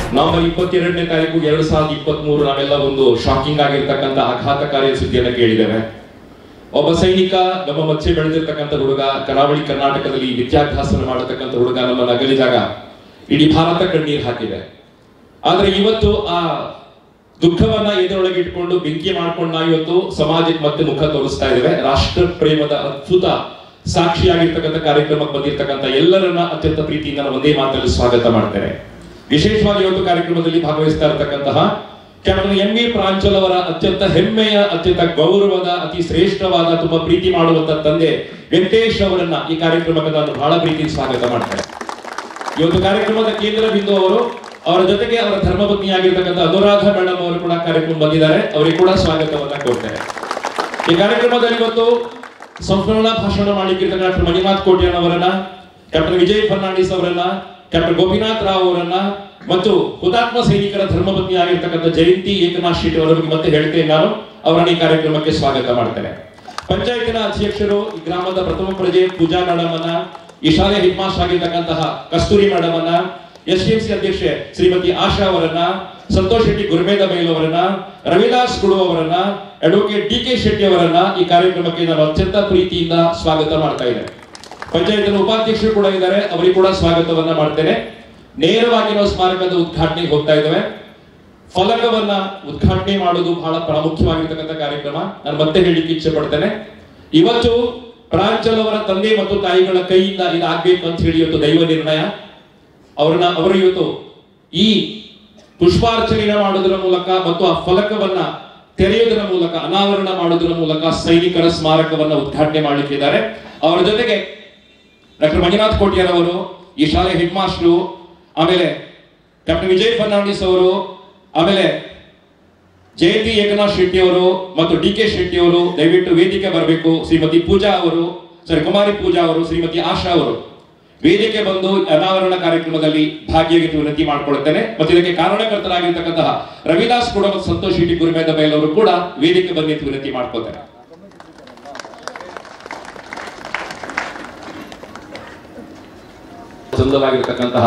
November ಇಪ್ಪತ್ತೆರಡನೇ ತಾರೀಕು ಎರಡು ಸಾವಿರದ ಇಪ್ಪತ್ತ್ ಮೂರು ನಾವೆಲ್ಲ ಒಂದು ಶಾಕಿಂಗ್ ಆಗಿರ್ತಕ್ಕಂಥ ಆಘಾತಕಾರಿ ಸುದ್ದಿಯನ್ನ ಕೇಳಿದ್ದೇವೆ ಒಬ್ಬ ಸೈನಿಕ ನಮ್ಮ ಮಧ್ಯೆ ಬೆಳೆದಿರ್ತಕ್ಕಂಥ ಹುಡುಗ ಕರಾವಳಿ ಕರ್ನಾಟಕದಲ್ಲಿ ವಿದ್ಯಾಭ್ಯಾಸ ಮಾಡತಕ್ಕಂಥ ಹುಡುಗ ನಮ್ಮನ್ನ ಅಗಲಿದಾಗ ಇಡೀ ಭಾರತ ಕಣ್ಣೀರು ಹಾಕಿದೆ ಆದ್ರೆ ಇವತ್ತು ಆ ದುಃಖವನ್ನ ಎದುರೊಳಗೆ ಇಟ್ಕೊಂಡು ಬೆಂಕಿ ಮಾಡ್ಕೊಂಡು ನಾವು ಇವತ್ತು ಸಮಾಜಕ್ಕೆ ಮತ್ತೆ ಮುಖ ತೋರಿಸ್ತಾ ಇದ್ದೇವೆ ರಾಷ್ಟ್ರ ಪ್ರೇಮದ ಅದ್ಭುತ ಸಾಕ್ಷಿಯಾಗಿರ್ತಕ್ಕಂಥ ಕಾರ್ಯಕ್ರಮಕ್ಕೆ ಬಂದಿರ್ತಕ್ಕಂಥ ಎಲ್ಲರನ್ನ ಅತ್ಯಂತ ಪ್ರೀತಿಯಿಂದ ನಾನು ಒಂದೇ ಮಾತಲ್ಲಿ ಸ್ವಾಗತ ಮಾಡ್ತೇನೆ ವಿಶೇಷವಾಗಿ ಇವತ್ತು ಕಾರ್ಯಕ್ರಮದಲ್ಲಿ ಭಾಗವಹಿಸ್ತಾ ಇರತಕ್ಕಂತಹ ಕ್ಯಾಪ್ಟನ್ ಎಂ ಎ ಪ್ರಾಂಚಲ್ ಅವರ ಅತ್ಯಂತ ಹೆಮ್ಮೆಯ ಅತ್ಯಂತ ಗೌರವದ ಅತಿ ಶ್ರೇಷ್ಠವಾದ ತುಂಬಾ ಪ್ರೀತಿ ಮಾಡುವಂತ ತಂದೆ ವೆಂಕಟೇಶ್ ಅವರನ್ನ ಈ ಕಾರ್ಯಕ್ರಮಕ್ಕೆ ನಾನು ಬಹಳ ಪ್ರೀತಿ ಸ್ವಾಗತ ಮಾಡ್ತೇನೆ ಇವತ್ತು ಕಾರ್ಯಕ್ರಮದ ಕೇಂದ್ರ ಬಿಂದು ಅವರು ಅವರ ಜೊತೆಗೆ ಅವರ ಧರ್ಮಪತ್ನಿಯಾಗಿರ್ತಕ್ಕಂಥ ಅನುರಾಧ ಮೇಡಮ್ ಅವರು ಕೂಡ ಕಾರ್ಯಕ್ರಮ ಬಂದಿದ್ದಾರೆ ಅವರಿಗೆ ಕೂಡ ಸ್ವಾಗತವನ್ನ ಕೊಡ್ತೇನೆ ಈ ಕಾರ್ಯಕ್ರಮದಲ್ಲಿ ಇವತ್ತು ಸಂಪೂರ್ಣ ಭಾಷಣ ಮಾಡಲಿಕ್ಕಿರ್ತಕ್ಕ ಡಾಕ್ಟರ್ ಮಂಜುನಾಥ್ ಕೋಟ್ಯಾನ್ ಅವರನ್ನ ಕ್ಯಾಪ್ಟನ್ ವಿಜಯ್ ಫರ್ನಾಂಡಿಸ್ ಅವರನ್ನ ಕ್ಯಾಪ್ಟನ್ ಗೋಪಿನಾಥ್ ರಾವ್ ಅವರನ್ನ ಮತ್ತು ಹುತಾತ್ಮ ಸೈನಿಕರ ಧರ್ಮಪತ್ನಿ ಆಗಿರ್ತಕ್ಕಂಥ ಜಯಂತಿ ಏಕನಾಥ್ ಶೆಟ್ಟಿ ಅವರಿಗೆ ಮತ್ತೆ ಹೇಳ್ತೇನೆ ನಾನು ಅವರನ್ನ ಈ ಕಾರ್ಯಕ್ರಮಕ್ಕೆ ಸ್ವಾಗತ ಮಾಡ್ತೇನೆ ಪಂಚಾಯತಿನ ಅಧ್ಯಕ್ಷರು ಈ ಗ್ರಾಮದ ಪ್ರಥಮ ಪ್ರಜೆ ಪೂಜಾ ಮೇಡಮ್ ಅನ್ನ ಈ ಶಾಲೆಯ ಹೆಡ್ ಮಾಸ್ಟರ್ ಆಗಿರ್ತಕ್ಕಂತಹ ಕಸ್ತೂರಿ ಮೇಡಮ್ ಅನ್ನ ಎಸ್ ಟಿ ಎಂ ಸಿ ಅಧ್ಯಕ್ಷೆ ಶ್ರೀಮತಿ ಆಶಾ ಅವರನ್ನ ಸಂತೋಷ್ ಶೆಟ್ಟಿ ಗುರುಮೇಧ ಬೈಲ್ ಅವರನ್ನ ರವಿದಾಸ್ ಕುಡು ಅವರನ್ನ ಅಡ್ವೊಕೇಟ್ ಡಿ ಕೆ ಶೆಟ್ಟಿ ಅವರನ್ನ ಈ ಕಾರ್ಯಕ್ರಮಕ್ಕೆ ನಾನು ಅತ್ಯಂತ ಪ್ರೀತಿಯಿಂದ ಸ್ವಾಗತ ಮಾಡ್ತಾ ಇದ್ದೇನೆ ಪಂಚಾಯತಿನ ಉಪಾಧ್ಯಕ್ಷರು ಕೂಡ ಇದ್ದಾರೆ ಅವರಿಗೆ ಕೂಡ ಸ್ವಾಗತವನ್ನ ಮಾಡ್ತೇನೆ ನೇರವಾಗಿ ನಾವು ಸ್ಮಾರಕದ ಉದ್ಘಾಟನೆಗೆ ಹೋಗ್ತಾ ಇದ್ದೇವೆ ಫಲಕವನ್ನ ಉದ್ಘಾಟನೆ ಮಾಡೋದು ಬಹಳ ಪ್ರಾಮುಖ್ಯವಾಗಿರ್ತಕ್ಕಂಥ ಕಾರ್ಯಕ್ರಮ ನಾನು ಮತ್ತೆ ಹೇಳಿಕ್ಕೆ ಇಚ್ಛೆ ಪಡ್ತೇನೆ ಇವತ್ತು ಪ್ರಾಂಚಲ್ ಅವರ ತಂದೆ ಮತ್ತು ತಾಯಿಗಳ ಕೈಯಿಂದ ಇದಾಗ್ಬೇಕು ಅಂತ ಹೇಳಿ ಇವತ್ತು ದೈವ ನಿರ್ಣಯ ಅವ್ರನ್ನ ಅವರು ಇವತ್ತು ಈ ಪುಷ್ಪಾರ್ಚನೆಯ ಮಾಡೋದರ ಮೂಲಕ ಮತ್ತು ಆ ಫಲಕವನ್ನ ತೆರೆಯುವುದರ ಮೂಲಕ ಅನಾವರಣ ಮಾಡೋದರ ಮೂಲಕ ಸೈನಿಕರ ಸ್ಮಾರಕವನ್ನ ಉದ್ಘಾಟನೆ ಮಾಡಲಿಕ್ಕಿದ್ದಾರೆ ಅವರ ಜೊತೆಗೆ ಡಾಕ್ಟರ್ ಮಂಜುನಾಥ್ ಕೋಟ್ಯಾರ್ ಅವರು ಈ ಶಾಲೆ ಹೆಡ್ ಮಾಸ್ಟರು ಆಮೇಲೆ ಡಾಕ್ಟರ್ ವಿಜಯ್ ಫರ್ನಾಂಡಿಸ್ ಅವರು ಆಮೇಲೆ ಜಯಂತಿ ಏಕನಾಥ್ ಶೆಟ್ಟಿ ಅವರು ಮತ್ತು ಡಿ ಕೆ ಶೆಟ್ಟಿ ಅವರು ದಯವಿಟ್ಟು ವೇದಿಕೆ ಬರಬೇಕು ಶ್ರೀಮತಿ ಪೂಜಾ ಅವರು ಸಾರಿ ಕುಮಾರಿ ಪೂಜಾ ಅವರು ಶ್ರೀಮತಿ ಆಶಾ ಅವರು ವೇದಿಕೆ ಬಂದು ಅನಾವರಣ ಕಾರ್ಯಕ್ರಮದಲ್ಲಿ ಭಾಗಿಯಾಗಿ ವಿನಂತಿ ಮಾಡಿಕೊಳ್ಳುತ್ತೇನೆ ಮತ್ತು ಇದಕ್ಕೆ ಕಾರಣಕರ್ತರಾಗಿರ್ತಕ್ಕಂತಹ ರವಿದಾಸ್ ಕೂಡ ಮತ್ತು ಸಂತೋಷ್ ಶೆಟ್ಟಿ ಗುರುಮೇಧ ಬೈಲ್ ಅವರು ಕೂಡ ವೇದಿಕೆ ಬಂದು ನಿಂತು ವಿನಂತಿ ಮಾಡ್ಕೊಳ್ತೇನೆ ಚಂದವಾಗಿರ್ತಕ್ಕಂತಹ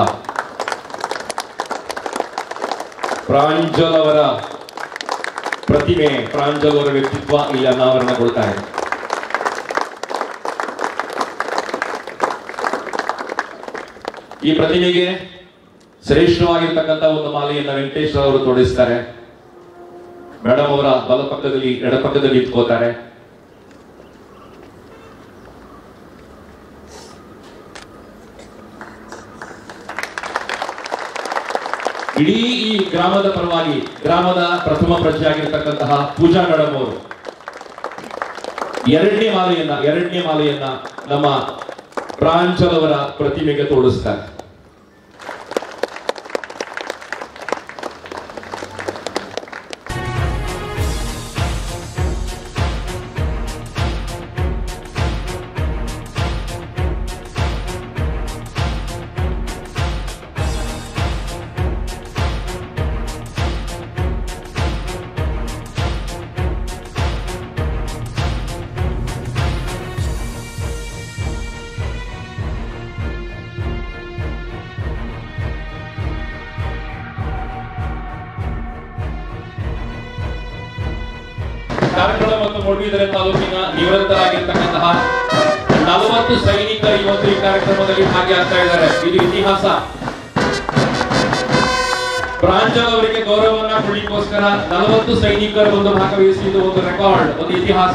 ಪ್ರಾಂಜಲ್ ಅವರ ಪ್ರತಿಮೆ ಪ್ರಾಂಜಲ್ ಅವರ ವ್ಯಕ್ತಿತ್ವ ಇಲ್ಲಿ ಅನಾವರಣಗೊಳ್ತಾ ಇದೆ ಈ ಪ್ರತಿಮೆಗೆ ಶ್ರೇಷ್ಠವಾಗಿರ್ತಕ್ಕಂಥ ಒಂದು ಮಾಲೆಯನ್ನ ವೆಂಕಟೇಶ್ ಅವರು ತೋಡಿಸ್ತಾರೆ ಮೇಡಮ್ ಅವರ ಬಲಪಕ್ಕದಲ್ಲಿ ಎಡಪಕ್ಕದಲ್ಲಿ ಇಟ್ಕೋತಾರೆ ಇಡೀ ಈ ಗ್ರಾಮದ ಪರವಾಗಿ ಗ್ರಾಮದ ಪ್ರಥಮ ಪ್ರಜೆಯಾಗಿರ್ತಕ್ಕಂತಹ ಪೂಜಾ ಮೇಡಮ್ ಅವರು ಎರಡನೇ ಮಾಲೆಯನ್ನ ಎರಡನೇ ಮಾಲೆಯನ್ನ ನಮ್ಮ ಪ್ರಾಂಚಲ್ ಅವರ ಪ್ರತಿಮೆಗೆ ತೋಡಿಸ್ತಾರೆ ಕಾರ್ಕಳ ಮತ್ತು ಮೂಡುಬಿದಿರೆ ತಾಲೂಕಿನ ನಿವೃತ್ತರಾಗಿರ್ತಕ್ಕಂತಹ ನಲವತ್ತು ಸೈನಿಕರು ಇವತ್ತು ಈ ಕಾರ್ಯಕ್ರಮದಲ್ಲಿ ಭಾಗಿಯಾಗ್ತಾ ಇದ್ದಾರೆ ಇದು ಇತಿಹಾಸ ಪ್ರಾಂಜಲ್ ಅವರಿಗೆ ಗೌರವವನ್ನ ಕೊಡ್ಲಿಕ್ಕೋಸ್ಕರ ನಲವತ್ತು ಸೈನಿಕರು ಒಂದು ಭಾಗವಹಿಸಿದ್ದು ಒಂದು ರೆಕಾರ್ಡ್ ಒಂದು ಇತಿಹಾಸ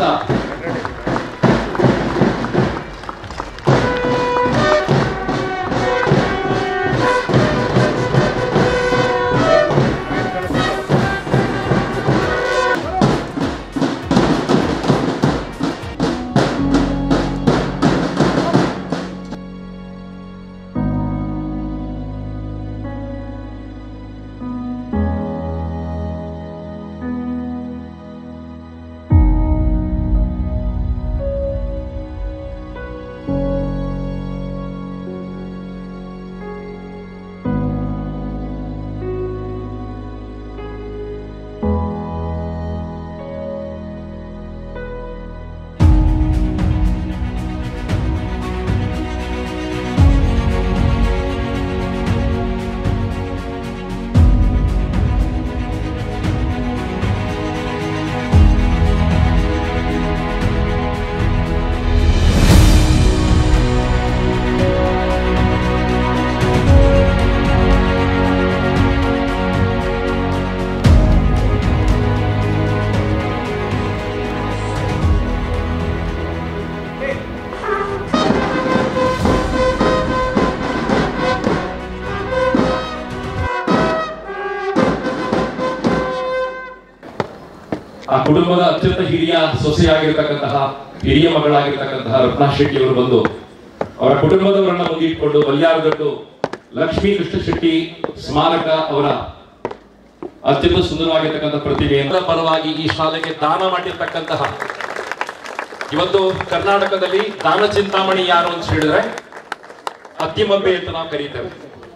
ಆ ಕುಟುಂಬದ ಅತ್ಯಂತ ಹಿರಿಯ ಸೊಸೆಯಾಗಿರ್ತಕ್ಕಂತಹ ಹಿರಿಯ ಮಗಳಾಗಿರ್ತಕ್ಕಂತಹ ರತ್ನಾ ಶೆಟ್ಟಿ ಅವರು ಬಂದು ಅವರ ಕುಟುಂಬದವರನ್ನ ಮುಂದಿಟ್ಕೊಂಡು ಬಲ್ಯಾರಗಟ್ಟು ಲಕ್ಷ್ಮೀ ಕೃಷ್ಣ ಶೆಟ್ಟಿ ಸ್ಮಾರಕ ಅವರ ಅತ್ಯಂತ ಸುಂದರವಾಗಿರ್ತಕ್ಕಂಥ ಪ್ರತಿಮೆಯಿಂದ ಪರವಾಗಿ ಈ ಶಾಲೆಗೆ ದಾನ ಮಾಡಿರ್ತಕ್ಕಂತಹ ಇವತ್ತು ಕರ್ನಾಟಕದಲ್ಲಿ ದಾನ ಚಿಂತಾಮಣಿ ಯಾರು ಅಂತ ಹೇಳಿದ್ರೆ ಅತ್ತಿಮಬ್ಬೆ ಅಂತ ನಾವು ಕರೀತೇವೆ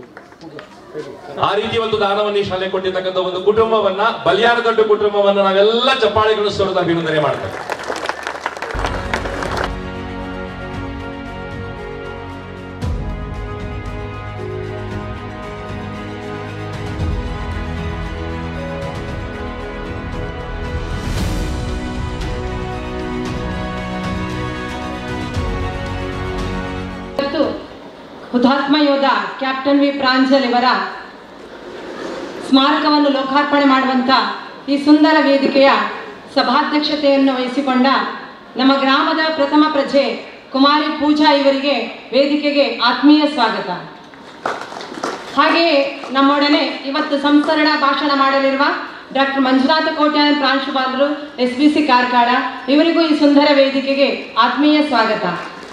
ಆ ರೀತಿ ಒಂದು ದಾನವನ್ನು ಈ ಶಾಲೆ ಕೊಟ್ಟಿರ್ತಕ್ಕಂಥ ಒಂದು ಕುಟುಂಬವನ್ನ ಬಲಿಯಾರದೊಡ್ಡ ಕುಟುಂಬವನ್ನ ನಾವೆಲ್ಲ ಚಪ್ಪಾಳೆಗಳು ಸೊರದ ಅಭಿನಂದನೆ ಮಾಡ್ತೇವೆ ಇವತ್ತು ಹುತಾತ್ಮ ಯೋಧ ಕ್ಯಾಪ್ಟನ್ ವಿ ಪ್ರಾಂಜಲ್ ಇವರ ಸ್ಮಾರಕವನ್ನು ಲೋಕಾರ್ಪಣೆ ಮಾಡುವಂತ ಈ ಸುಂದರ ವೇದಿಕೆಯ ಸಭಾಧ್ಯಕ್ಷತೆಯನ್ನು ವಹಿಸಿಕೊಂಡ ನಮ್ಮ ಗ್ರಾಮದ ಪ್ರಥಮ ಪ್ರಜೆ ಕುಮಾರಿ ಪೂಜಾ ಇವರಿಗೆ ವೇದಿಕೆಗೆ ಆತ್ಮೀಯ ಸ್ವಾಗತ ಹಾಗೆಯೇ ನಮ್ಮೊಡನೆ ಇವತ್ತು ಸಂಸ್ಕರಣ ಭಾಷಣ ಮಾಡಲಿರುವ ಡಾಕ್ಟರ್ ಮಂಜುನಾಥ ಕೋಟ್ಯಾನ್ ಪ್ರಾಂಶುಪಾಲರು ಎಸ್ ಬಿ ಸಿ ಕಾರ್ಕಳ ಇವರಿಗೂ ಈ ಸುಂದರ ವೇದಿಕೆಗೆ ಆತ್ಮೀಯ ಸ್ವಾಗತ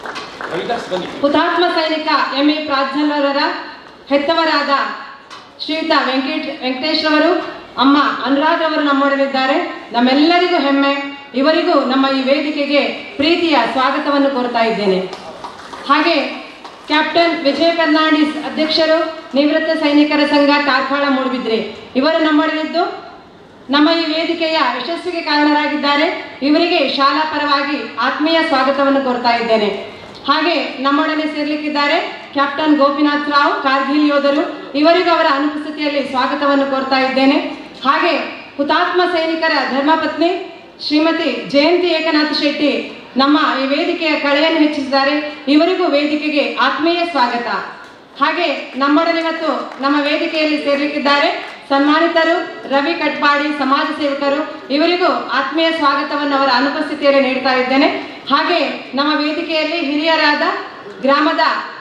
ಹುತಾತ್ಮ ಸೈನಿಕ ಎಂ ಎ ಪ್ರಾಜ್ವಲರ ಹೆತ್ತವರಾದ ಶ್ರೀಯುತ ವೆಂಕಟ ವೆಂಕಟೇಶ್ ರವರು ಅಮ್ಮ ಅನುರಾಗ್ ಅವರು ನಮ್ಮೊಡನಿದ್ದಾರೆ ನಮ್ಮೆಲ್ಲರಿಗೂ ಹೆಮ್ಮೆ ಇವರಿಗೂ ನಮ್ಮ ಈ ವೇದಿಕೆಗೆ ಪ್ರೀತಿಯ ಸ್ವಾಗತವನ್ನು ಕೋರ್ತಾ ಇದ್ದೇನೆ ಹಾಗೆ ಕ್ಯಾಪ್ಟನ್ ವಿಜಯ ಫರ್ನಾಂಡಿಸ್ ಅಧ್ಯಕ್ಷರು ನಿವೃತ್ತ ಸೈನಿಕರ ಸಂಘ ಕಾರ್ಕಳ ಮೂಡುಬಿದ್ರೆ ಇವರು ನಮ್ಮೊಡನಿದ್ದು ನಮ್ಮ ಈ ವೇದಿಕೆಯ ಯಶಸ್ವಿಗೆ ಕಾರಣರಾಗಿದ್ದಾರೆ ಇವರಿಗೆ ಶಾಲಾ ಪರವಾಗಿ ಆತ್ಮೀಯ ಸ್ವಾಗತವನ್ನು ಕೋರ್ತಾ ಇದ್ದೇನೆ ಹಾಗೆ ನಮ್ಮೊಡನೆ ಸೇರ್ಲಿಕ್ಕಿದ್ದಾರೆ ಕ್ಯಾಪ್ಟನ್ ಗೋಪಿನಾಥ್ ರಾವ್ ಕಾರ್ಗಿಲ್ ಯೋಧರು ಇವರಿಗೂ ಅವರ ಅನುಪಸ್ಥಿತಿಯಲ್ಲಿ ಸ್ವಾಗತವನ್ನು ಕೋರ್ತಾ ಇದ್ದೇನೆ ಹಾಗೆ ಹುತಾತ್ಮ ಸೈನಿಕರ ಧರ್ಮಪತ್ನಿ ಶ್ರೀಮತಿ ಜಯಂತಿ ಏಕನಾಥ ಶೆಟ್ಟಿ ನಮ್ಮ ಈ ವೇದಿಕೆಯ ಕಳೆಯನ್ನು ಹೆಚ್ಚಿಸಿದ್ದಾರೆ ಇವರಿಗೂ ವೇದಿಕೆಗೆ ಆತ್ಮೀಯ ಸ್ವಾಗತ ಹಾಗೆ ನಮ್ಮೊಡನೆ ಇವತ್ತು ನಮ್ಮ ವೇದಿಕೆಯಲ್ಲಿ ಸೇರ್ಲಿಕ್ಕಿದ್ದಾರೆ ಸನ್ಮಾನಿತರು ರವಿ ಕಟ್ಪಾಡಿ ಸಮಾಜ ಸೇವಕರು ಇವರಿಗೂ ಆತ್ಮೀಯ ಸ್ವಾಗತವನ್ನು ಅವರ ಅನುಪಸ್ಥಿತಿಯಲ್ಲಿ ನೀಡ್ತಾ ಇದ್ದೇನೆ ಹಾಗೆ ನಮ್ಮ ವೇದಿಕೆಯಲ್ಲಿ ಹಿರಿಯರಾದ ಗ್ರಾಮದ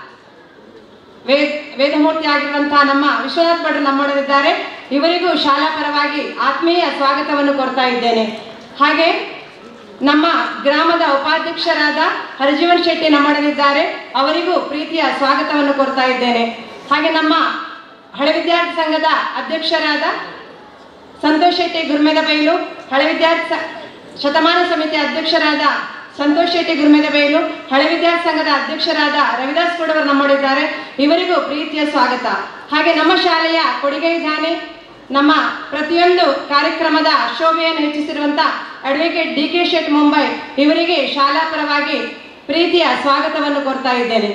ವೇದ ವೇದಮೂರ್ತಿ ಆಗಿರುವಂತಹ ನಮ್ಮ ವಿಶ್ವನಾಥ್ ಭಟ್ರು ನಮ್ಮೊಡನಿದ್ದಾರೆ ಇವರಿಗೂ ಶಾಲಾ ಪರವಾಗಿ ಆತ್ಮೀಯ ಸ್ವಾಗತವನ್ನು ಕೋರ್ತಾ ಇದ್ದೇನೆ ಹಾಗೆ ನಮ್ಮ ಗ್ರಾಮದ ಉಪಾಧ್ಯಕ್ಷರಾದ ಹರಜೀವನ್ ಶೆಟ್ಟಿ ನಮ್ಮೊಡನಿದ್ದಾರೆ ಅವರಿಗೂ ಪ್ರೀತಿಯ ಸ್ವಾಗತವನ್ನು ಕೋರ್ತಾ ಇದ್ದೇನೆ ಹಾಗೆ ನಮ್ಮ ಹಳೆ ವಿದ್ಯಾರ್ಥಿ ಸಂಘದ ಅಧ್ಯಕ್ಷರಾದ ಸಂತೋಷ್ ಶೆಟ್ಟಿ ಗುರ್ಮೆದ ಬೈಲು ಹಳೆ ವಿದ್ಯಾರ್ಥಿ ಸ- ಶತಮಾನ ಸಮಿತಿ ಅಧ್ಯಕ್ಷರಾದ ಸಂತೋಷ್ ಶೆಟ್ಟಿ ಗುರ್ಮೆದ ಬೈಲು ಹಳೆ ವಿದ್ಯಾರ್ಥಿ ಸಂಘದ ಅಧ್ಯಕ್ಷರಾದ ರವಿದಾಸ್ ಕೊಡವರು ನಮ್ಮೊಡಿದ್ದಾರೆ ಇವರಿಗೂ ಪ್ರೀತಿಯ ಸ್ವಾಗತ ಹಾಗೆ ನಮ್ಮ ಶಾಲೆಯ ಕೊಡುಗೈ ದಾನಿ ನಮ್ಮ ಪ್ರತಿಯೊಂದು ಕಾರ್ಯಕ್ರಮದ ಶೋಭೆಯನ್ನು ಹೆಚ್ಚಿಸಿರುವಂತ advocate D K Shet Mumbai ಇವರಿಗೆ ಶಾಲಾ ಪರವಾಗಿ ಪ್ರೀತಿಯ ಸ್ವಾಗತವನ್ನು ಕೋರ್ತಾ ಇದ್ದೇನೆ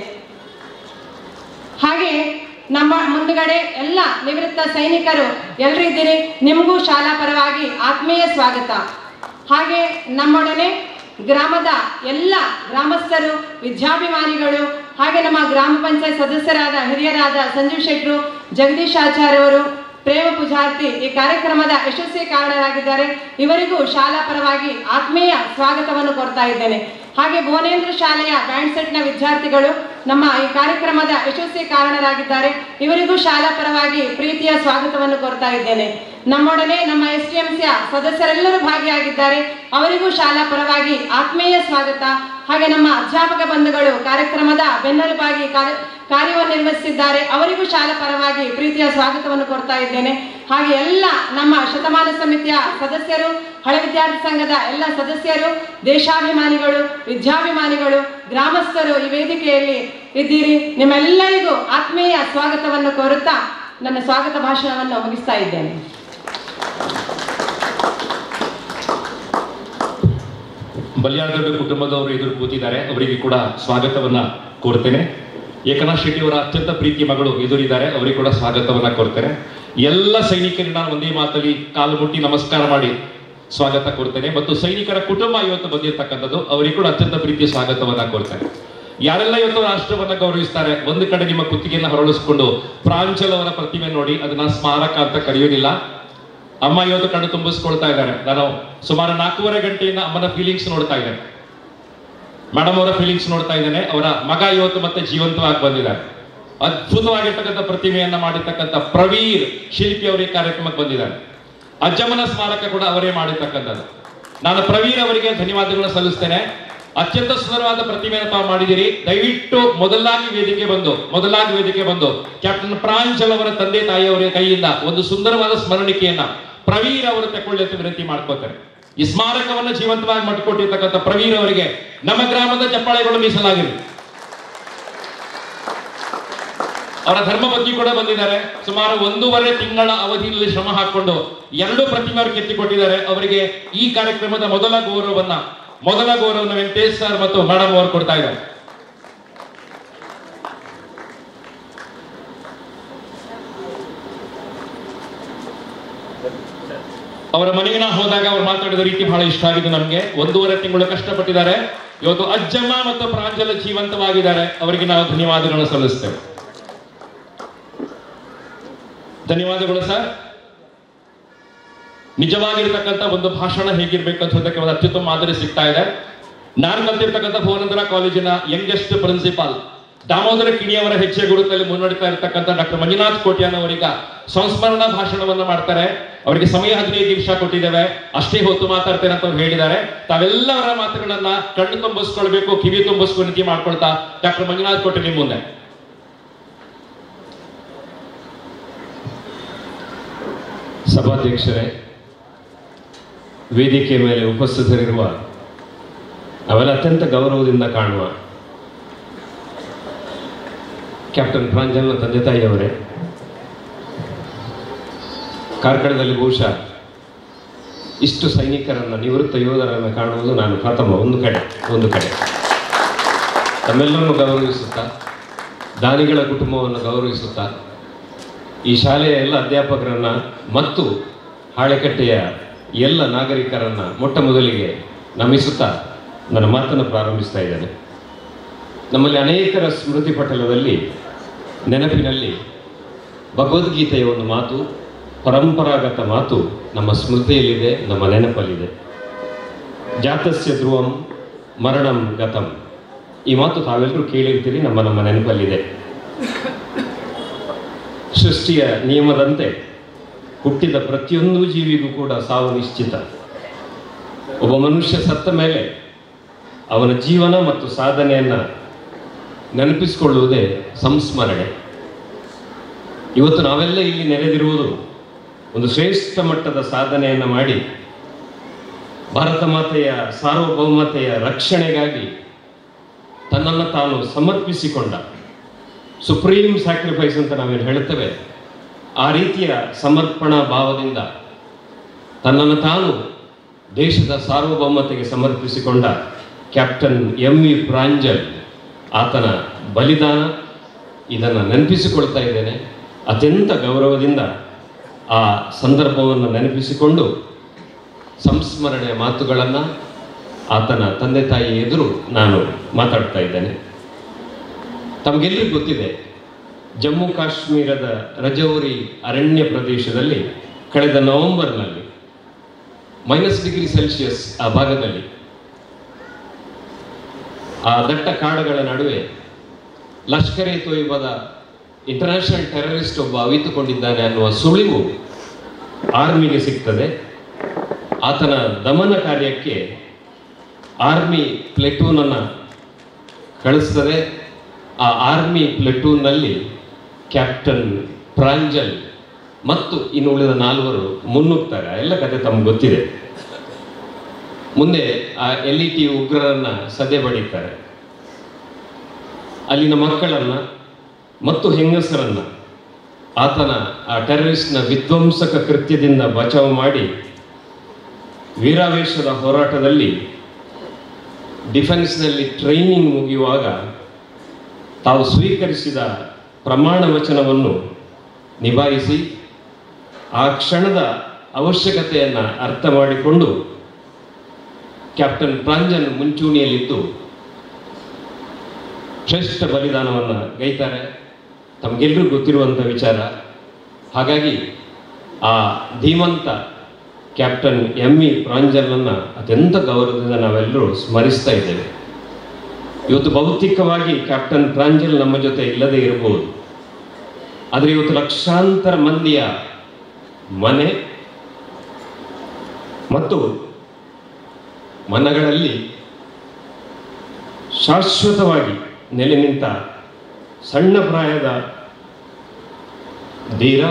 ಹಾಗೆ ನಮ್ಮ ಮುಂದುಗಡೆ ಎಲ್ಲ ನಿವೃತ್ತ ಸೈನಿಕರು ಎಲ್ಲರೂ ಇದ್ದೀರಿ ನಿಮಗೂ ಶಾಲಾ ಪರವಾಗಿ ಆತ್ಮೀಯ ಸ್ವಾಗತ ಹಾಗೆ ನಮ್ಮೊಡನೆ ಗ್ರಾಮದ ಎಲ್ಲ ಗ್ರಾಮಸ್ಥರು ವಿದ್ಯಾಭಿಮಾನಿಗಳು ಹಾಗೆ ನಮ್ಮ ಗ್ರಾಮ ಪಂಚಾಯತ್ ಸದಸ್ಯರಾದ ಹಿರಿಯರಾದ ಸಂಜೀವ್ ಶೆಟ್ರು ಜಗದೀಶ್ ಆಚಾರ್ಯ ಅವರು ಪ್ರೇಮ ಪೂಜಾರ್ತಿ ಈ ಕಾರ್ಯಕ್ರಮದ ಯಶಸ್ವಿ ಕಾರಣರಾಗಿದ್ದಾರೆ ಇವರಿಗೂ ಶಾಲಾ ಪರವಾಗಿ ಆತ್ಮೀಯ ಸ್ವಾಗತವನ್ನು ಕೋರ್ತಾ ಇದ್ದೇನೆ ಹಾಗೆ ಭುವನೇಂದ್ರ ಶಾಲೆಯ ಬ್ಯಾಂಡ್ ಸೆಟ್ನ ವಿದ್ಯಾರ್ಥಿಗಳು ನಮ್ಮ ಈ ಕಾರ್ಯಕ್ರಮದ ಯಶಸ್ವಿ ಕಾರಣರಾಗಿದ್ದಾರೆ ಇವರಿಗೂ ಶಾಲಾ ಪರವಾಗಿ ಪ್ರೀತಿಯ ಸ್ವಾಗತವನ್ನು ಕೋರ್ತಾ ಇದ್ದೇನೆ ನಮ್ಮೊಡನೆ ನಮ್ಮ ಎಸ್ ಟಿ ಎಂಸಿಯ ಸದಸ್ಯರೆಲ್ಲರೂ ಭಾಗಿಯಾಗಿದ್ದಾರೆ ಅವರಿಗೂ ಶಾಲಾ ಪರವಾಗಿ ಆತ್ಮೀಯ ಸ್ವಾಗತ ಹಾಗೆ ನಮ್ಮ ಅಧ್ಯಾಪಕ ಬಂಧುಗಳು ಕಾರ್ಯಕ್ರಮದ ಬೆನ್ನೆಲುಬಾಗಿ ಕಾರ್ಯ ಕಾರ್ಯವನ್ನು ನಿರ್ವಹಿಸಿದ್ದಾರೆ ಅವರಿಗೂ ಶಾಲಾ ಪರವಾಗಿ ಪ್ರೀತಿಯ ಸ್ವಾಗತವನ್ನು ಕೋರ್ತಾ ಇದ್ದೇನೆ ಹಾಗೆ ಎಲ್ಲ ನಮ್ಮ ಶತಮಾನ ಸಮಿತಿಯ ಸದಸ್ಯರು ಹಳೆ ವಿದ್ಯಾರ್ಥಿ ಸಂಘದ ಎಲ್ಲ ಸದಸ್ಯರು ದೇಶಾಭಿಮಾನಿಗಳು ವಿದ್ಯಾಭಿಮಾನಿಗಳು ಗ್ರಾಮಸ್ಥರು ಈ ವೇದಿಕೆಯಲ್ಲಿ ಇದ್ದೀರಿ ನಿಮ್ಮೆಲ್ಲರಿಗೂ ಆತ್ಮೀಯ ಸ್ವಾಗತವನ್ನು ಕೋರುತ್ತಾ ನನ್ನ ಸ್ವಾಗತ ಭಾಷಣವನ್ನು ಮುಗಿಸ್ತಾ ಇದ್ದೇನೆ ಬಲ್ಯಾಳದೊಡ್ಡ ಕುಟುಂಬದವರು ಎದುರು ಕೂತಿದ್ದಾರೆ ಅವರಿಗೆ ಕೂಡ ಸ್ವಾಗತವನ್ನ ಕೋರ್ತೇನೆ ಏಕನಾಥ್ ಶೆಟ್ಟಿ ಅವರ ಅತ್ಯಂತ ಪ್ರೀತಿ ಮಗಳು ಎದುರಿದ್ದಾರೆ ಅವರಿಗೆ ಕೂಡ ಸ್ವಾಗತವನ್ನ ಕೋರ್ತೇನೆ ಎಲ್ಲ ಸೈನಿಕರಿಗೆ ನಾನು ಒಂದೇ ಮಾತಲ್ಲಿ ಕಾಲು ಮುಟ್ಟಿ ನಮಸ್ಕಾರ ಮಾಡಿ ಸ್ವಾಗತ ಕೋರ್ತೇನೆ ಮತ್ತು ಸೈನಿಕರ ಕುಟುಂಬ ಇವತ್ತು ಬಂದಿರತಕ್ಕಂಥದ್ದು ಅವರಿಗೆ ಕೂಡ ಅತ್ಯಂತ ಪ್ರೀತಿಯ ಸ್ವಾಗತವನ್ನ ಕೋರ್ತೇನೆ ಯಾರೆಲ್ಲ ಇವತ್ತು ರಾಷ್ಟ್ರವನ್ನ ಗೌರವಿಸ್ತಾರೆ ಒಂದು ಕಡೆ ನಿಮ್ಮ ಕುತ್ತಿಗೆಯನ್ನ ಹೊರಳಿಸ್ಕೊಂಡು ಪ್ರಾಂಚಲ್ ಅವರ ಪ್ರತಿಮೆ ನೋಡಿ ಅದನ್ನ ಸ್ಮಾರಕ ಅಂತ ಕರೆಯೋದಿಲ್ಲ ಅಮ್ಮ ಇವತ್ತು ಕಣ್ಣು ತುಂಬಿಸ್ಕೊಳ್ತಾ ಇದ್ದಾರೆ ನಾನು ಸುಮಾರು ನಾಲ್ಕೂವರೆ ಗಂಟೆಯಿಂದ ಅಮ್ಮನ ಫೀಲಿಂಗ್ಸ್ ನೋಡ್ತಾ ಇದ್ದೇನೆ ಮೇಡಮ್ ಅವರ ಫೀಲಿಂಗ್ಸ್ ನೋಡ್ತಾ ಇದ್ದೇನೆ ಅವರ ಮಗ ಇವತ್ತು ಮತ್ತೆ ಜೀವಂತವಾಗಿ ಬಂದಿದ್ದಾರೆ ಅದ್ಭುತವಾಗಿರ್ತಕ್ಕಂಥ ಪ್ರತಿಮೆಯನ್ನ ಮಾಡಿರ್ತಕ್ಕಂಥ ಪ್ರವೀರ್ ಶಿಲ್ಪಿ ಅವರ ಈ ಕಾರ್ಯಕ್ರಮಕ್ಕೆ ಬಂದಿದ್ದಾರೆ ಅಜ್ಜಮ್ಮನ ಸ್ಮಾರಕ ಕೂಡ ಅವರೇ ಮಾಡಿರ್ತಕ್ಕಂಥದ್ದು ನಾನು ಪ್ರವೀಣ್ ಅವರಿಗೆ ಧನ್ಯವಾದಗಳನ್ನು ಸಲ್ಲಿಸ್ತೇನೆ ಅತ್ಯಂತ ಸುಂದರವಾದ ಪ್ರತಿಮೆಯನ್ನು ತಾವು ಮಾಡಿದಿರಿ ದಯವಿಟ್ಟು ಮೊದಲಾಗಿ ವೇದಿಕೆ ಬಂದು ಮೊದಲಾಗಿ ವೇದಿಕೆ ಬಂದು ಕ್ಯಾಪ್ಟನ್ ಪ್ರಾಂಜಲ್ ಅವರ ತಂದೆ ತಾಯಿಯವರ ಕೈಯಿಂದ ಒಂದು ಸುಂದರವಾದ ಸ್ಮರಣಿಕೆಯನ್ನ ಪ್ರವೀರ್ ಅವರು ತಗೊಳ್ಳಿ ಅಂತ ವಿನಂತಿ ಮಾಡ್ಕೋತಾರೆ ಈ ಸ್ಮಾರಕವನ್ನು ಜೀವಂತವಾಗಿ ಮಾಡಿಕೊಟ್ಟಿರ್ತಕ್ಕಂಥ ಪ್ರವೀರ್ ಅವರಿಗೆ ನಮ್ಮ ಗ್ರಾಮದ ಚಪ್ಪಾಳೆಗಳು ಮೀಸಲಾಗಿದೆ ಅವರ ಧರ್ಮಪತ್ನಿ ಕೂಡ ಬಂದಿದ್ದಾರೆ ಸುಮಾರು ಒಂದೂವರೆ ತಿಂಗಳ ಅವಧಿಯಲ್ಲಿ ಶ್ರಮ ಹಾಕೊಂಡು ಎರಡು ಪ್ರತಿಮೆ ಅವರು ಕೆತ್ತಿಕೊಟ್ಟಿದ್ದಾರೆ ಅವರಿಗೆ ಈ ಕಾರ್ಯಕ್ರಮದ ಮೊದಲ ಗೌರವವನ್ನ ಮೊದಲ ಗೌರವವನ್ನು ವೆಂಕಟೇಶ್ ಸರ್ ಮತ್ತು ಮೇಡಮ್ ಅವರು ಕೊಡ್ತಾ ಇದ್ದಾರೆ ಅವರ ಮನೆಗೆ ನಾವು ಹೋದಾಗ ಅವ್ರು ಮಾತಾಡಿದ ರೀತಿ ಬಹಳ ಇಷ್ಟ ಆಗಿದೆ ನಮ್ಗೆ ಒಂದೂವರೆ ತಿಂಗಳು ಕಷ್ಟಪಟ್ಟಿದ್ದಾರೆ ಇವತ್ತು ಅಜ್ಜಮ್ಮ ಮತ್ತು ಪ್ರಾಂಜಲ ಜೀವಂತವಾಗಿದ್ದಾರೆ ಅವರಿಗೆ ನಾವು ಧನ್ಯವಾದಗಳನ್ನು ಸಲ್ಲಿಸ್ತೇವೆ ಧನ್ಯವಾದಗಳು ಸರ್ ನಿಜವಾಗಿರ್ತಕ್ಕಂಥ ಒಂದು ಭಾಷಣ ಹೇಗಿರ್ಬೇಕು ಅನ್ನೋದಕ್ಕೆ ಒಂದು ಅತ್ಯುತ್ತಮ ಮಾದರಿ ಸಿಗ್ತಾ ಇದೆ ನಾನು ಕಲ್ತಿರ್ತಕ್ಕಂಥ ಭುವನಂತರ ಕಾಲೇಜಿನ ಯಂಗೆಸ್ಟ್ ಪ್ರಿನ್ಸಿಪಾಲ್ ದಾಮೋದರ ಕಿಣಿಯವರ ಹೆಜ್ಜೆ ಗುರುತಲ್ಲಿ ಮುನ್ನಡೆತಾ ಇರತಕ್ಕಂಥ ಡಾಕ್ಟರ್ ಮಂಜುನಾಥ್ ಕೋಟ್ಯಾನ್ ಅವರೀಗ ಸಂಸ್ಮರಣ ಭಾಷಣವನ್ನ ಮಾಡ್ತಾರೆ ಅವರಿಗೆ ಸಮಯ ಹದಿನೈದು ನಿಮಿಷ ಕೊಟ್ಟಿದ್ದೇವೆ ಅಷ್ಟೇ ಹೊತ್ತು ಮಾತಾಡ್ತೇನೆ ಅಂತ ಅವ್ರು ಹೇಳಿದ್ದಾರೆ ತಾವೆಲ್ಲವರ ಮಾತುಗಳನ್ನ ಕಣ್ಣು ತುಂಬಿಸ್ಕೊಳ್ಬೇಕು ಕಿವಿ ತುಂಬಿಸ್ಕೊ ನಿಧಿ ಮಾಡ್ಕೊಳ್ತಾ ಡಾಕ್ಟರ್ ಮಂಜುನಾಥ್ ಕೋಟೆ ನಿಮ್ಮ ಮುಂದೆ ಸಭಾಧ್ಯಕ್ಷರೇ ವೇದಿಕೆ ಮೇಲೆ ಉಪಸ್ಥಿತರಿರುವ ಅವೆಲ್ಲ ಅತ್ಯಂತ ಗೌರವದಿಂದ ಕಾಣುವ ಕ್ಯಾಪ್ಟನ್ ಪ್ರಾಂಜಲ್ನ ತಂದೆ ತಾಯಿಯವರೇ ಕಾರ್ಕಳದಲ್ಲಿ ಬಹುಶಃ ಇಷ್ಟು ಸೈನಿಕರನ್ನು ನಿವೃತ್ತ ಯೋಧರನ್ನು ಕಾಣುವುದು ನಾನು ಪ್ರಥಮ ಒಂದು ಕಡೆ ಒಂದು ಕಡೆ ತಮ್ಮೆಲ್ಲರನ್ನು ಗೌರವಿಸುತ್ತಾ ದಾನಿಗಳ ಕುಟುಂಬವನ್ನು ಗೌರವಿಸುತ್ತಾ ಈ ಶಾಲೆಯ ಎಲ್ಲ ಅಧ್ಯಾಪಕರನ್ನ ಮತ್ತು ಹಾಳೆಕಟ್ಟೆಯ ಎಲ್ಲ ನಾಗರಿಕರನ್ನ ಮೊಟ್ಟ ಮೊದಲಿಗೆ ನಮಿಸುತ್ತಾ ನನ್ನ ಮಾತನ್ನು ಪ್ರಾರಂಭಿಸ್ತಾ ಇದ್ದೇನೆ ನಮ್ಮಲ್ಲಿ ಅನೇಕರ ಸ್ಮೃತಿ ಪಟಲದಲ್ಲಿ ನೆನಪಿನಲ್ಲಿ ಭಗವದ್ಗೀತೆಯ ಒಂದು ಮಾತು ಪರಂಪರಾಗತ ಮಾತು ನಮ್ಮ ಸ್ಮೃತಿಯಲ್ಲಿದೆ ನಮ್ಮ ನೆನಪಲ್ಲಿದೆ ಜಾತಸ್ಯ ಧ್ರುವಂ ಮರಣಂ ಗತಂ ಈ ಮಾತು ತಾವೆಲ್ಲರೂ ಕೇಳಿರ್ತೀರಿ ನಮ್ಮ ನಮ್ಮ ನೆನಪಲ್ಲಿದೆ ಸೃಷ್ಟಿಯ ನಿಯಮದಂತೆ ಹುಟ್ಟಿದ ಪ್ರತಿಯೊಂದು ಜೀವಿಗೂ ಕೂಡ ಸಾವು ನಿಶ್ಚಿತ ಒಬ್ಬ ಮನುಷ್ಯ ಸತ್ತ ಮೇಲೆ ಅವನ ಜೀವನ ಮತ್ತು ಸಾಧನೆಯನ್ನ ನೆನಪಿಸಿಕೊಳ್ಳುವುದೇ ಸಂಸ್ಮರಣೆ ಇವತ್ತು ನಾವೆಲ್ಲ ಇಲ್ಲಿ ನೆರೆದಿರುವುದು ಒಂದು ಶ್ರೇಷ್ಠ ಮಟ್ಟದ ಸಾಧನೆಯನ್ನು ಮಾಡಿ ಭಾರತ ಮಾತೆಯ ಸಾರ್ವಭೌಮತೆಯ ರಕ್ಷಣೆಗಾಗಿ ತನ್ನನ್ನು ತಾನು ಸಮರ್ಪಿಸಿಕೊಂಡ ಸುಪ್ರೀಂ ಸ್ಯಾಕ್ರಿಫೈಸ್ ಅಂತ ನಾವೇನು ಹೇಳ್ತೇವೆ ಆ ರೀತಿಯ ಸಮರ್ಪಣಾ ಭಾವದಿಂದ ತನ್ನನ್ನು ತಾನು ದೇಶದ ಸಾರ್ವಭೌಮತೆಗೆ ಸಮರ್ಪಿಸಿಕೊಂಡ ಕ್ಯಾಪ್ಟನ್ ಎಂ ವಿ ಪ್ರಾಂಜಲ್ ಆತನ ಬಲಿದಾನ ಇದನ್ನು ನೆನಪಿಸಿಕೊಳ್ತಾ ಇದ್ದೇನೆ ಅತ್ಯಂತ ಗೌರವದಿಂದ ಆ ಸಂದರ್ಭವನ್ನು ನೆನಪಿಸಿಕೊಂಡು ಸಂಸ್ಮರಣೆಯ ಮಾತುಗಳನ್ನು ಆತನ ತಂದೆ ತಾಯಿ ಎದುರು ನಾನು ಮಾತಾಡ್ತಾ ಇದ್ದೇನೆ ತಮಗೆಲ್ಲರಿಗೂ ಗೊತ್ತಿದೆ ಜಮ್ಮು ಕಾಶ್ಮೀರದ ರಜೌರಿ ಅರಣ್ಯ ಪ್ರದೇಶದಲ್ಲಿ ಕಳೆದ ನವೆಂಬರ್ನಲ್ಲಿ ಮೈನಸ್ ಡಿಗ್ರಿ ಸೆಲ್ಸಿಯಸ್ ಆ ಭಾಗದಲ್ಲಿ ಆ ದಟ್ಟ ಕಾಡುಗಳ ನಡುವೆ ಲಷ್ಕರ್ ಎ ತೊಯ್ಬದ ಇಂಟರ್ನ್ಯಾಷನಲ್ ಟೆರರಿಸ್ಟ್ ಒಬ್ಬ ಅವಿತುಕೊಂಡಿದ್ದಾನೆ ಅನ್ನುವ ಸುಳಿವು ಆರ್ಮಿಗೆ ಸಿಗ್ತದೆ ಆತನ ದಮನ ಕಾರ್ಯಕ್ಕೆ ಆರ್ಮಿ ಪ್ಲೆಟೂನನ್ನು ಕಳಿಸ್ತದೆ ಆ ಆರ್ಮಿ ಪ್ಲೆಟೂನ್ನಲ್ಲಿ ಕ್ಯಾಪ್ಟನ್ ಪ್ರಾಂಜಲ್ ಮತ್ತು ಇನ್ನು ಉಳಿದ ನಾಲ್ವರು ಮುನ್ನುಗ್ತಾರೆ ಆ ಎಲ್ಲ ಕತೆ ತಮ್ಗೆ ಗೊತ್ತಿದೆ ಮುಂದೆ ಆ ಎಲ್ ಇ ಟಿ ಉಗ್ರರನ್ನ ಸದೆ ಬಡಿತಾರೆ ಅಲ್ಲಿನ ಮಕ್ಕಳನ್ನ ಮತ್ತು ಹೆಂಗಸರನ್ನ ಆತನ ಆ ಟೆರರಿಸ್ಟ್ನ ವಿಧ್ವಂಸಕ ಕೃತ್ಯದಿಂದ ಬಚಾವ್ ಮಾಡಿ ವೀರಾವೇಶದ ಹೋರಾಟದಲ್ಲಿ ಡಿಫೆನ್ಸ್ನಲ್ಲಿ ಟ್ರೈನಿಂಗ್ ಮುಗಿಯುವಾಗ ತಾವು ಸ್ವೀಕರಿಸಿದ ಪ್ರಮಾಣ ವಚನವನ್ನು ನಿಭಾಯಿಸಿ ಆ ಕ್ಷಣದ ಅವಶ್ಯಕತೆಯನ್ನು ಅರ್ಥ ಮಾಡಿಕೊಂಡು ಕ್ಯಾಪ್ಟನ್ ಪ್ರಾಂಜನ್ ಮುಂಚೂಣಿಯಲ್ಲಿದ್ದು ಶ್ರೇಷ್ಠ ಬಲಿದಾನವನ್ನು ಗೈತಾರೆ ತಮಗೆಲ್ಲರೂ ಗೊತ್ತಿರುವಂಥ ವಿಚಾರ ಹಾಗಾಗಿ ಆ ಧೀಮಂತ ಕ್ಯಾಪ್ಟನ್ ಎಂ ಇ ಪ್ರಾಂಜಲನ್ನು ಅತ್ಯಂತ ಗೌರವದಿಂದ ನಾವೆಲ್ಲರೂ ಸ್ಮರಿಸ್ತಾ ಇದ್ದೇವೆ ಇವತ್ತು ಭೌತಿಕವಾಗಿ ಕ್ಯಾಪ್ಟನ್ ಪ್ರಾಂಜಲ್ ನಮ್ಮ ಜೊತೆ ಇಲ್ಲದೆ ಇರಬಹುದು ಆದರೆ ಇವತ್ತು ಲಕ್ಷಾಂತರ ಮಂದಿಯ ಮನೆ ಮತ್ತು ಮನಗಳಲ್ಲಿ ಶಾಶ್ವತವಾಗಿ ನೆಲೆ ನಿಂತ ಸಣ್ಣ ಪ್ರಾಯದ ಧೀರ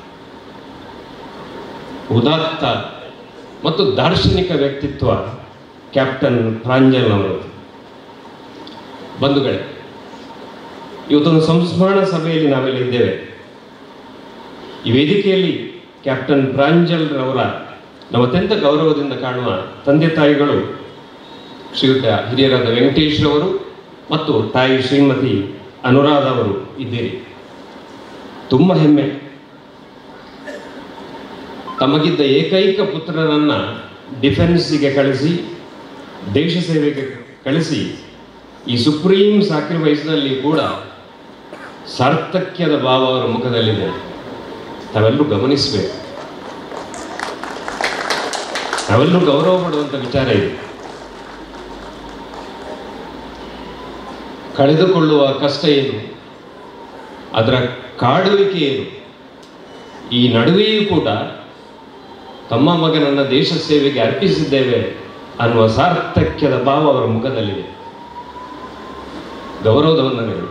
ಉದಾತ್ತ ಮತ್ತು ದಾರ್ಶನಿಕ ವ್ಯಕ್ತಿತ್ವ ಕ್ಯಾಪ್ಟನ್ ಪ್ರಾಂಜಲ್ ಅವರು ಬಂಧುಗಳೇ ಇವತ್ತೊಂದು ಸಂಸ್ಮರಣ ಸಭೆಯಲ್ಲಿ ನಾವೆಲ್ಲ ಇದ್ದೇವೆ ಈ ವೇದಿಕೆಯಲ್ಲಿ ಕ್ಯಾಪ್ಟನ್ ಪ್ರಾಂಜಲ್ ರವರ ನಾವು ಅತ್ಯಂತ ಗೌರವದಿಂದ ಕಾಣುವ ತಂದೆ ತಾಯಿಗಳು ಶ್ರೀಯುತ ಹಿರಿಯರಾದ ವೆಂಕಟೇಶ್ ರವರು ಮತ್ತು ತಾಯಿ ಶ್ರೀಮತಿ ಅನುರಾಧ ಅವರು ಇದ್ದೀರಿ ತುಂಬ ಹೆಮ್ಮೆ ತಮಗಿದ್ದ ಏಕೈಕ ಪುತ್ರರನ್ನ ಡಿಫೆನ್ಸಿಗೆ ಕಳಿಸಿ ದೇಶ ಸೇವೆಗೆ ಕಳಿಸಿ ಈ ಸುಪ್ರೀಂ ಸ್ಯಾಕ್ರಿಫೈಸ್ನಲ್ಲಿ ಕೂಡ ಸಾರ್ಥಕ್ಯದ ಭಾವ ಅವರ ಮುಖದಲ್ಲಿದೆ ತಾವೆಲ್ಲರೂ ಗಮನಿಸಬೇಕು ನಾವೆಲ್ಲರೂ ಗೌರವ ಪಡುವಂಥ ವಿಚಾರ ಇದೆ ಕಳೆದುಕೊಳ್ಳುವ ಕಷ್ಟ ಏನು ಅದರ ಕಾಡುವಿಕೆ ಏನು ಈ ನಡುವೆಯೂ ಕೂಡ ತಮ್ಮ ಮಗನನ್ನ ದೇಶ ಸೇವೆಗೆ ಅರ್ಪಿಸಿದ್ದೇವೆ ಅನ್ನುವ ಸಾರ್ಥಕ್ಯದ ಭಾವ ಅವರ ಮುಖದಲ್ಲಿದೆ ಗೌರವದ ವಂದನೆಗಳು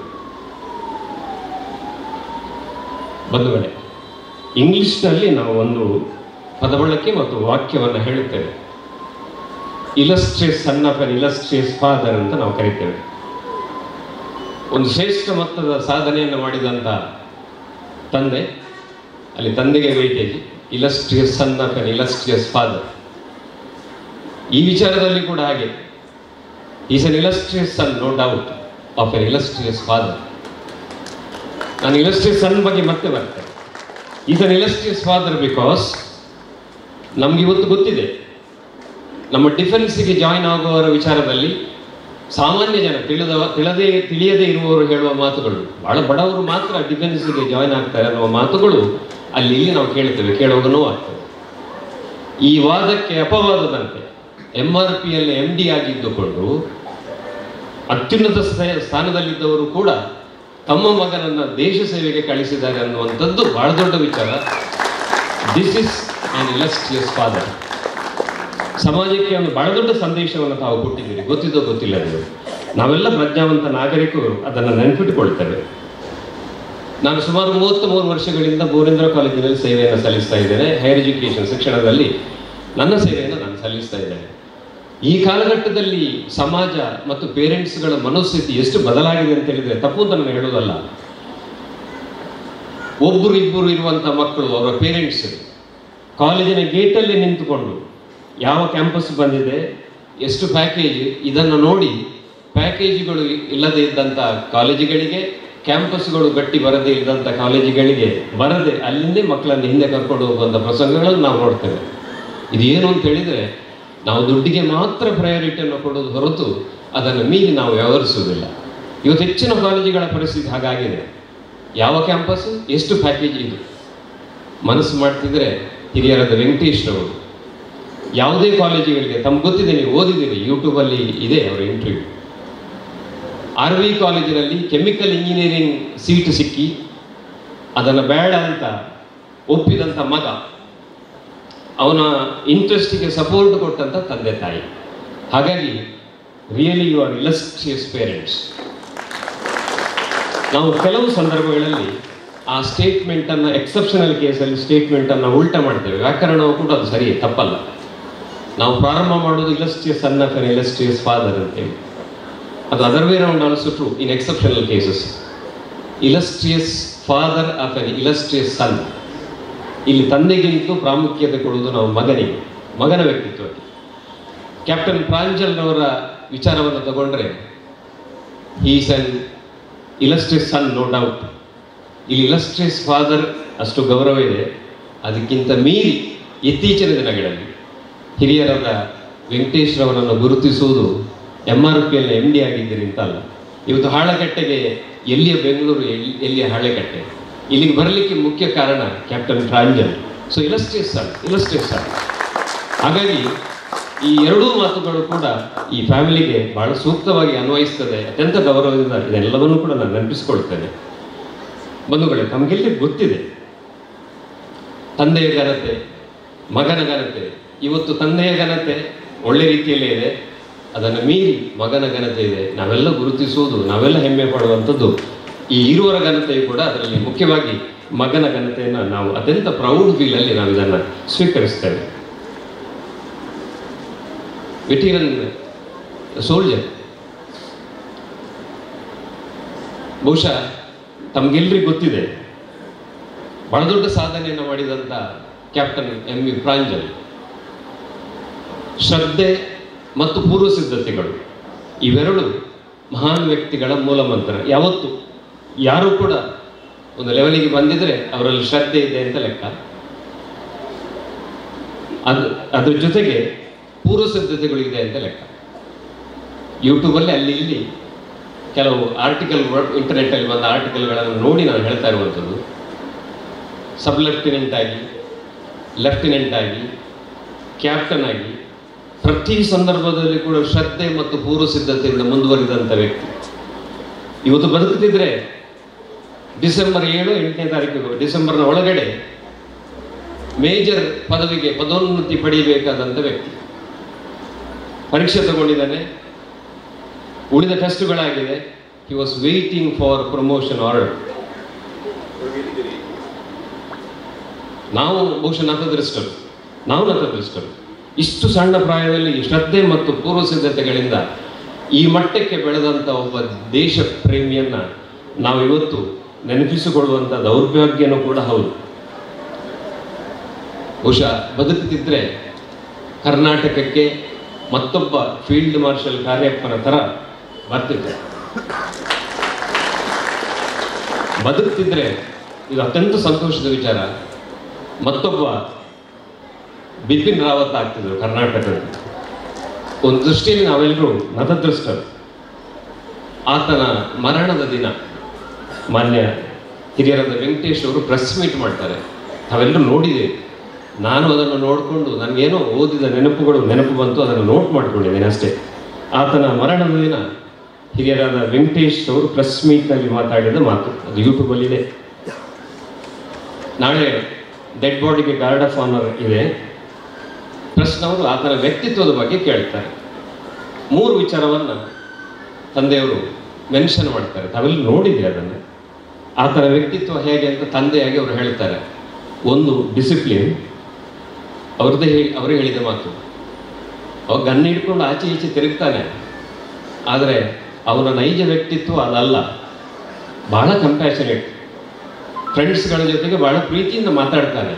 ಬಂಧುಗಳೇ ಇಂಗ್ಲಿಷ್ನಲ್ಲಿ ನಾವು ಒಂದು ಪದಬಳಕೆ ಮತ್ತು ವಾಕ್ಯವನ್ನು ಹೇಳುತ್ತೇವೆ ಇಲಸ್ಟ್ರೇಸ್ ಸನ್ ಆಫ್ ಅನ್ ಇಲಸ್ಟ್ರೇಸ್ ಫಾದರ್ ಅಂತ ನಾವು ಕರಿತೇವೆ ಒಂದು ಶ್ರೇಷ್ಠ ಮೊತ್ತದ ಸಾಧನೆಯನ್ನು ಮಾಡಿದಂಥ ತಂದೆ ಅಲ್ಲಿ ತಂದೆಗೆ weightage illustrious son of an illustrious father ಈ ವಿಚಾರದಲ್ಲಿ ಕೂಡ ಹಾಗೆ is an illustrious son no doubt of an illustrious father ನಾನು ಇಲಸ್ಟ್ರಿಯಸ್ ಸನ್ ಬಗ್ಗೆ ಮತ್ತೆ ಬರ್ತೇನೆ is an illustrious father because ನಮ್ಗೆ ಇವತ್ತು ಗೊತ್ತಿದೆ ನಮ್ಮ ಡಿಫೆನ್ಸಿಗೆ ಜಾಯಿನ್ ಆಗುವವರ ವಿಚಾರದಲ್ಲಿ ಸಾಮಾನ್ಯ ಜನ ತಿಳಿದವ ತಿಳಿದೇ ತಿಳಿಯದೇ ಇರುವವರು ಹೇಳುವ ಮಾತುಗಳು ಬಹಳ ಬಡವರು ಮಾತ್ರ ಡಿಫೆನ್ಸಿಗೆ ಜಾಯಿನ್ ಆಗ್ತಾರೆ ಅನ್ನುವ ಮಾತುಗಳು ಅಲ್ಲಿ ಇಲ್ಲಿ ನಾವು ಕೇಳ್ತೇವೆ ಕೇಳುವಾಗ ನೋವಾಗ್ತದೆ ಈ ವಾದಕ್ಕೆ ಅಪವಾದದಂತೆ ಎಂ ಆರ್ ಪಿಯಲ್ಲಿ ಎಂ ಡಿ ಆಗಿದ್ದುಕೊಂಡು ಅತ್ಯುನ್ನತ ಸ್ಥಾ- ಸ್ಥಾನದಲ್ಲಿದ್ದವರು ಕೂಡ ತಮ್ಮ ಮಗನನ್ನ ದೇಶ ಸೇವೆಗೆ ಕಳಿಸಿದ್ದಾರೆ ಅನ್ನುವಂಥದ್ದು ಬಹಳ ದೊಡ್ಡ ವಿಚಾರ this is an illustrious father ಸಮಾಜಕ್ಕೆ ಒಂದು ಬಹಳ ದೊಡ್ಡ ಸಂದೇಶವನ್ನು ತಾವು ಕೊಟ್ಟಿದ್ದೀರಿ ಗೊತ್ತಿದ್ದೋ ಗೊತ್ತಿಲ್ಲ ನೀವು ನಾವೆಲ್ಲ ಪ್ರಜ್ಞಾವಂತ ನಾಗರಿಕರು ಅದನ್ನು ನೆನಪಿಟ್ಟುಕೊಳ್ತೇವೆ ನಾನು ಸುಮಾರು ಮೂವತ್ತ್ ಮೂರು ವರ್ಷಗಳಿಂದ ಬೋರೇಂದ್ರ ಕಾಲೇಜಿನಲ್ಲಿ ಸೇವೆಯನ್ನು ಸಲ್ಲಿಸ್ತಾ ಇದ್ದೇನೆ ಹೈಯರ್ ಎಜುಕೇಷನ್ ಶಿಕ್ಷಣದಲ್ಲಿ ನನ್ನ ಸೇವೆಯನ್ನು ನಾನು ಸಲ್ಲಿಸ್ತಾ ಇದ್ದೇನೆ ಈ ಕಾಲಘಟ್ಟದಲ್ಲಿ ಸಮಾಜ ಮತ್ತು ಪೇರೆಂಟ್ಸ್ಗಳ ಮನೋಸ್ಥಿತಿ ಎಷ್ಟು ಬದಲಾಗಿದೆ ಅಂತ ಹೇಳಿದ್ರೆ ತಪ್ಪು ಅಂತ ನಾನು ಹೇಳೋದಲ್ಲ ಒಬ್ಬರು ಇಬ್ಬರು ಇರುವಂಥ ಮಕ್ಕಳು ಅವರ ಪೇರೆಂಟ್ಸ್ ಕಾಲೇಜಿನ ಗೇಟಲ್ಲಿ ನಿಂತುಕೊಂಡು ಯಾವ ಕ್ಯಾಂಪಸ್ ಬಂದಿದೆ ಎಷ್ಟು ಪ್ಯಾಕೇಜ್ ಇದನ್ನು ನೋಡಿ ಪ್ಯಾಕೇಜುಗಳು ಇಲ್ಲದೆ ಇದ್ದಂಥ ಕಾಲೇಜುಗಳಿಗೆ ಕ್ಯಾಂಪಸ್ಗಳು ಗಟ್ಟಿ ಬರದೇ ಇದ್ದಂಥ ಕಾಲೇಜುಗಳಿಗೆ ಬರದೆ ಅಲ್ಲಿಂದೇ ಮಕ್ಕಳನ್ನು ಹಿಂದೆ ಕರ್ಕೊಂಡು ಹೋಗುವಂಥ ಪ್ರಸಂಗಗಳನ್ನು ನಾವು ನೋಡ್ತೇವೆ ಇದು ಏನು ಅಂತ ಹೇಳಿದರೆ ನಾವು ದುಡ್ಡಿಗೆ ಮಾತ್ರ ಪ್ರಯಾರಿಟಿಯನ್ನು ಕೊಡೋದು ಹೊರತು ಅದನ್ನು ಮೀರಿ ನಾವು ವ್ಯವಹರಿಸುವುದಿಲ್ಲ ಇವತ್ತು ಹೆಚ್ಚಿನ ಕಾಲೇಜುಗಳ ಪರಿಸ್ಥಿತಿ ಹಾಗಾಗಿದೆ ಯಾವ ಕ್ಯಾಂಪಸ್ ಎಷ್ಟು ಪ್ಯಾಕೇಜ್ ಇದು ಮನಸ್ಸು ಮಾಡ್ತಿದ್ರೆ ಹಿರಿಯರಾದ ವೆಂಕಟೇಶ್ ರವರು ಯಾವುದೇ ಕಾಲೇಜುಗಳಿಗೆ ತಮ್ಗೆ ಗೊತ್ತಿದೆ ನೀವು ಓದಿದ್ದೀರಿ ಯೂಟ್ಯೂಬಲ್ಲಿ ಇದೆ ಅವರ ಇಂಟರ್ವ್ಯೂ ಆರ್ ವಿ ಕಾಲೇಜಿನಲ್ಲಿ ಕೆಮಿಕಲ್ ಇಂಜಿನಿಯರಿಂಗ್ ಸೀಟ್ ಸಿಕ್ಕಿ ಅದನ್ನು ಬೇಡ ಅಂತ ಒಪ್ಪಿದಂಥ ಮಗ ಅವನ ಇಂಟ್ರೆಸ್ಟಿಗೆ ಸಪೋರ್ಟ್ ಕೊಟ್ಟಂಥ ತಂದೆ ತಾಯಿ ಹಾಗಾಗಿ really you are illustrious parents ನಾವು ಕೆಲವು ಸಂದರ್ಭಗಳಲ್ಲಿ ಆ ಸ್ಟೇಟ್ಮೆಂಟನ್ನು ಎಕ್ಸೆಪ್ಷನಲ್ ಕೇಸಲ್ಲಿ ಸ್ಟೇಟ್ಮೆಂಟನ್ನು ಉಲ್ಟ ಮಾಡ್ತೇವೆ ವ್ಯಾಕರಣವು ಕೂಡ ಅದು ಸರಿ ತಪ್ಪಲ್ಲ ನಾವು ಪ್ರಾರಂಭ ಮಾಡೋದು illustrious son of an illustrious father ಅಂತೇಳಿ ಅದು other way round also true in exceptional cases illustrious father of an illustrious son ಇಲ್ಲಿ ತಂದೆಗಿಂತಲೂ ಪ್ರಾಮುಖ್ಯತೆ ಕೊಡುವುದು ನಾವು ಮಗನಿಗೆ ಮಗನ ವ್ಯಕ್ತಿತ್ವಕ್ಕೆ ಕ್ಯಾಪ್ಟನ್ ಪ್ರಾಂಜಲ್ರವರ ವಿಚಾರವನ್ನು ತಗೊಂಡ್ರೆ is an illustrious son no doubt ಇಲ್ಲಿ ಇಲಸ್ಟ್ರಿಯಸ್ ಫಾದರ್ ಅಷ್ಟು ಗೌರವ ಇದೆ ಅದಕ್ಕಿಂತ ಮೀರಿ ಇತ್ತೀಚಿನ ದಿನಗಳಲ್ಲಿ ಹಿರಿಯರಾದ ವೆಂಕಟೇಶ್ರವರನ್ನು ಗುರುತಿಸುವುದು ಎಂ ಆರ್ ಪಿಯಲ್ಲಿ ಎಂ ಡಿ ಆಗಿದ್ದೀರಿ ಅಂತಲ್ಲ ಇವತ್ತು ಹಾಳಗಟ್ಟೆಗೆ ಎಲ್ಲಿಯ ಬೆಂಗಳೂರು ಎಲ್ಲಿ ಎಲ್ಲಿಯ ಹಾಳೆಕಟ್ಟೆ ಇಲ್ಲಿಗೆ ಬರಲಿಕ್ಕೆ ಮುಖ್ಯ ಕಾರಣ captain Pranjal so illustrious sir illustrious sir ಹಾಗಾಗಿ ಈ ಎರಡೂ ಮಾತುಗಳು ಕೂಡ ಈ ಫ್ಯಾಮಿಲಿಗೆ ಬಹಳ ಸೂಕ್ತವಾಗಿ ಅನ್ವಯಿಸ್ತದೆ ಅತ್ಯಂತ ಗೌರವದಿಂದ ಇದೆಲ್ಲವನ್ನೂ ಕೂಡ ನಾನು ನೆನಪಿಸಿಕೊಳ್ತೇನೆ ಬಂಧುಗಳೇ ತಮಗೆಲ್ಲ ಗೊತ್ತಿದೆ ತಂದೆಯ ಘನತೆ ಮಗನ ಘನತೆ ಇವತ್ತು ತಂದೆಯ ಘನತೆ ಒಳ್ಳೆ ರೀತಿಯಲ್ಲೇ ಇದೆ ಅದನ್ನು ಮೀರಿ ಮಗನ ಘನತೆ ಇದೆ ನಾವೆಲ್ಲ ಗುರುತಿಸುವುದು ನಾವೆಲ್ಲ ಹೆಮ್ಮೆ ಪಡುವಂಥದ್ದು ಈ ಇರುವರ ಘನತೆಯು ಕೂಡ ಅದರಲ್ಲಿ ಮುಖ್ಯವಾಗಿ ಮಗನ ಘನತೆಯನ್ನು ನಾವು ಅತ್ಯಂತ ಪ್ರೌಢ ಫೀಲಲ್ಲಿ ನಾವು ಇದನ್ನು ಸ್ವೀಕರಿಸ್ತೇವೆ ವೆಟೀರನ್ ಸೋಲ್ಜರ್ ಬಹುಶಃ ತಮಗೆಲ್ಲರಿಗೂ ಗೊತ್ತಿದೆ ಬಹಳ ದೊಡ್ಡ ಸಾಧನೆಯನ್ನು ಮಾಡಿದಂಥ ಕ್ಯಾಪ್ಟನ್ ಎಂ ವಿ ಪ್ರಾಂಜಲ್ ಶ್ರದ್ಧೆ ಮತ್ತು ಪೂರ್ವ ಸಿದ್ಧತೆಗಳು ಇವೆರಡು ಮಹಾನ್ ವ್ಯಕ್ತಿಗಳ ಮೂಲ ಮಂತ್ರ ಯಾವತ್ತು ಯಾರು ಕೂಡ ಒಂದು ಲೆವೆಲಿಗೆ ಬಂದಿದ್ರೆ ಅವರಲ್ಲಿ ಶ್ರದ್ಧೆ ಇದೆ ಅಂತ ಲೆಕ್ಕ ಅದು ಅದ್ರ ಜೊತೆಗೆ ಪೂರ್ವ ಸಿದ್ಧತೆಗಳು ಇದೆ ಅಂತ ಲೆಕ್ಕ ಯೂಟ್ಯೂಬಲ್ಲಿ ಅಲ್ಲಿ ಇಲ್ಲಿ ಕೆಲವು ಆರ್ಟಿಕಲ್ ಇಂಟರ್ನೆಟ್ಟಲ್ಲಿ ಬಂದ ಆರ್ಟಿಕಲ್ಗಳನ್ನು ನೋಡಿ ನಾನು ಹೇಳ್ತಾ ಇರುವಂಥದ್ದು ಸಬ್ ಲೆಫ್ಟಿನೆಂಟ್ ಆಗಿ ಲೆಫ್ಟಿನೆಂಟ್ ಆಗಿ ಕ್ಯಾಪ್ಟನ್ ಆಗಿ ಪ್ರತಿ ಸಂದರ್ಭದಲ್ಲಿ ಕೂಡ ಶ್ರದ್ಧೆ ಮತ್ತು ಪೂರ್ವ ಸಿದ್ಧತೆಯಿಂದ ಮುಂದುವರಿದಂಥ ವ್ಯಕ್ತಿ ಇವತ್ತು ಬದುಕುತ್ತಿದ್ರೆ ಡಿಸೆಂಬರ್ ಏಳು ಎಂಟನೇ ತಾರೀಕು ಡಿಸೆಂಬರ್ನ ಒಳಗಡೆ ಮೇಜರ್ ಪದವಿಗೆ ಪದೋನ್ನತಿ ಪಡೆಯಬೇಕಾದಂಥ ವ್ಯಕ್ತಿ ಪರೀಕ್ಷೆ ತಗೊಂಡಿದ್ದಾನೆ ಉಳಿದ ಟೆಸ್ಟ್ಗಳಾಗಿದೆ he was waiting for promotion order ನಾವು ಬಹುಶಃ ನತದೃಷ್ಟರು ನಾವು ನತದೃಷ್ಟರು ಇಷ್ಟು ಸಣ್ಣ ಪ್ರಾಯದಲ್ಲಿ ಶ್ರದ್ಧೆ ಮತ್ತು ಪೂರ್ವ ಸಿದ್ಧತೆಗಳಿಂದ ಈ ಮಟ್ಟಕ್ಕೆ ಬೆಳೆದಂಥ ಒಬ್ಬ ದೇಶ ಪ್ರೇಮಿಯನ್ನ ನಾವು ಇವತ್ತು ನೆನಪಿಸಿಕೊಳ್ಳುವಂಥ ದೌರ್ಭಾಗ್ಯನೂ ಕೂಡ ಹೌದು ಬಹುಶಃ ಬದುಕುತ್ತಿದ್ರೆ ಕರ್ನಾಟಕಕ್ಕೆ ಮತ್ತೊಬ್ಬ ಫೀಲ್ಡ್ ಮಾರ್ಷಲ್ ಕಾರ್ಯಪ್ಪನ ಥರ ಬರ್ತಿದ್ದೆ ಬದುಕ್ತಿದ್ರೆ ಇದು ಅತ್ಯಂತ ಸಂತೋಷದ ವಿಚಾರ ಮತ್ತೊಬ್ಬ ಬಿಪಿನ್ ರಾವತ್ ಆಗ್ತಿದ್ರು ಕರ್ನಾಟಕದಲ್ಲಿ ಒಂದು ದೃಷ್ಟಿಯಲ್ಲಿ ನಾವೆಲ್ಲರೂ ನತದೃಷ್ಟರು ಆತನ ಮರಣದ ದಿನ ಮಾನ್ಯ ಹಿರಿಯರಾದ ವೆಂಕಟೇಶ್ ಅವರು ಪ್ರೆಸ್ ಮೀಟ್ ಮಾಡ್ತಾರೆ ನಾವೆಲ್ಲರೂ ನೋಡಿದ್ದೇವೆ ನಾನು ಅದನ್ನು ನೋಡಿಕೊಂಡು ನನಗೇನೋ ಓದಿದ ನೆನಪುಗಳು ನೆನಪು ಬಂತು ಅದನ್ನು ನೋಟ್ ಮಾಡ್ಕೊಂಡಿದ್ದೇನೆ ಅಷ್ಟೇ ಆತನ ಮರಣದ ದಿನ ಹಿರಿಯರಾದ ವೆಂಕಟೇಶ್ ಅವರು ಪ್ರೆಸ್ ಮೀಟ್ನಲ್ಲಿ ಮಾತಾಡಿದ ಮಾತು ಅದು ಯೂಟ್ಯೂಬಲ್ಲಿದೆ ನಾಳೆ ಡೆಡ್ ಬಾಡಿಗೆ ಗಾರ್ಡ್ ಆಫ್ ಆನರ್ ಇದೆ ಪ್ರಶ್ನವರು ಆತನ ವ್ಯಕ್ತಿತ್ವದ ಬಗ್ಗೆ ಕೇಳ್ತಾರೆ ಮೂರು ವಿಚಾರವನ್ನು ತಂದೆಯವರು ಮೆನ್ಷನ್ ಮಾಡ್ತಾರೆ ತಾವೆಲ್ಲ ನೋಡಿದೆ ಅದನ್ನು ಆತನ ವ್ಯಕ್ತಿತ್ವ ಹೇಗೆ ಅಂತ ತಂದೆಯಾಗಿ ಅವರು ಹೇಳ್ತಾರೆ ಒಂದು ಡಿಸಿಪ್ಲಿನ್ ಅವ್ರದ್ದೇ ಹೇಳಿ ಅವರೇ ಹೇಳಿದ ಮಾತು ಅವ ಗನ್ ಹಿಡ್ಕೊಂಡು ಆಚೆ ಈಚೆ ತಿರುಗ್ತಾನೆ ಆದರೆ ಅವನ ನೈಜ ವ್ಯಕ್ತಿತ್ವ ಅದಲ್ಲ ಬಹಳ ಕಂಪ್ಯಾಷನೇಟ್ ಫ್ರೆಂಡ್ಸ್ಗಳ ಜೊತೆಗೆ ಬಹಳ ಪ್ರೀತಿಯಿಂದ ಮಾತಾಡ್ತಾನೆ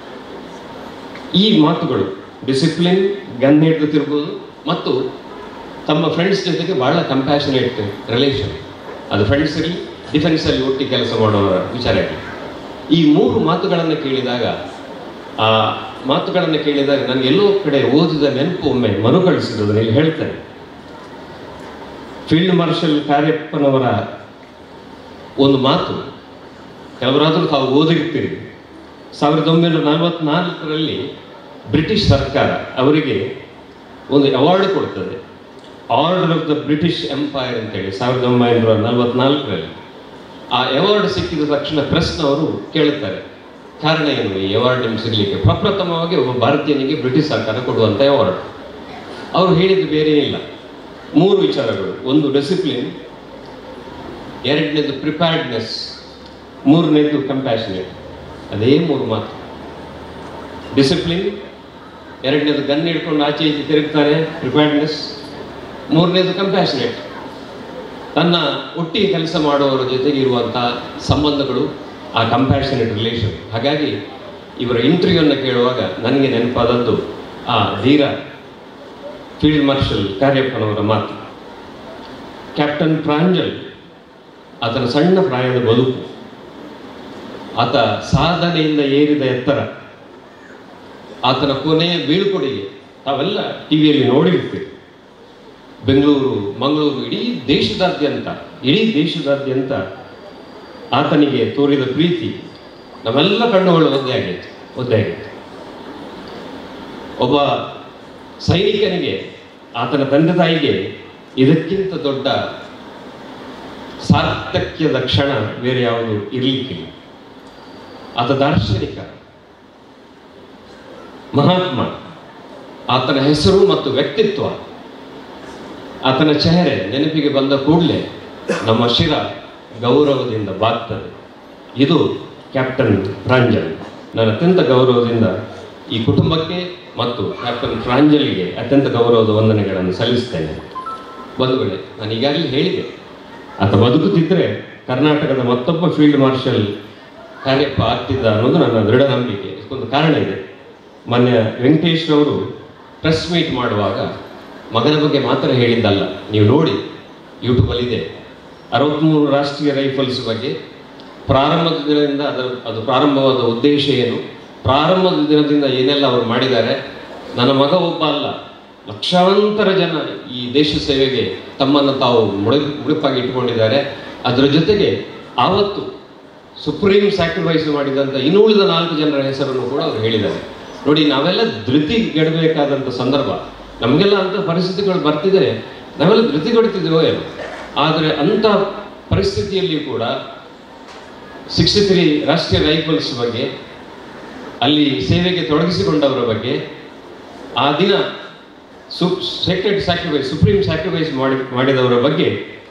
ಈ ಮಾತುಗಳು ಡಿಸಿಪ್ಲಿನ್ ಗನ್ ಹಿಡಿದು ತಿರುಗೋದು ಮತ್ತು ತಮ್ಮ ಫ್ರೆಂಡ್ಸ್ ಜೊತೆಗೆ ಬಹಳ ಕಂಪ್ಯಾಷನೇಟ್ ರಿಲೇಷನ್ ಅದು ಫ್ರೆಂಡ್ಸ್ ಇರಲಿ ಡಿಫೆನ್ಸಲ್ಲಿ ಒಟ್ಟಿ ಕೆಲಸ ಮಾಡೋರ ವಿಚಾರ ಇರಲಿ ಈ ಮೂರು ಮಾತುಗಳನ್ನು ಕೇಳಿದಾಗ ಆ ಮಾತುಗಳನ್ನು ಕೇಳಿದಾಗ ನನಗೆ ಎಲ್ಲೋ ಕಡೆ ಓದಿದ ನೆನಪು ಒಮ್ಮೆ ಮರುಕಳಿಸಿದ್ದು ಇಲ್ಲಿ ಹೇಳ್ತೇನೆ ಫೀಲ್ಡ್ ಮಾರ್ಷಲ್ ಕಾರ್ಯಪ್ಪನವರ ಒಂದು ಮಾತು ಕೆಲವರಾದರೂ ತಾವು ಓದಿರ್ತೀರಿ ಸಾವಿರದ ಒಂಬೈನೂರ ನಲವತ್ನಾಲ್ಕರಲ್ಲಿ ಬ್ರಿಟಿಷ್ ಸರ್ಕಾರ ಅವರಿಗೆ ಒಂದು ಅವಾರ್ಡ್ ಕೊಡ್ತದೆ Order of the British Empire ಅಂತೇಳಿ ಸಾವಿರದ ಒಂಬೈನೂರ ನಲವತ್ನಾಲ್ಕರಲ್ಲಿ ಆ ಅವಾರ್ಡ್ ಸಿಕ್ಕಿದ ತಕ್ಷಣ ಪ್ರೆಸ್ನವರು ಕೇಳುತ್ತಾರೆ ಕಾರಣ ಏನು ಈ ಅವಾರ್ಡ್ ನಿಮ್ಗೆ ಸಿಗಲಿಕ್ಕೆ ಪ್ರಪ್ರಥಮವಾಗಿ ಒಬ್ಬ ಭಾರತೀಯನಿಗೆ ಬ್ರಿಟಿಷ್ ಸರ್ಕಾರ ಕೊಡುವಂಥ ಅವಾರ್ಡ್ ಅವರು ಹೇಳಿದ್ದು ಬೇರೆ ಇಲ್ಲ ಮೂರು ವಿಚಾರಗಳು ಒಂದು ಡಿಸಿಪ್ಲಿನ್ ಎರಡನೇದು ಪ್ರಿಪೇರ್ಡ್ನೆಸ್ ಮೂರನೇದು ಕಂಪ್ಯಾಷನೇಟ್ ಅದೇ ಮೂರು ಮಾತು ಡಿಸಿಪ್ಲಿನ್ ಎರಡನೇದು ಗನ್ ಹಿಡ್ಕೊಂಡು ಆಚೆ ಈಚೆ ತಿರುಗ್ತಾರೆ ಪ್ರಿಪೇರ್ಡ್ನೆಸ್ ಮೂರನೇದು ಕಂಪ್ಯಾಷನೇಟ್ ತನ್ನ ಒಟ್ಟಿಗೆ ಕೆಲಸ ಮಾಡುವವರ ಜೊತೆಗೆ ಇರುವಂಥ ಸಂಬಂಧಗಳು ಆ ಕಂಪ್ಯಾಷನೇಟ್ ರಿಲೇಷನ್ ಹಾಗಾಗಿ ಇವರ ಇಂಟರ್ವ್ಯೂವನ್ನು ಕೇಳುವಾಗ ನನಗೆ ನೆನಪಾದದ್ದು ಆ ಧೀರ ಫೀಲ್ಡ್ ಮಾರ್ಷಲ್ ಕಾರ್ಯಪ್ಪನವರ ಮಾತು ಕ್ಯಾಪ್ಟನ್ ಪ್ರಾಂಜಲ್ ಆತನ ಸಣ್ಣ ಪ್ರಾಯದ ಬದುಕು ಆತ ಸಾಧನೆಯಿಂದ ಏರಿದ ಎತ್ತರ ಆತನ ಕೊನೆಯ ಬೀಳ್ಕೊಡುಗೆ ತಾವೆಲ್ಲ ಟಿವಿಯಲ್ಲಿ ನೋಡಿರ್ತೀರಿ ಬೆಂಗಳೂರು ಮಂಗಳೂರು ಇಡೀ ದೇಶದಾದ್ಯಂತ ಇಡೀ ದೇಶದಾದ್ಯಂತ ಆತನಿಗೆ ತೋರಿದ ಪ್ರೀತಿ ನಮ್ಮೆಲ್ಲ ಕಣ್ಣುಗಳು ಒಂದೇ ಆಗಿತ್ತು ಒಂದೇ ಆಗಿತ್ತು ಒಬ್ಬ ಸೈನಿಕನಿಗೆ ಆತನ ತಂದೆ ತಾಯಿಗೆ ಇದಕ್ಕಿಂತ ದೊಡ್ಡ ಸಾರ್ಥಕ್ಯದ ಕ್ಷಣ ಬೇರೆ ಯಾವುದು ಇರಲಿಕ್ಕಿಲ್ಲ ಆತ ದಾರ್ಶನಿಕ ಮಹಾತ್ಮ ಆತನ ಹೆಸರು ಮತ್ತು ವ್ಯಕ್ತಿತ್ವ ಆತನ ಚೆಹರೆ ನೆನಪಿಗೆ ಬಂದ ಕೂಡಲೇ ನಮ್ಮ ಶಿರ ಗೌರವದಿಂದ ಬಾಗ್ತದೆ ಇದು ಕ್ಯಾಪ್ಟನ್ ಪ್ರಾಂಜಲ್ ನಾನು ಅತ್ಯಂತ ಗೌರವದಿಂದ ಈ ಕುಟುಂಬಕ್ಕೆ ಮತ್ತು ಕ್ಯಾಪ್ಟನ್ ಪ್ರಾಂಜಲ್ಗೆ ಅತ್ಯಂತ ಗೌರವದ ವಂದನೆಗಳನ್ನು ಸಲ್ಲಿಸ್ತೇನೆ ಬಂಧುಗಳೇ ನಾನು ಈಗಾಗಲೇ ಹೇಳಿದೆ ಆತ ಬದುಕುತ್ತಿದ್ದರೆ ಕರ್ನಾಟಕದ ಮತ್ತೊಬ್ಬ ಫೀಲ್ಡ್ ಮಾರ್ಷಲ್ ಕಾರ್ಯಪ್ಪ ಆಗ್ತಿದ್ದ ಅನ್ನೋದು ನನ್ನ ದೃಢ ನಂಬಿಕೆ ಇದಕ್ಕೊಂದು ಕಾರಣ ಇದೆ ಮೊನ್ನೆ ವೆಂಕಟೇಶ್ ಅವರು ಪ್ರೆಸ್ ಮೀಟ್ ಮಾಡುವಾಗ ಮಗನ ಬಗ್ಗೆ ಮಾತ್ರ ಹೇಳಿದ್ದಲ್ಲ ನೀವು ನೋಡಿ ಯೂಟ್ಯೂಬಲ್ಲಿ ಇದೆ ಅರವತ್ತ್ಮೂರು ರಾಷ್ಟ್ರೀಯ ರೈಫಲ್ಸ್ ಬಗ್ಗೆ ಪ್ರಾರಂಭದ ದಿನದಿಂದ ಅದರ ಅದು ಪ್ರಾರಂಭವಾದ ಉದ್ದೇಶ ಏನು ಪ್ರಾರಂಭದ ದಿನದಿಂದ ಏನೆಲ್ಲ ಅವರು ಮಾಡಿದ್ದಾರೆ ನನ್ನ ಮಗ ಒಬ್ಬ ಅಲ್ಲ ಲಕ್ಷಾಂತರ ಜನ ಈ ದೇಶ ಸೇವೆಗೆ ತಮ್ಮನ್ನು ತಾವು ಮುಡಿ ಮುಡಿಪಾಗಿ ಇಟ್ಟುಕೊಂಡಿದ್ದಾರೆ ಅದರ ಜೊತೆಗೆ ಆವತ್ತು ಸುಪ್ರೀಂ ಸ್ಯಾಕ್ರಿಫೈಸ್ ಮಾಡಿದಂಥ ಇನ್ನುಳಿದ ನಾಲ್ಕು ಜನರ ಹೆಸರನ್ನು ಕೂಡ ಅವರು ಹೇಳಿದ್ದಾರೆ ನೋಡಿ ನಾವೆಲ್ಲ ಧೃತಿಗೆಡಬೇಕಾದಂಥ ಸಂದರ್ಭ ನಮಗೆಲ್ಲ ಅಂಥ ಪರಿಸ್ಥಿತಿಗಳು ಬರ್ತಿದೆ ನಾವೆಲ್ಲ ಧೃತಿಗೆಡ್ತಿದ್ದೇವೋ ಏನೋ ಆದರೆ ಅಂಥ ಪರಿಸ್ಥಿತಿಯಲ್ಲಿ ಕೂಡ ಸಿಕ್ಸ್ಟಿ ತ್ರೀ ರಾಷ್ಟ್ರೀಯ ರೈಫಲ್ಸ್ ಬಗ್ಗೆ ಅಲ್ಲಿ ಸೇವೆಗೆ ತೊಡಗಿಸಿಕೊಂಡವರ ಬಗ್ಗೆ ಆ ದಿನ ಸು ಸೆಕ್ರೆಟ್ ಸ್ಯಾಕ್ರಿಫೈಸ್ ಸುಪ್ರೀಂ ಸ್ಯಾಕ್ರಿಫೈಸ್ ಮಾಡಿ ಮಾಡಿದವರ ಬಗ್ಗೆ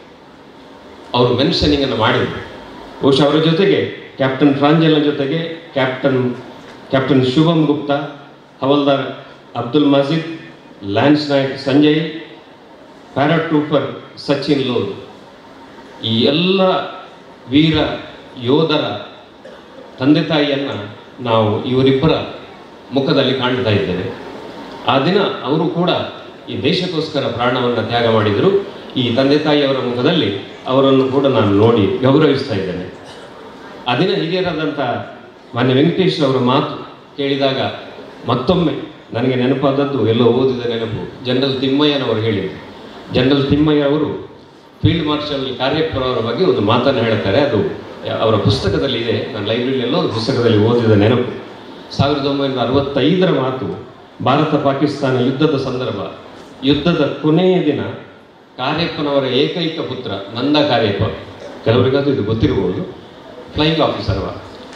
ಅವರು ಮೆನ್ಷನಿಂಗ್ ಅನ್ನು ಮಾಡಿದರು ಬಹುಶಃ ಅವರ ಜೊತೆಗೆ ಕ್ಯಾಪ್ಟನ್ ಫ್ರಾಂಜಲ್ನ ಜೊತೆಗೆ captain captain Shubham Gupta havaldar Abdul Majeed lance Naik Sanjay paratrooper Sachin Lod ಈ ಎಲ್ಲ ವೀರ ಯೋಧರ ತಂದೆ ತಾಯಿಯನ್ನು ನಾವು ಇವರಿಬ್ಬರ ಮುಖದಲ್ಲಿ ಕಾಣ್ತಾ ಇದ್ದೇವೆ ಆ ದಿನ ಅವರು ಕೂಡ ಈ ದೇಶಕ್ಕೋಸ್ಕರ ಪ್ರಾಣವನ್ನು ತ್ಯಾಗ ಮಾಡಿದರು ಈ ತಂದೆ ತಾಯಿಯವರ ಮುಖದಲ್ಲಿ ಅವರನ್ನು ಕೂಡ ನಾನು ನೋಡಿ ಗೌರವಿಸ್ತಾ ಇದ್ದೇನೆ ಆ ದಿನ ಹಿರಿಯರಾದಂಥ ಮಾನ್ಯ ವೆಂಕಟೇಶ್ ಅವರ ಮಾತು ಕೇಳಿದಾಗ ಮತ್ತೊಮ್ಮೆ ನನಗೆ ನೆನಪಾದದ್ದು ಎಲ್ಲೋ ಓದಿದ ನೆನಪು ಜನರಲ್ ತಿಮ್ಮಯ್ಯನವರು ಹೇಳಿದರು ಜನರಲ್ ತಿಮ್ಮಯ್ಯ ಅವರು ಫೀಲ್ಡ್ ಮಾರ್ಷಲ್ ಕಾರ್ಯಪ್ಪರ ಅವರ ಬಗ್ಗೆ ಒಂದು ಮಾತನ್ನು ಹೇಳ್ತಾರೆ ಅದು ಅವರ ಪುಸ್ತಕದಲ್ಲಿ ಇದೆ ನಾನು ಲೈಬ್ರರಿಯಲ್ಲೋ ಒಂದು ಪುಸ್ತಕದಲ್ಲಿ ಓದಿದ ನೆನಪು ಸಾವಿರದ ಒಂಬೈನೂರ ಅರವತ್ತೈದರ ಮಾತು ಭಾರತ ಪಾಕಿಸ್ತಾನ ಯುದ್ಧದ ಸಂದರ್ಭ ಯುದ್ಧದ ಕೊನೆಯ ದಿನ ಕಾರ್ಯಪ್ಪನವರ ಏಕೈಕ ಪುತ್ರ ನಂದ ಕಾರ್ಯಪ್ಪ ಕೆಲವರಿಗಾದ್ರೂ ಇದು ಗೊತ್ತಿರಬಹುದು ಫ್ಲೈಯಿಂಗ್ ಆಫೀಸರ್ ಅವ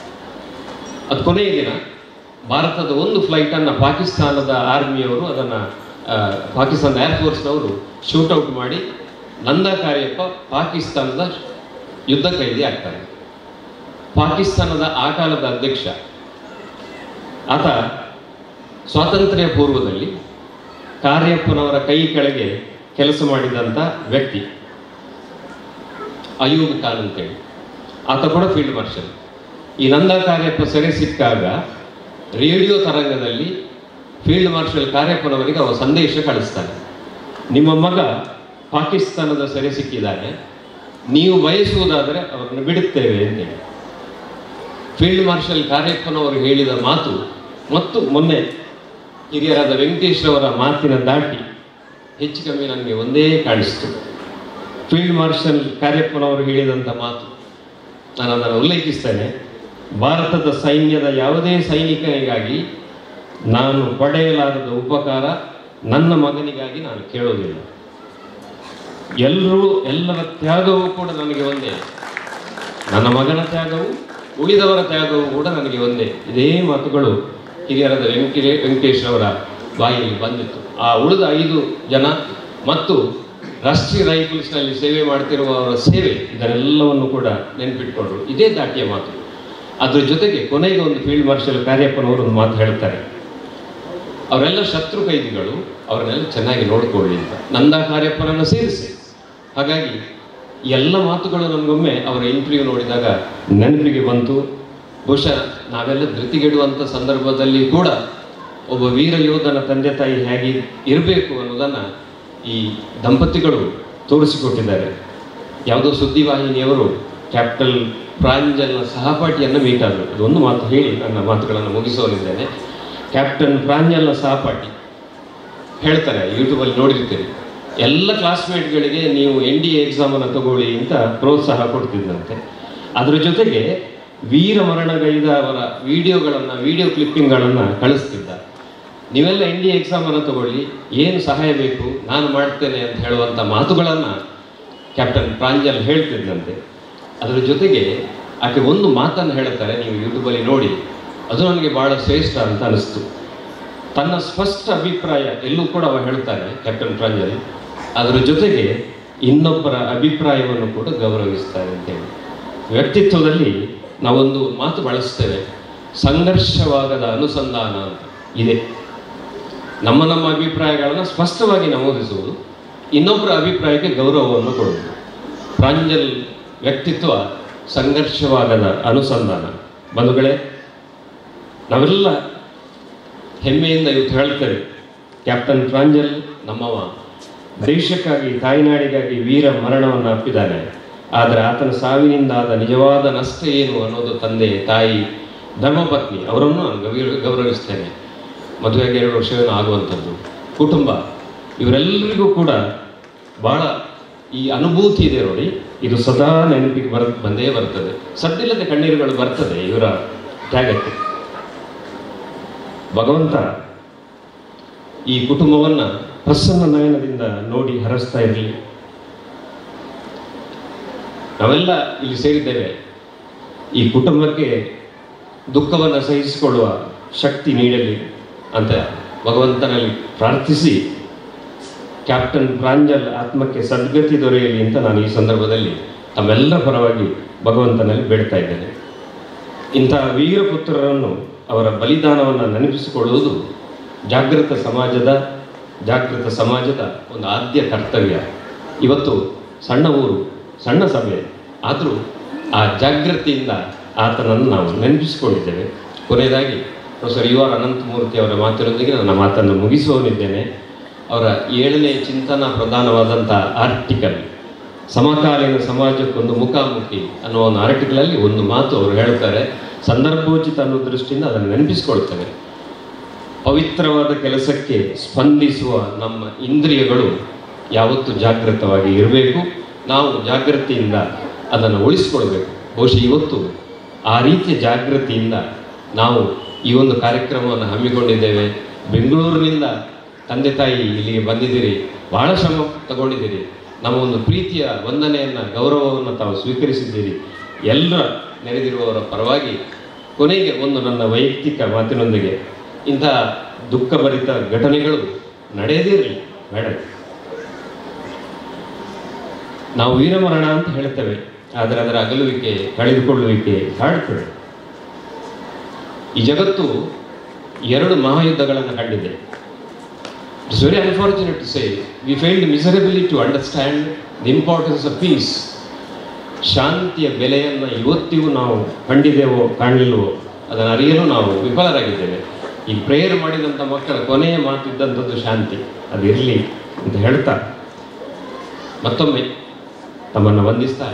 ಅದು ಕೊನೆಯ ದಿನ ಭಾರತದ ಒಂದು ಫ್ಲೈಟನ್ನು ಪಾಕಿಸ್ತಾನದ ಆರ್ಮಿಯವರು ಅದನ್ನು ಪಾಕಿಸ್ತಾನದ ಏರ್ಫೋರ್ಸ್ನವರು ಶೂಟೌಟ್ ಮಾಡಿ ನಂದ ಕಾರ್ಯಪ್ಪ ಪಾಕಿಸ್ತಾನದ ಯುದ್ಧ ಕೈದಿ ಆಗ್ತಾರೆ ಪಾಕಿಸ್ತಾನದ ಆ ಕಾಲದ ಅಧ್ಯಕ್ಷ ಆತ ಸ್ವಾತಂತ್ರ್ಯ ಪೂರ್ವದಲ್ಲಿ ಕಾರ್ಯಪ್ಪನವರ ಕೈ ಕೆಳಗೆ ಕೆಲಸ ಮಾಡಿದಂಥ ವ್ಯಕ್ತಿ ಅಯೂಬ್ ಖಾನ್ ಅಂತೇಳಿ ಆತ ಕೂಡ ಫೀಲ್ಡ್ ಮಾರ್ಷಲ್ ಈ ನಂದ ಕಾರ್ಯಪ್ಪ ಸೆರೆ ಸಿಕ್ಕಾಗ ರೇಡಿಯೋ ತರಂಗದಲ್ಲಿ ಫೀಲ್ಡ್ ಮಾರ್ಷಲ್ ಕಾರ್ಯಪ್ಪನವರಿಗೆ ಅವ ಸಂದೇಶ ಕಳಿಸ್ತಾನೆ ನಿಮ್ಮ ಮಗ ಪಾಕಿಸ್ತಾನದ ಸೆರೆ ಸಿಕ್ಕಿದ್ದಾನೆ ನೀವು ಬಯಸುವುದಾದರೆ ಅವರನ್ನು ಬಿಡುತ್ತೇವೆ ಅಂತೇಳಿ ಫೀಲ್ಡ್ ಮಾರ್ಷಲ್ ಕಾರ್ಯಪ್ಪನವರು ಹೇಳಿದ ಮಾತು ಮತ್ತು ಮೊನ್ನೆ ಹಿರಿಯರಾದ ವೆಂಕಟೇಶ್ ಅವರ ಮಾತಿನ ದಾಟಿ ಹೆಚ್ಚು ಕಮ್ಮಿ ನನಗೆ ಒಂದೇ ಕಾಣಿಸ್ತು ಫೀಲ್ಡ್ ಮಾರ್ಷಲ್ ಕಾರ್ಯಪ್ಪನವರು ಹೇಳಿದಂಥ ಮಾತು ನಾನು ಅದನ್ನು ಉಲ್ಲೇಖಿಸ್ತೇನೆ ಭಾರತದ ಸೈನ್ಯದ ಯಾವುದೇ ಸೈನಿಕನಿಗಾಗಿ ನಾನು ಪಡೆಯಲಾರದ ಉಪಕಾರ ನನ್ನ ಮಗನಿಗಾಗಿ ನಾನು ಕೇಳೋದಿಲ್ಲ ಎಲ್ಲರೂ ಎಲ್ಲರ ತ್ಯಾಗವೂ ಕೂಡ ನನಗೆ ಒಂದೇ ನನ್ನ ಮಗನ ತ್ಯಾಗವು ಉಳಿದವರ ತ್ಯಾಗವು ಕೂಡ ನನಗೆ ಒಂದೇ ಇದೇ ಮಾತುಗಳು ಹಿರಿಯರಾದ ವೆಂಕಟೇ ವೆಂಕಟೇಶ್ ಅವರ ಬಾಯಿಯಲ್ಲಿ ಬಂದಿತ್ತು ಆ ಉಳಿದ ಐದು ಜನ ಮತ್ತು ರಾಷ್ಟ್ರೀಯ ರೈಫಲ್ಸ್ನಲ್ಲಿ ಸೇವೆ ಮಾಡ್ತಿರುವವರ ಸೇವೆ ಇದನ್ನೆಲ್ಲವನ್ನು ಕೂಡ ನೆನಪಿಟ್ಕೊಂಡ್ರು ಇದೇ ದಾಟಿಯ ಮಾತು ಅದ್ರ ಜೊತೆಗೆ ಕೊನೆಗೆ ಒಂದು ಫೀಲ್ಡ್ ಮಾರ್ಷಲ್ ಕಾರ್ಯಪ್ಪನವರು ಒಂದು ಮಾತು ಹೇಳ್ತಾರೆ ಅವರೆಲ್ಲ ಶತ್ರು ಕೈದಿಗಳು ಅವರನ್ನೆಲ್ಲ ಚೆನ್ನಾಗಿ ನೋಡಿಕೊಳ್ಳಿ ಅಂತ ನಂದ ಕಾರ್ಯಪ್ಪನನ್ನು ಸೇರಿಸಿ ಹಾಗಾಗಿ ಈ ಎಲ್ಲ ಮಾತುಗಳು ನನಗೊಮ್ಮೆ ಅವರ ಇಂಟರ್ವ್ಯೂ ನೋಡಿದಾಗ ನೆನಪಿಗೆ ಬಂತು ಬಹುಶಃ ನಾವೆಲ್ಲ ಧೃತಿಗೆಡುವಂಥ ಸಂದರ್ಭದಲ್ಲಿ ಕೂಡ ಒಬ್ಬ ವೀರ ಯೋಧನ ತಂದೆ ತಾಯಿ ಹೇಗೆ ಇರಬೇಕು ಅನ್ನೋದನ್ನು ಈ ದಂಪತಿಗಳು ತೋರಿಸಿಕೊಟ್ಟಿದ್ದಾರೆ ಯಾವುದೋ ಸುದ್ದಿವಾಹಿನಿಯವರು ಕ್ಯಾಪಿಟಲ್ ಪ್ರಾಂಜಲ್ನ ಸಹಪಾಠಿಯನ್ನು ಮೀಟ್ ಆದರು ಅದೊಂದು ಮಾತು ಹೇಳಿ ನನ್ನ ಮಾತುಗಳನ್ನು ಮುಗಿಸೋಲಿದ್ದೇನೆ ಕ್ಯಾಪ್ಟನ್ ಪ್ರಾಂಜಲ್ನ ಸಹಪಾಠಿ ಹೇಳ್ತಾರೆ ಯೂಟ್ಯೂಬಲ್ಲಿ ನೋಡಿರ್ತೀರಿ ಎಲ್ಲ ಕ್ಲಾಸ್ಮೇಟ್ಗಳಿಗೆ ನೀವು ಎನ್ ಡಿ ಎ ಎಕ್ಸಾಮನ್ನು ತಗೊಳ್ಳಿ ಅಂತ ಪ್ರೋತ್ಸಾಹ ಕೊಡ್ತಿದ್ದಂತೆ ಅದ್ರ ಜೊತೆಗೆ ವೀರ ಮರಣಗೈದ ಅವರ ವಿಡಿಯೋಗಳನ್ನು ವಿಡಿಯೋ ಕ್ಲಿಪ್ಪಿಂಗ್ಗಳನ್ನು ಕಳಿಸ್ತಿದ್ದ ನೀವೆಲ್ಲ ಎನ್ ಡಿ ಎ ಎಕ್ಸಾಮನ್ನು ತಗೊಳ್ಳಿ ಏನು ಸಹಾಯ ಬೇಕು ನಾನು ಮಾಡ್ತೇನೆ ಅಂತ ಹೇಳುವಂಥ ಮಾತುಗಳನ್ನು ಕ್ಯಾಪ್ಟನ್ ಪ್ರಾಂಜಲ್ ಹೇಳ್ತಿದ್ದಂತೆ ಅದರ ಜೊತೆಗೆ ಆಕೆ ಒಂದು ಮಾತನ್ನು ಹೇಳ್ತಾರೆ ನೀವು ಯೂಟ್ಯೂಬಲ್ಲಿ ನೋಡಿ ಅದು ನನಗೆ ಭಾಳ ಶ್ರೇಷ್ಠ ಅಂತ ಅನಿಸ್ತು ತನ್ನ ಸ್ಪಷ್ಟ ಅಭಿಪ್ರಾಯ ಎಲ್ಲೂ ಕೂಡ ಅವ ಹೇಳ್ತಾನೆ ಕ್ಯಾಪ್ಟನ್ ಪ್ರಾಂಜಲ್ ಅದರ ಜೊತೆಗೆ ಇನ್ನೊಬ್ಬರ ಅಭಿಪ್ರಾಯವನ್ನು ಕೂಡ ಗೌರವಿಸ್ತಾರೆ ಅಂತೇಳಿ ವ್ಯಕ್ತಿತ್ವದಲ್ಲಿ ನಾವೊಂದು ಮಾತು ಬಳಸ್ತೇವೆ ಸಂಘರ್ಷವಾಗದ ಅನುಸಂಧಾನ ಅಂತ ಇದೆ ನಮ್ಮ ನಮ್ಮ ಅಭಿಪ್ರಾಯಗಳನ್ನು ಸ್ಪಷ್ಟವಾಗಿ ನಮೂದಿಸುವುದು ಇನ್ನೊಬ್ಬರ ಅಭಿಪ್ರಾಯಕ್ಕೆ ಗೌರವವನ್ನು ಕೊಡುವುದು ಪ್ರಾಂಜಲ್ ವ್ಯಕ್ತಿತ್ವ ಸಂಘರ್ಷವಾಗದ ಅನುಸಂಧಾನ ಬಂಧುಗಳೇ ನಾವೆಲ್ಲ ಹೆಮ್ಮೆಯಿಂದ ಇವತ್ತು ಹೇಳ್ತೇವೆ ಕ್ಯಾಪ್ಟನ್ ಪ್ರಾಂಜಲ್ ನಮ್ಮವ ದೇಶಕ್ಕಾಗಿ ತಾಯ್ನಾಡಿಗಾಗಿ ವೀರ ಮರಣವನ್ನು ಅಪ್ಪಿದ್ದಾನೆ ಆದರೆ ಆತನ ಸಾವಿನಿಂದಾದ ನಿಜವಾದ ನಷ್ಟ ಏನು ಅನ್ನೋದು ತಂದೆ ತಾಯಿ ಧರ್ಮಪತ್ನಿ ಅವರನ್ನು ನಾನು ಗೌರವ ಗೌರವಿಸ್ತೇನೆ ಮದುವೆಗೆ ಎರಡು ವರ್ಷವೇನೋ ಆಗುವಂಥದ್ದು ಕುಟುಂಬ ಇವರೆಲ್ಲರಿಗೂ ಕೂಡ ಬಹಳ ಈ ಅನುಭೂತಿ ಇದೆ ನೋಡಿ ಇದು ಸದಾ ನೆನಪಿಗೆ ಬರ್ ಬಂದೇ ಬರ್ತದೆ ಸದ್ದಿಲ್ಲದೆ ಕಣ್ಣೀರುಗಳು ಬರ್ತದೆ ಇವರ ತ್ಯಾಗಕ್ಕೆ ಭಗವಂತ ಈ ಕುಟುಂಬವನ್ನ ಪ್ರಸನ್ನ ನಯನದಿಂದ ನೋಡಿ ಹರಸ್ತಾ ಇರಲಿ ನಾವೆಲ್ಲ ಇಲ್ಲಿ ಸೇರಿದ್ದೇವೆ ಈ ಕುಟುಂಬಕ್ಕೆ ದುಃಖವನ್ನು ಸಹಿಸಿಕೊಳ್ಳುವ ಶಕ್ತಿ ನೀಡಲಿ ಅಂತ ಭಗವಂತನಲ್ಲಿ ಪ್ರಾರ್ಥಿಸಿ ಕ್ಯಾಪ್ಟನ್ ಪ್ರಾಂಜಲ್ ಆತ್ಮಕ್ಕೆ ಸದ್ಗತಿ ದೊರೆಯಲಿ ಅಂತ ನಾನು ಈ ಸಂದರ್ಭದಲ್ಲಿ ತಮ್ಮೆಲ್ಲ ಪರವಾಗಿ ಭಗವಂತನಲ್ಲಿ ಬೇಡ್ತಾ ಇದ್ದೇನೆ ಇಂತಹ ವೀರಪುತ್ರರನ್ನು ಅವರ ಬಲಿದಾನವನ್ನು ನೆನಪಿಸಿಕೊಳ್ಳುವುದು ಜಾಗೃತ ಸಮಾಜದ ಜಾಗೃತ ಸಮಾಜದ ಒಂದು ಆದ್ಯ ಕರ್ತವ್ಯ ಇವತ್ತು ಸಣ್ಣ ಊರು ಸಣ್ಣ ಸಭೆ ಆದರೂ ಆ ಜಾಗೃತಿಯಿಂದ ಆತನನ್ನು ನಾವು ನೆನಪಿಸಿಕೊಂಡಿದ್ದೇವೆ ಕೊನೆಯದಾಗಿ ಪ್ರೊಫೆಸರ್ ಯು ಆರ್ ಅನಂತಮೂರ್ತಿ ಅವರ ಮಾತಿನೊಂದಿಗೆ ನನ್ನ ಮಾತನ್ನು ಮುಗಿಸುವನಿದ್ದೇನೆ ಅವರ ಏಳನೇ ಚಿಂತನ ಪ್ರಧಾನವಾದಂಥ ಆರ್ಟಿಕಲ್ ಸಮಕಾಲೀನ ಸಮಾಜಕ್ಕೊಂದು ಮುಖಾಮುಖಿ ಅನ್ನೋ ಒಂದು ಆರ್ಟಿಕಲಲ್ಲಿ ಒಂದು ಮಾತು ಅವರು ಹೇಳ್ತಾರೆ ಸಂದರ್ಭೋಚಿತ ಅನ್ನೋ ದೃಷ್ಟಿಯಿಂದ ಅದನ್ನು ನೆನಪಿಸ್ಕೊಳ್ತೇವೆ ಪವಿತ್ರವಾದ ಕೆಲಸಕ್ಕೆ ಸ್ಪಂದಿಸುವ ನಮ್ಮ ಇಂದ್ರಿಯಗಳು ಯಾವತ್ತೂ ಜಾಗೃತವಾಗಿ ಇರಬೇಕು ನಾವು ಜಾಗೃತಿಯಿಂದ ಅದನ್ನು ಉಳಿಸ್ಕೊಳ್ಬೇಕು ಬಹುಶಃ ಇವತ್ತು ಆ ರೀತಿಯ ಜಾಗೃತಿಯಿಂದ ನಾವು ಈ ಒಂದು ಕಾರ್ಯಕ್ರಮವನ್ನು ಹಮ್ಮಿಕೊಂಡಿದ್ದೇವೆ ಬೆಂಗಳೂರಿನಿಂದ ತಂದೆ ತಾಯಿ ಇಲ್ಲಿಗೆ ಬಂದಿದ್ದೀರಿ ಬಹಳ ಶ್ರಮ ತಗೊಂಡಿದ್ದೀರಿ ನಮ್ಮ ಒಂದು ಪ್ರೀತಿಯ ವಂದನೆಯನ್ನು ಗೌರವವನ್ನು ತಾವು ಸ್ವೀಕರಿಸಿದ್ದೀರಿ ಎಲ್ಲರ ನೆರೆದಿರುವವರ ಪರವಾಗಿ ಕೊನೆಗೆ ಒಂದು ನನ್ನ ವೈಯಕ್ತಿಕ ಮಾತಿನೊಂದಿಗೆ ಇಂಥ ದುಃಖಭರಿತ ಘಟನೆಗಳು ನಡೆಯದಿರಲಿ ಬೇಡ ನಾವು ವೀರಮರಣ ಅಂತ ಹೇಳ್ತೇವೆ ಆದರೆ ಅದರ ಅಗಲುವಿಕೆ ಕಳೆದುಕೊಳ್ಳುವಿಕೆ ಕಾಡುತ್ತದೆ ಈ ಜಗತ್ತು ಎರಡು ಮಹಾಯುದ್ಧಗಳನ್ನು ಕಂಡಿದೆ it's very unfortunate to say we failed miserably to understand the importance of peace ಶಾಂತಿಯ ಬೆಲೆಯನ್ನು ಇವತ್ತಿಗೂ ನಾವು ಕಂಡಿದ್ದೇವೋ ಕಾಣಲಿಲ್ವೋ ಅದನ್ನು ಅರಿಯಲು ನಾವು ವಿಫಲರಾಗಿದ್ದೇವೆ ಈ ಪ್ರೇಯರ್ ಮಾಡಿದಂಥ ಮಕ್ಕಳ ಕೊನೆಯ ಮಾತಿದ್ದಂಥದ್ದು ಶಾಂತಿ ಅದು ಇರಲಿ ಅಂತ ಹೇಳ್ತಾ ಮತ್ತೊಮ್ಮೆ ತಮ್ಮನ್ನು ವಂದಿಸ್ತಾ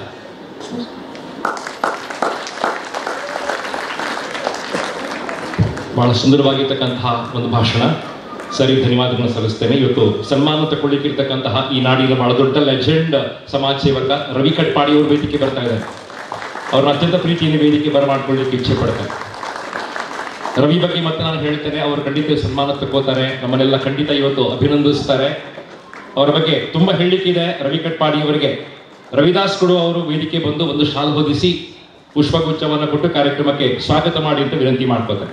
ಬಹಳ ಸುಂದರವಾಗಿರ್ತಕ್ಕಂತಹ ಒಂದು ಭಾಷಣ ಸರಿ ಧನ್ಯವಾದಗಳನ್ನು ಸಲ್ಲಿಸ್ತೇನೆ ಇವತ್ತು ಸನ್ಮಾನ ತಗೊಳ್ಳಿಕ್ಕಿರ್ತಕ್ಕಂತಹ ಈ ನಾಡಿನ ಬಹಳ ದೊಡ್ಡ ಲೆಜೆಂಡ್ ಸಮಾಜ ಸೇವಕ ರವಿ ಕಟ್ಪಾಡಿ ಅವರು ವೇದಿಕೆ ಬರ್ತಾ ಇದ್ದಾರೆ ಅವ್ರನ್ನ ಅತ್ಯಂತ ಪ್ರೀತಿಯಿಂದ ವೇದಿಕೆ ಬರಮಾಡ್ಕೊಳ್ಳಿಕ್ಕೆ ಇಚ್ಛೆ ಪಡ್ತಾರೆ ರವಿ ಬಗ್ಗೆ ಮತ್ತೆ ನಾನು ಹೇಳ್ತೇನೆ ಅವರು ಖಂಡಿತ ಸನ್ಮಾನ ತಗೋತಾರೆ ನಮ್ಮನ್ನೆಲ್ಲ ಖಂಡಿತ ಇವತ್ತು ಅಭಿನಂದಿಸ್ತಾರೆ ಅವರ ಬಗ್ಗೆ ತುಂಬಾ ಹೇಳಿಕ್ಕಿದೆ ರವಿ ಕಟ್ಪಾಡಿ ಅವರಿಗೆ ರವಿದಾಸ್ ಕೊಡು ಅವರು ವೇದಿಕೆ ಬಂದು ಒಂದು ಶಾಲ್ ಹೊದಿಸಿ ಪುಷ್ಪಗುಚ್ಛವನ್ನು ಕೊಟ್ಟು ಕಾರ್ಯಕ್ರಮಕ್ಕೆ ಸ್ವಾಗತ ಮಾಡಿ ಅಂತ ವಿನಂತಿ ಮಾಡ್ಕೋತಾರೆ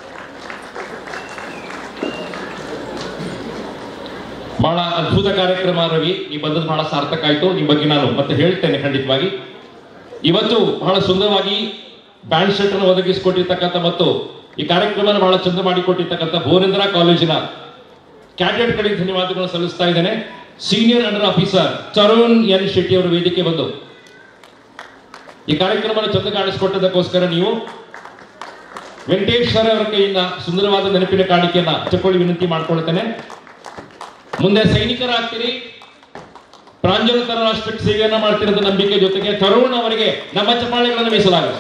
ಬಹಳ ಅದ್ಭುತ ಕಾರ್ಯಕ್ರಮ ರವಿ ನೀವು ಬಂದದ್ದು ಬಹಳ ಸಾರ್ಥಕ ಆಯ್ತು ನಿಮ್ಮ ಬಗ್ಗೆ ನಾನು ಮತ್ತೆ ಹೇಳ್ತೇನೆ ಖಂಡಿತವಾಗಿ ಇವತ್ತು ಬಹಳ ಸುಂದರವಾಗಿ ಬ್ಯಾಂಡ್ ಶರ್ಟ್ ಅನ್ನು ಒದಗಿಸಿಕೊಟ್ಟಿರ್ತಕ್ಕಂಥ ಮತ್ತು ಈ ಕಾರ್ಯಕ್ರಮನ ಬಹಳ ಚಂದ ಮಾಡಿಕೊಟ್ಟಿರ್ತಕ್ಕಂಥ ಭುವನೇಂದ್ರ ಕಾಲೇಜಿನ ಕ್ಯಾಡೆಟ್ಗಳಿಗೆ ಧನ್ಯವಾದಗಳನ್ನು ಸಲ್ಲಿಸ್ತಾ ಇದ್ದೇನೆ senior under officer Tarun N Shetty ಅವರ ವೇದಿಕೆ ಬಂದು ಈ ಕಾರ್ಯಕ್ರಮವನ್ನು ಚಂದ ಕಾಣಿಸ್ಕೊಟ್ಟದಕ್ಕೋಸ್ಕರ ನೀವು ವೆಂಕಟೇಶ್ ಸರ್ ಅವರ ಕೈಯಿಂದ ಸುಂದರವಾದ ನೆನಪಿನ ಕಾಣಿಕೆಯನ್ನ ತಕೊಳ್ಳಿ ವಿನಂತಿ ಮಾಡ್ಕೊಳ್ತೇನೆ ಮುಂದೆ ಸೈನಿಕರಾಗ್ತೀರಿ ಪ್ರಾಂಜಲತರ ರಾಷ್ಟ್ರಕ್ಕೆ ಸೇವೆಯನ್ನ ಮಾಡ್ತಿರೋದ ನಂಬಿಕೆ ಜೊತೆಗೆ ತರುಣ್ ಅವರಿಗೆ ನಮ್ಮ ಚಪ್ಪಾಳೆಗಳನ್ನು ಮೀಸಲಾಗುತ್ತೆ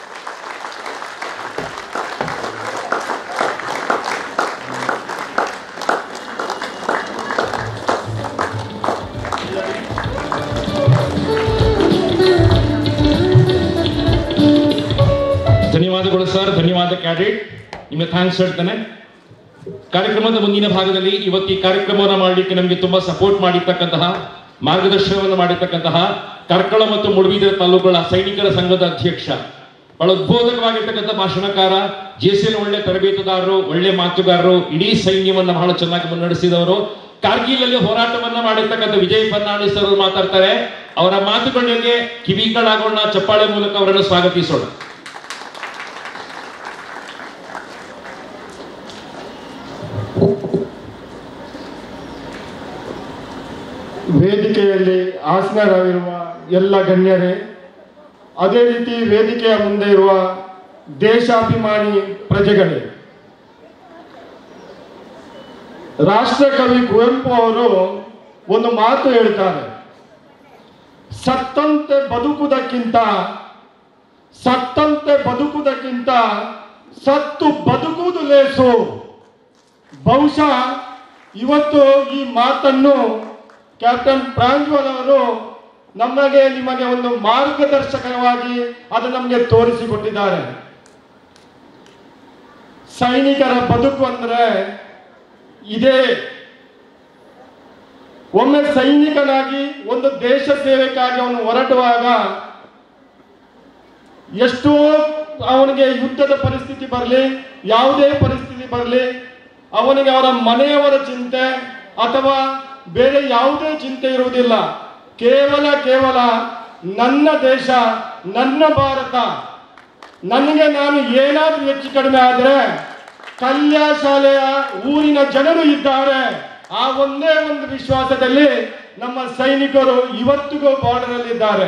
ಧನ್ಯವಾದಗಳು ಸರ್ ಧನ್ಯವಾದ ಕ್ಯಾಡೆಟ್ ನಿಮಗೆ ಥ್ಯಾಂಕ್ಸ್ ಹೇಳ್ತೇನೆ ಕಾರ್ಯಕ್ರಮದ ಮುಂದಿನ ಭಾಗದಲ್ಲಿ ಇವತ್ತು ಈ ಕಾರ್ಯಕ್ರಮವನ್ನು ಮಾಡಲಿಕ್ಕೆ ನಮಗೆ ತುಂಬಾ ಸಪೋರ್ಟ್ ಮಾಡಿರ್ತಕ್ಕಂತಹ ಮಾರ್ಗದರ್ಶನವನ್ನು ಮಾಡಿರ್ತಕ್ಕಂತಹ ಕಾರ್ಕಳ ಮತ್ತು ಮುಳುಬಿದಿರೆ ತಾಲೂಕುಗಳ ಸೈನಿಕರ ಸಂಘದ ಅಧ್ಯಕ್ಷ ಬಹಳ ಉದ್ಬೋಧಕವಾಗಿರ್ತಕ್ಕಂಥ ಭಾಷಣಕಾರ ಜೇಸಿನ ಒಳ್ಳೆ ತರಬೇತುದಾರರು ಒಳ್ಳೆ ಮಾತುಗಾರರು ಇಡೀ ಸೈನ್ಯವನ್ನ ಬಹಳ ಚೆನ್ನಾಗಿ ಮುನ್ನಡೆಸಿದವರು ಕಾರ್ಗಿಲ್ ಅಲ್ಲಿ ಹೋರಾಟವನ್ನ ಮಾಡಿರ್ತಕ್ಕಂಥ ವಿಜಯ್ ಫರ್ನಾಂಡಿಸ್ ಅವರು ಮಾತಾಡ್ತಾರೆ ಅವರ ಮಾತುಗಳಿಗೆ ಕಿವಿಗಳಾಗೋಣ ಚಪ್ಪಾಳೆ ಮೂಲಕ ಅವರನ್ನು ಸ್ವಾಗತಿಸೋಣ ವೇದಿಕೆಯಲ್ಲಿ ಆಸನರಾಗಿರುವ ಎಲ್ಲ ಗಣ್ಯರೇ ಅದೇ ರೀತಿ ವೇದಿಕೆಯ ಮುಂದೆ ಇರುವ ದೇಶಾಭಿಮಾನಿ ಪ್ರಜೆಗಳೇ ರಾಷ್ಟ್ರಕವಿ ಕುವೆಂಪು ಅವರು ಒಂದು ಮಾತು ಹೇಳ್ತಾರೆ ಸತ್ತಂತೆ ಬದುಕುವುದಕ್ಕಿಂತ ಸತ್ತಂತೆ ಬದುಕುವುದಕ್ಕಿಂತ ಸತ್ತು ಬದುಕುವುದು ಲೇಸು ಬಹುಶಃ ಇವತ್ತು ಈ ಮಾತನ್ನು ಕ್ಯಾಪ್ಟನ್ ಪ್ರಾಂಜ್ವಲ್ ಅವರು ನಮಗೆ ನಿಮಗೆ ಒಂದು ಮಾರ್ಗದರ್ಶಕವಾಗಿ ಅದು ನಮಗೆ ತೋರಿಸಿಕೊಟ್ಟಿದ್ದಾರೆ ಸೈನಿಕರ ಬದುಕು ಅಂದ್ರೆ ಇದೇ ಒಮ್ಮೆ ಸೈನಿಕನಾಗಿ ಒಂದು ದೇಶ ಸೇವೆಗಾಗಿ ಅವನು ಹೊರಡುವಾಗ ಎಷ್ಟೋ ಅವನಿಗೆ ಯುದ್ಧದ ಪರಿಸ್ಥಿತಿ ಬರಲಿ ಯಾವುದೇ ಪರಿಸ್ಥಿತಿ ಬರಲಿ ಅವನಿಗೆ ಅವರ ಮನೆಯವರ ಚಿಂತೆ ಅಥವಾ ಬೇರೆ ಯಾವುದೇ ಚಿಂತೆ ಇರುವುದಿಲ್ಲ ಕೇವಲ ಕೇವಲ ನನ್ನ ದೇಶ ನನ್ನ ಭಾರತ ನನಗೆ ನಾನು ಏನಾದ್ರೂ ಹೆಚ್ಚು ಕಡಿಮೆ ಆದ್ರೆ ಕಲ್ಯಾ ಶಾಲೆಯ ಊರಿನ ಜನರು ಇದ್ದಾರೆ ಆ ಒಂದೇ ಒಂದು ವಿಶ್ವಾಸದಲ್ಲಿ ನಮ್ಮ ಸೈನಿಕರು ಇವತ್ತಿಗೂ ಬಾರ್ಡರ್ ಅಲ್ಲಿ ಇದ್ದಾರೆ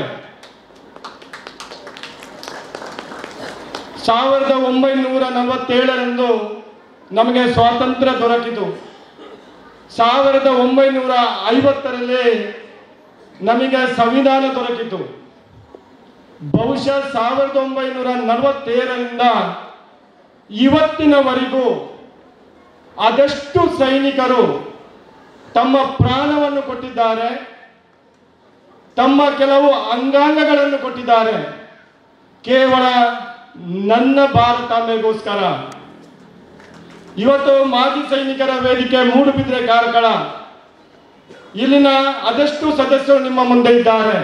ಸಾವಿರದ ಒಂಬೈನೂರ ನಲವತ್ತೇಳರಂದು ನಮಗೆ ಸ್ವಾತಂತ್ರ್ಯ ದೊರಕಿತು ಸಾವಿರದ ಒಂಬೈನೂರ ಐವತ್ತರಲ್ಲಿ ನಮಗೆ ಸಂವಿಧಾನ ದೊರಕಿತು ಬಹುಶಃ ಸಾವಿರದ ಒಂಬೈನೂರ ನಲವತ್ತೇಳರಿಂದ ಇವತ್ತಿನವರೆಗೂ ಅದೆಷ್ಟು ಸೈನಿಕರು ತಮ್ಮ ಪ್ರಾಣವನ್ನು ಕೊಟ್ಟಿದ್ದಾರೆ ತಮ್ಮ ಕೆಲವು ಅಂಗಾಂಗಗಳನ್ನು ಕೊಟ್ಟಿದ್ದಾರೆ ಕೇವಲ ನನ್ನ ಭಾರತಾಂಬೆಗೋಸ್ಕರ ಇವತ್ತು ಮಾಜಿ ಸೈನಿಕರ ವೇದಿಕೆ ಮೂಡುಬಿದ್ರೆ ಕಾರ್ಕಳ ಇಲ್ಲಿನ ಅದೆಷ್ಟು ಸದಸ್ಯರು ನಿಮ್ಮ ಮುಂದೆ ಇದ್ದಾರೆ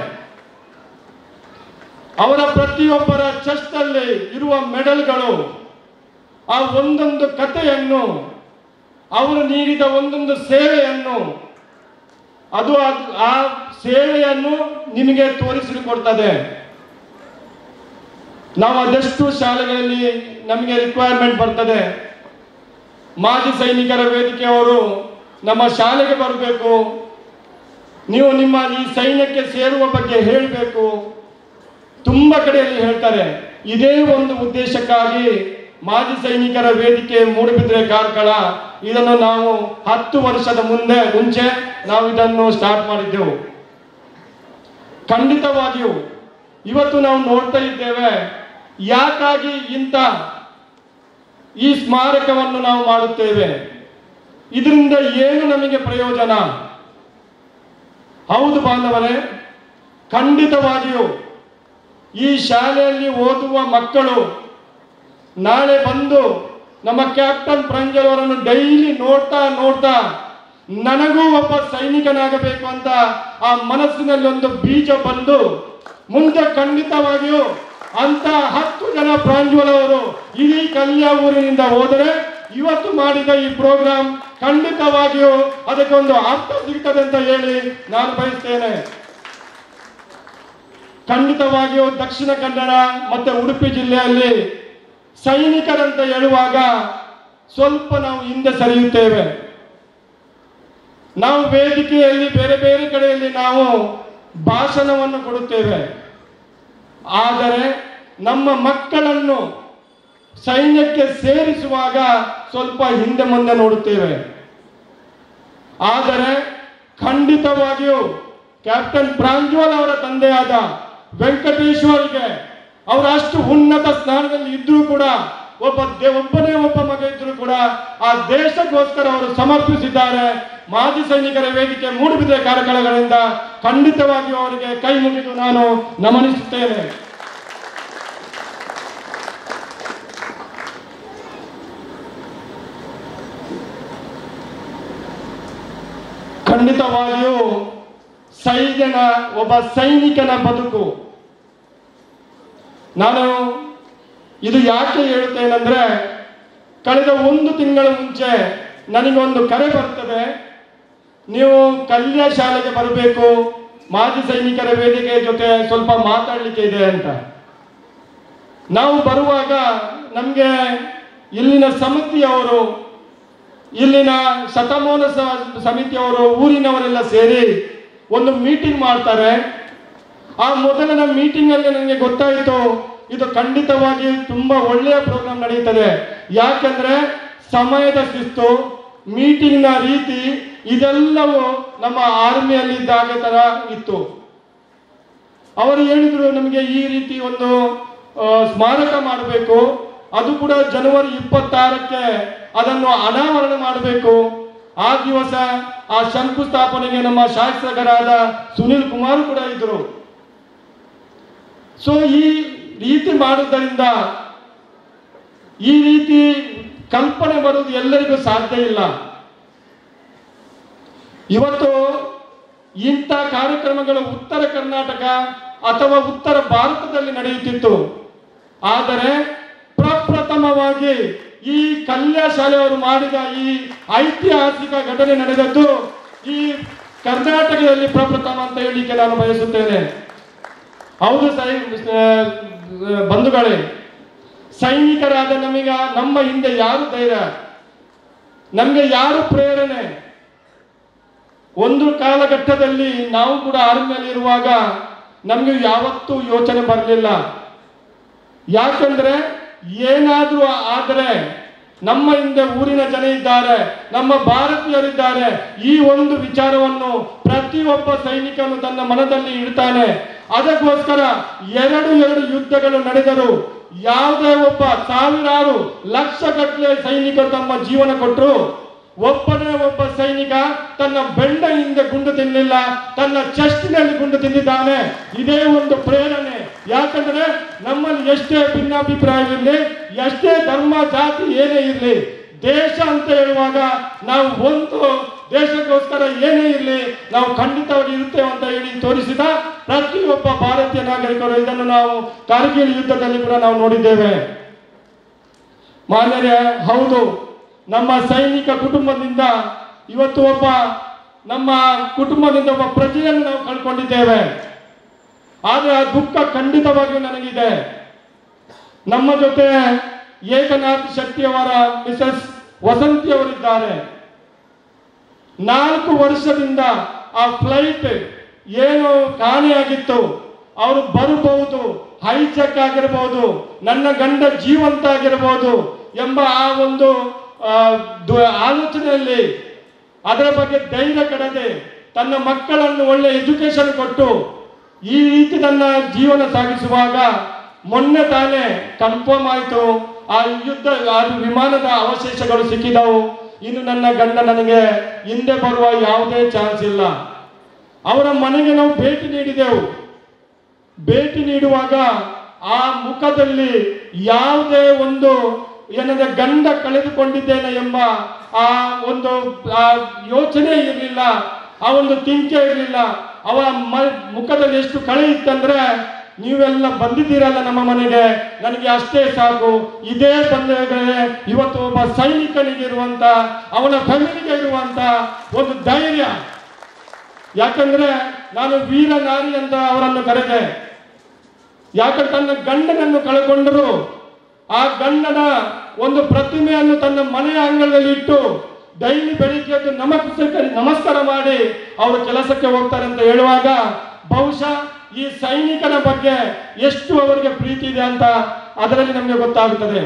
ಅವರ ಪ್ರತಿಯೊಬ್ಬರ ಚೆಸ್ಟ್ ಅಲ್ಲಿ ಇರುವ ಮೆಡಲ್ಗಳು ಆ ಒಂದೊಂದು ಕಥೆಯನ್ನು ಅವರು ನೀಡಿದ ಒಂದೊಂದು ಸೇವೆಯನ್ನು ಅದು ಅದ್- ಆ ಸೇವೆಯನ್ನು ನಿಮಗೆ ತೋರಿಸಿಕೊಡ್ತದೆ ನಾವು ಅದೆಷ್ಟು ಶಾಲೆಗಳಲ್ಲಿ ನಮಗೆ ರಿಕ್ವೈರ್ಮೆಂಟ್ ಬರ್ತದೆ ಮಾಜಿ ಸೈನಿಕರ ವೇದಿಕೆಯವರು ನಮ್ಮ ಶಾಲೆಗೆ ಬರಬೇಕು ನೀವು ನಿಮ್ಮ ಈ ಸೈನ್ಯಕ್ಕೆ ಸೇರುವ ಬಗ್ಗೆ ಹೇಳಬೇಕು ತುಂಬ ಕಡೆಯಲ್ಲಿ ಹೇಳ್ತಾರೆ ಇದೇ ಒಂದು ಉದ್ದೇಶಕ್ಕಾಗಿ ಮಾಜಿ ಸೈನಿಕರ ವೇದಿಕೆ ಮೂಡುಬಿದ್ರೆ ಕಾರ್ಕಳ ಇದನ್ನು ನಾವು ಹತ್ತು ವರ್ಷದ ಮುಂದೆ ಮುಂಚೆ ನಾವು ಇದನ್ನು ಸ್ಟಾರ್ಟ್ ಮಾಡಿದ್ದೆವು ಖಂಡಿತವಾಗಿಯೂ ಇವತ್ತು ನಾವು ನೋಡ್ತಾ ಇದ್ದೇವೆ ಯಾಕಾಗಿ ಇಂಥ ಈ ಸ್ಮಾರಕವನ್ನು ನಾವು ಮಾಡುತ್ತೇವೆ ಇದರಿಂದ ಏನು ನಮಗೆ ಪ್ರಯೋಜನ ಹೌದು ಬಾಂಧವರೇ ಖಂಡಿತವಾಗಿಯೂ ಈ ಶಾಲೆಯಲ್ಲಿ ಓದುವ ಮಕ್ಕಳು ನಾಳೆ ಬಂದು ನಮ್ಮ ಕ್ಯಾಪ್ಟನ್ ಪ್ರಂಜಲ್ ಅವರನ್ನು ಡೈಲಿ ನೋಡ್ತಾ ನೋಡ್ತಾ ನನಗೂ ಒಬ್ಬ ಸೈನಿಕನಾಗಬೇಕು ಅಂತ ಆ ಮನಸ್ಸಿನಲ್ಲಿ ಒಂದು ಬೀಜ ಬಂದು ಮುಂದೆ ಖಂಡಿತವಾಗಿಯೂ ಅಂತ ಹತ್ತು ಜನ ಪ್ರಾಂಜುವಲ್ ಅವರು ಇಡೀ ಕಲ್ಯಾ ಊರಿನಿಂದ ಹೋದರೆ ಇವತ್ತು ಮಾಡಿದ ಈ ಪ್ರೋಗ್ರಾಂ ಖಂಡಿತವಾಗಿಯೂ ಅದಕ್ಕೆ ಒಂದು ಅರ್ಥ ಸಿಗ್ತದೆ ಅಂತ ಹೇಳಿ ನಾನು ಬಯಸ್ತೇನೆ ಖಂಡಿತವಾಗಿಯೂ ದಕ್ಷಿಣ ಕನ್ನಡ ಮತ್ತೆ ಉಡುಪಿ ಜಿಲ್ಲೆಯಲ್ಲಿ ಸೈನಿಕರಂತ ಹೇಳುವಾಗ ಸ್ವಲ್ಪ ನಾವು ಹಿಂದೆ ಸರಿಯುತ್ತೇವೆ ನಾವು ವೇದಿಕೆಯಲ್ಲಿ ಬೇರೆ ಬೇರೆ ಕಡೆಯಲ್ಲಿ ನಾವು ಭಾಷಣವನ್ನು ಕೊಡುತ್ತೇವೆ ಆದರೆ ನಮ್ಮ ಮಕ್ಕಳನ್ನು ಸೈನ್ಯಕ್ಕೆ ಸೇರಿಸುವಾಗ ಸ್ವಲ್ಪ ಹಿಂದೆ ಮುಂದೆ ನೋಡುತ್ತೇವೆ ಆದರೆ ಖಂಡಿತವಾಗಿಯೂ ಕ್ಯಾಪ್ಟನ್ ಪ್ರಾಂಜ್ವಲ್ ಅವರ ತಂದೆಯಾದ ವೆಂಕಟೇಶ್ವರಿಗೆ ಅವರ ಅಷ್ಟು ಉನ್ನತ ಸ್ಥಾನದಲ್ಲಿ ಇದ್ರೂ ಕೂಡ ಒಬ್ಬ ದೇ- ಒಬ್ಬನೇ ಒಬ್ಬ ಮಗ ಇದ್ರೂ ಕೂಡ ಆ ದೇಶಕ್ಕೋಸ್ಕರ ಅವರು ಸಮರ್ಪಿಸಿದ್ದಾರೆ ಮಾಜಿ ಸೈನಿಕರ ವೇದಿಕೆ ಮೂಡುಬಿದ್ರೆ ಕಾರ್ಯಕ್ರಮಗಳಿಂದ ಖಂಡಿತವಾಗಿಯೂ ಅವರಿಗೆ ಕೈ ಮುಗಿದು ನಾನು ನಮನಿಸುತ್ತೇನೆ ಖಂಡಿತವಾಗಿಯೂ ಸೈನ್ಯನ ಒಬ್ಬ ಸೈನಿಕನ ಬದುಕು ನಾನು ಇದು ಯಾಕೆ ಹೇಳುತ್ತೇನೆಂದ್ರೆ ಕಳೆದ ಒಂದು ತಿಂಗಳ ಮುಂಚೆ ನನಗೊಂದು ಕರೆ ಬರ್ತದೆ ನೀವು ಕಲ್ಯ ಶಾಲೆಗೆ ಬರಬೇಕು ಮಾಜಿ ಸೈನಿಕರ ವೇದಿಕೆ ಜೊತೆ ಸ್ವಲ್ಪ ಮಾತಾಡಲಿಕ್ಕೆ ಇದೆ ಅಂತ ನಾವು ಬರುವಾಗ ನಮಗೆ ಇಲ್ಲಿನ ಸಮಿತಿಯವರು ಇಲ್ಲಿನ ಶತಮಾನ ಸ- ಸಮಿತಿಯವರು ಊರಿನವರೆಲ್ಲ ಸೇರಿ ಒಂದು ಮೀಟಿಂಗ್ ಮಾಡ್ತಾರೆ ಆ ಮೊದಲನ ಮೀಟಿಂಗ್ ಅಲ್ಲಿ ನನಗೆ ಗೊತ್ತಾಯಿತು ಇದು ಖಂಡಿತವಾಗಿ ತುಂಬಾ ಒಳ್ಳೆಯ ಪ್ರೋಗ್ರಾಮ್ ನಡೆಯುತ್ತದೆ ಯಾಕಂದ್ರೆ ಸಮಯದ ಶಿಸ್ತು ಮೀಟಿಂಗ್ ನ ರೀತಿ ಇದೆಲ್ಲವೂ ನಮ್ಮ ಆರ್ಮಿಯಲ್ಲಿ ಇದ್ದಾಗ ತರ ಇತ್ತು ಅವರು ಹೇಳಿದ್ರು ನಮಗೆ ಈ ರೀತಿ ಒಂದು ಆ, ಸ್ಮಾರಕ ಮಾಡಬೇಕು ಅದು ಕೂಡ ಜನವರಿ ಇಪ್ಪತ್ತಾರಕ್ಕೆ ಅದನ್ನು ಅನಾವರಣ ಮಾಡಬೇಕು ಆ ದಿವಸ ಆ ಶಂಕುಸ್ಥಾಪನೆಗೆ ನಮ್ಮ ಶಾಸಕರಾದ ಸುನಿಲ್ ಕುಮಾರ್ ಕೂಡ ಇದ್ರು ಸೊ ಈ ರೀತಿ ಮಾಡುವುದರಿಂದ ಈ ರೀತಿ ಕಲ್ಪನೆ ಬರುವುದು ಎಲ್ಲರಿಗೂ ಸಾಧ್ಯ ಇಲ್ಲ ಇವತ್ತು ಇಂಥ ಕಾರ್ಯಕ್ರಮಗಳು ಉತ್ತರ ಕರ್ನಾಟಕ ಅಥವಾ ಉತ್ತರ ಭಾರತದಲ್ಲಿ ನಡೆಯುತ್ತಿತ್ತು ಆದರೆ ಪ್ರಪ್ರಥಮವಾಗಿ ಈ ಕಲ್ಯ ಶಾಲೆಯವರು ಮಾಡಿದ ಈ ಐತಿಹಾಸಿಕ ಘಟನೆ ನಡೆದದ್ದು ಈ ಕರ್ನಾಟಕದಲ್ಲಿ ಪ್ರಪ್ರಥಮ ಅಂತ ಹೇಳಲಿಕ್ಕೆ ನಾನು ಬಯಸುತ್ತೇನೆ ಹೌದು ಸೈ ಆ, ಬಂಧುಗಳೇ ಸೈನಿಕರಾದ ನಮಗ ನಮ್ಮ ಹಿಂದೆ ಯಾರು ಧೈರ್ಯ ನಮಗೆ ಯಾರು ಪ್ರೇರಣೆ ಒಂದು ಕಾಲಘಟ್ಟದಲ್ಲಿ ನಾವು ಕೂಡ ಆರ್ಮಿಯಲ್ಲಿ ಇರುವಾಗ ನಮಗೆ ಯಾವತ್ತೂ ಯೋಚನೆ ಬರಲಿಲ್ಲ ಯಾಕಂದ್ರೆ ಏನಾದ್ರೂ ಆದರೆ ನಮ್ಮ ಹಿಂದೆ ಊರಿನ ಜನ ಇದ್ದಾರೆ ನಮ್ಮ ಭಾರತೀಯರಿದ್ದಾರೆ ಈ ಒಂದು ವಿಚಾರವನ್ನು ಪ್ರತಿಯೊಬ್ಬ ಸೈನಿಕನು ತನ್ನ ಮನದಲ್ಲಿ ಇಡ್ತಾನೆ ಅದಕ್ಕೋಸ್ಕರ ಎರಡು ಎರಡು ಯುದ್ಧಗಳು ನಡೆದರು ಯಾವುದೇ ಒಬ್ಬ ಸಾವಿರಾರು ಲಕ್ಷ ಗಟ್ಟಲೆ ಸೈನಿಕರು ತಮ್ಮ ಜೀವನ ಕೊಟ್ಟರು ಒಬ್ಬನೇ ಒಬ್ಬ ಸೈನಿಕ ತನ್ನ ಬೆಂಡ ಹಿಂದೆ ಗುಂಡು ತಿನ್ನಲಿಲ್ಲ ತನ್ನ ಚೆಸ್ಟಿನಲ್ಲಿ ಗುಂಡು ತಿಂದಿದ್ದಾನೆ ಇದೇ ಒಂದು ಪ್ರೇರಣೆ ಯಾಕಂದ್ರೆ ನಮ್ಮಲ್ಲಿ ಎಷ್ಟೇ ಭಿನ್ನಾಭಿಪ್ರಾಯವಿರಲಿ ಎಷ್ಟೇ ಧರ್ಮ ಜಾತಿ ಏನೇ ಇರಲಿ ದೇಶ ಅಂತ ಹೇಳುವಾಗ ನಾವು ಒಂದು ದೇಶಕ್ಕೋಸ್ಕರ ಏನೇ ಇರಲಿ ನಾವು ಖಂಡಿತವಾಗಿ ಇರುತ್ತೇವೆ ಅಂತ ಹೇಳಿ ತೋರಿಸಿದ ಪ್ರತಿಯೊಬ್ಬ ಭಾರತೀಯ ನಾಗರಿಕರು ಇದನ್ನು ನಾವು ಕಾರ್ಗಿಲ್ ಯುದ್ಧದಲ್ಲಿ ಕೂಡ ನಾವು ನೋಡಿದ್ದೇವೆ ಮಾನ್ಯರೇ ಹೌದು ನಮ್ಮ ಸೈನಿಕ ಕುಟುಂಬದಿಂದ ಇವತ್ತು ಒಬ್ಬ ನಮ್ಮ ಕುಟುಂಬದಿಂದ ಒಬ್ಬ ಪ್ರಜೆಯನ್ನು ನಾವು ಕಳ್ಕೊಂಡಿದ್ದೇವೆ ಆದರೆ ಆ ದುಃಖ ಖಂಡಿತವಾಗಿಯೂ ನನಗಿದೆ ನಮ್ಮ ಜೊತೆ ಏಕನಾಥ್ ಶಕ್ತಿಯವರ ಮಿಸಸ್ ವಸಂತಿಯವರಿದ್ದಾರೆ ನಾಲ್ಕು ವರ್ಷದಿಂದ ಆ ಫ್ಲೈಟ್ ಏನು ಕಾಣೆಯಾಗಿತ್ತು ಅವರು ಬರಬಹುದು ಹೈಜೆಕ್ ಆಗಿರಬಹುದು ನನ್ನ ಗಂಡ ಜೀವಂತ ಆಗಿರಬಹುದು ಎಂಬ ಆ ಒಂದು ಆ, ದು- ಆಲೋಚನೆಯಲ್ಲಿ ಅದರ ಬಗ್ಗೆ ಧೈರ್ಯ ಕಡದೆ ತನ್ನ ಮಕ್ಕಳನ್ನು ಒಳ್ಳೆ ಎಜುಕೇಶನ್ ಕೊಟ್ಟು ಈ ರೀತಿ ನನ್ನ ಜೀವನ ಸಾಗಿಸುವಾಗ ಮೊನ್ನೆ ತಾನೇ ಕನ್ಫರ್ಮ್ ಆಯಿತು ಆ ಯುದ್ಧ ಆ ವಿಮಾನದ ಅವಶೇಷಗಳು ಸಿಕ್ಕಿದವು ಇನ್ನು ನನ್ನ ಗಂಡ ನನಗೆ ಹಿಂದೆ ಬರುವ ಯಾವುದೇ ಚಾನ್ಸ್ ಇಲ್ಲ ಅವರ ಮನೆಗೆ ನಾವು ಭೇಟಿ ನೀಡಿದೆವು ಭೇಟಿ ನೀಡುವಾಗ ಆ ಮುಖದಲ್ಲಿ ಯಾವುದೇ ಒಂದು ಏನಂದ್ರೆ ಗಂಡ ಕಳೆದುಕೊಂಡಿದ್ದೇನೆ ಎಂಬ ಆ ಒಂದು ಆ ಯೋಚನೆ ಇರಲಿಲ್ಲ ಆ ಒಂದು ತಿಂಕೆ ಇರಲಿಲ್ಲ ಅವರ ಮ- ಮುಖದಲ್ಲಿ ಎಷ್ಟು ಕಳೆ ಇತ್ತಂದ್ರೆ ನೀವೆಲ್ಲ ಬಂದಿದ್ದೀರಲ್ಲ ನಮ್ಮ ಮನೆಗೆ ನನಗೆ ಅಷ್ಟೇ ಸಾಕು ಇದೇ ಬಂದರೆ ಇವತ್ತು ಒಬ್ಬ ಸೈನಿಕನಿಗೆ ಇರುವಂತ ಅವನ ಫ್ಯಾಮಿಲಿಗೆ ಇರುವಂತ ಒಂದು ಧೈರ್ಯ ಯಾಕಂದ್ರೆ ನಾನು ವೀರ ನಾರಿ ಅಂತ ಅವರನ್ನು ಕರೆದೆ ಯಾಕಂದ್ರೆ ತನ್ನ ಗಂಡನನ್ನು ಕಳೆಕೊಂಡರು ಆ ಗಂಡನ ಒಂದು ಪ್ರತಿಮೆಯನ್ನು ತನ್ನ ಮನೆಯ ಅಂಗಳದಲ್ಲಿ ಇಟ್ಟು ಡೈಲಿ ಬೆಳಿಗ್ಗೆ ಎದ್ದು ನಮಸ್ಕಾರ ನಮಸ್ಕಾರ ಮಾಡಿ ಅವರು ಕೆಲಸಕ್ಕೆ ಹೋಗ್ತಾರೆ ಅಂತ ಹೇಳುವಾಗ ಬಹುಶಃ ಈ ಸೈನಿಕನ ಬಗ್ಗೆ ಎಷ್ಟು ಅವರಿಗೆ ಪ್ರೀತಿ ಇದೆ ಅಂತ ಅದರಲ್ಲಿ ನಮಗೆ ಗೊತ್ತಾಗುತ್ತದೆ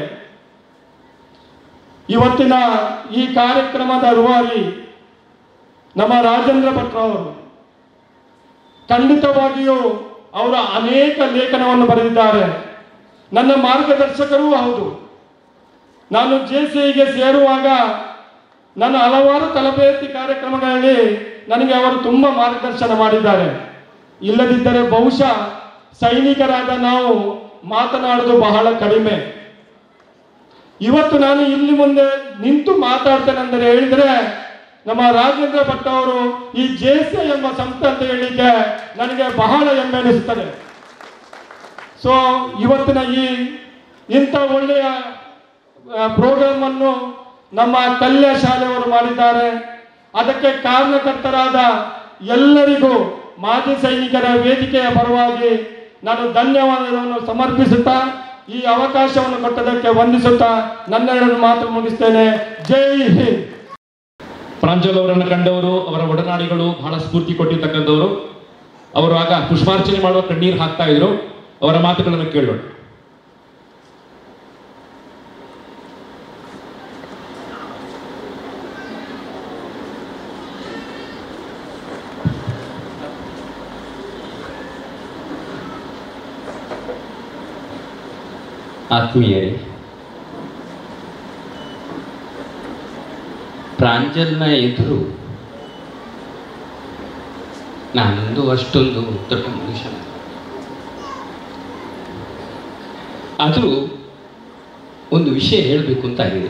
ಇವತ್ತಿನ ಈ ಕಾರ್ಯಕ್ರಮದ ರೂವಾರಿ ನಮ್ಮ ರಾಜೇಂದ್ರ ಭಟ್ರವರು ಖಂಡಿತವಾಗಿಯೂ ಅವರು ಅನೇಕ ಲೇಖನವನ್ನು ಬರೆದಿದ್ದಾರೆ ನನ್ನ ಮಾರ್ಗದರ್ಶಕರೂ ಹೌದು ನಾನು ಜೆ ಗೆ ಸೇರುವಾಗ ನನ್ನ ಹಲವಾರು ತರಬೇತಿ ಕಾರ್ಯಕ್ರಮಗಳಲ್ಲಿ ನನಗೆ ಅವರು ತುಂಬ ಮಾರ್ಗದರ್ಶನ ಮಾಡಿದ್ದಾರೆ ಇಲ್ಲದಿದ್ದರೆ ಬಹುಶಃ ಸೈನಿಕರಾದ ನಾವು ಮಾತನಾಡೋದು ಬಹಳ ಕಡಿಮೆ ಇವತ್ತು ನಾನು ಇಲ್ಲಿ ಮುಂದೆ ನಿಂತು ಮಾತಾಡ್ತೇನೆ ಅಂದರೆ ಹೇಳಿದ್ರೆ ನಮ್ಮ ರಾಜೇಂದ್ರ ಭಟ್ ಅವರು ಈ ಜೇಸೆ ಎಂಬ ಸಂಸ್ಥೆ ಅಂತ ಹೇಳಿಕ್ಕೆ ನನಗೆ ಬಹಳ ಹೆಮ್ಮೆ ಅನಿಸುತ್ತದೆ ಸೊ ಇವತ್ತಿನ ಈ ಇಂಥ ಒಳ್ಳೆಯ ಪ್ರೋಗ್ರಾಮ್ ಅನ್ನು ನಮ್ಮ ಕಲ್ಯ ಶಾಲೆಯವರು ಮಾಡಿದ್ದಾರೆ ಅದಕ್ಕೆ ಕಾರಣಕರ್ತರಾದ ಎಲ್ಲರಿಗೂ ಮಾಜಿ ಸೈನಿಕರ ವೇದಿಕೆಯ ಪರವಾಗಿ ನಾನು ಧನ್ಯವಾದವನ್ನು ಸಮರ್ಪಿಸುತ್ತಾ ಈ ಅವಕಾಶವನ್ನು ಕೊಟ್ಟದಕ್ಕೆ ವಂದಿಸುತ್ತಾ ನನ್ನೆರಡು ಮಾತು ಮುಗಿಸ್ತೇನೆ ಜೈ ಹಿಂದ್ ಪ್ರಾಂಜಲ್ ಅವರನ್ನು ಕಂಡವರು ಅವರ ಒಡನಾಡಿಗಳು ಬಹಳ ಸ್ಫೂರ್ತಿ ಕೊಟ್ಟಿರ್ತಕ್ಕಂಥವರು ಅವರು ಆಗ ಪುಷ್ಪಾರ್ಚನೆ ಮಾಡುವ ಕಣ್ಣೀರು ಹಾಕ್ತಾ ಇದ್ರು ಅವರ ಮಾತುಗಳನ್ನು ಕೇಳೋಣ ಆತ್ಮೀಯರೇ ಪ್ರಾಂಜಲ್ನ ಎದುರು ನಾನೊಂದು ಅಷ್ಟೊಂದು ದೊಡ್ಡ ಮನುಷ್ಯ ಆದರೂ ಒಂದು ವಿಷಯ ಹೇಳಬೇಕು ಅಂತ ಆಗಿದೆ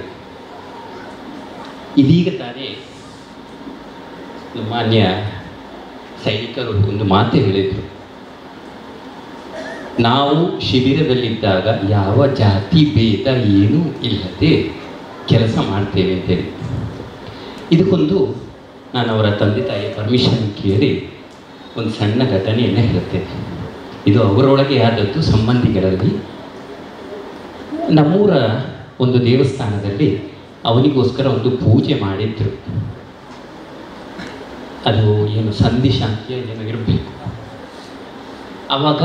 ಇದೀಗ ತಾನೇ ನಮ್ಮ ಮಾನ್ಯ ಸೈನಿಕರು ಒಂದು ಮಾತು ಹೇಳಿದರು ನಾವು ಶಿಬಿರದಲ್ಲಿದ್ದಾಗ ಯಾವ ಜಾತಿ ಭೇದ ಏನೂ ಇಲ್ಲದೆ ಕೆಲಸ ಮಾಡ್ತೇವೆ ಅಂತೇಳಿ ಇದಕ್ಕೊಂದು ನಾನು ಅವರ ತಂದೆ ತಾಯಿಯ ಪರ್ಮಿಷನ್ ಕೇಳಿ ಒಂದು ಸಣ್ಣ ಘಟನೆಯನ್ನು ಹೇಳುತ್ತೇನೆ ಇದು ಅವರೊಳಗೆ ಆದದ್ದು ಸಂಬಂಧಿಗಳಲ್ಲಿ ನಮ್ಮೂರ ಒಂದು ದೇವಸ್ಥಾನದಲ್ಲಿ ಅವನಿಗೋಸ್ಕರ ಒಂದು ಪೂಜೆ ಮಾಡಿದ್ರು ಅದು ಏನು ಸಂಧಿ ಶಾಂತಿಯ ಏನೋ ಇರಬೇಕು ಆವಾಗ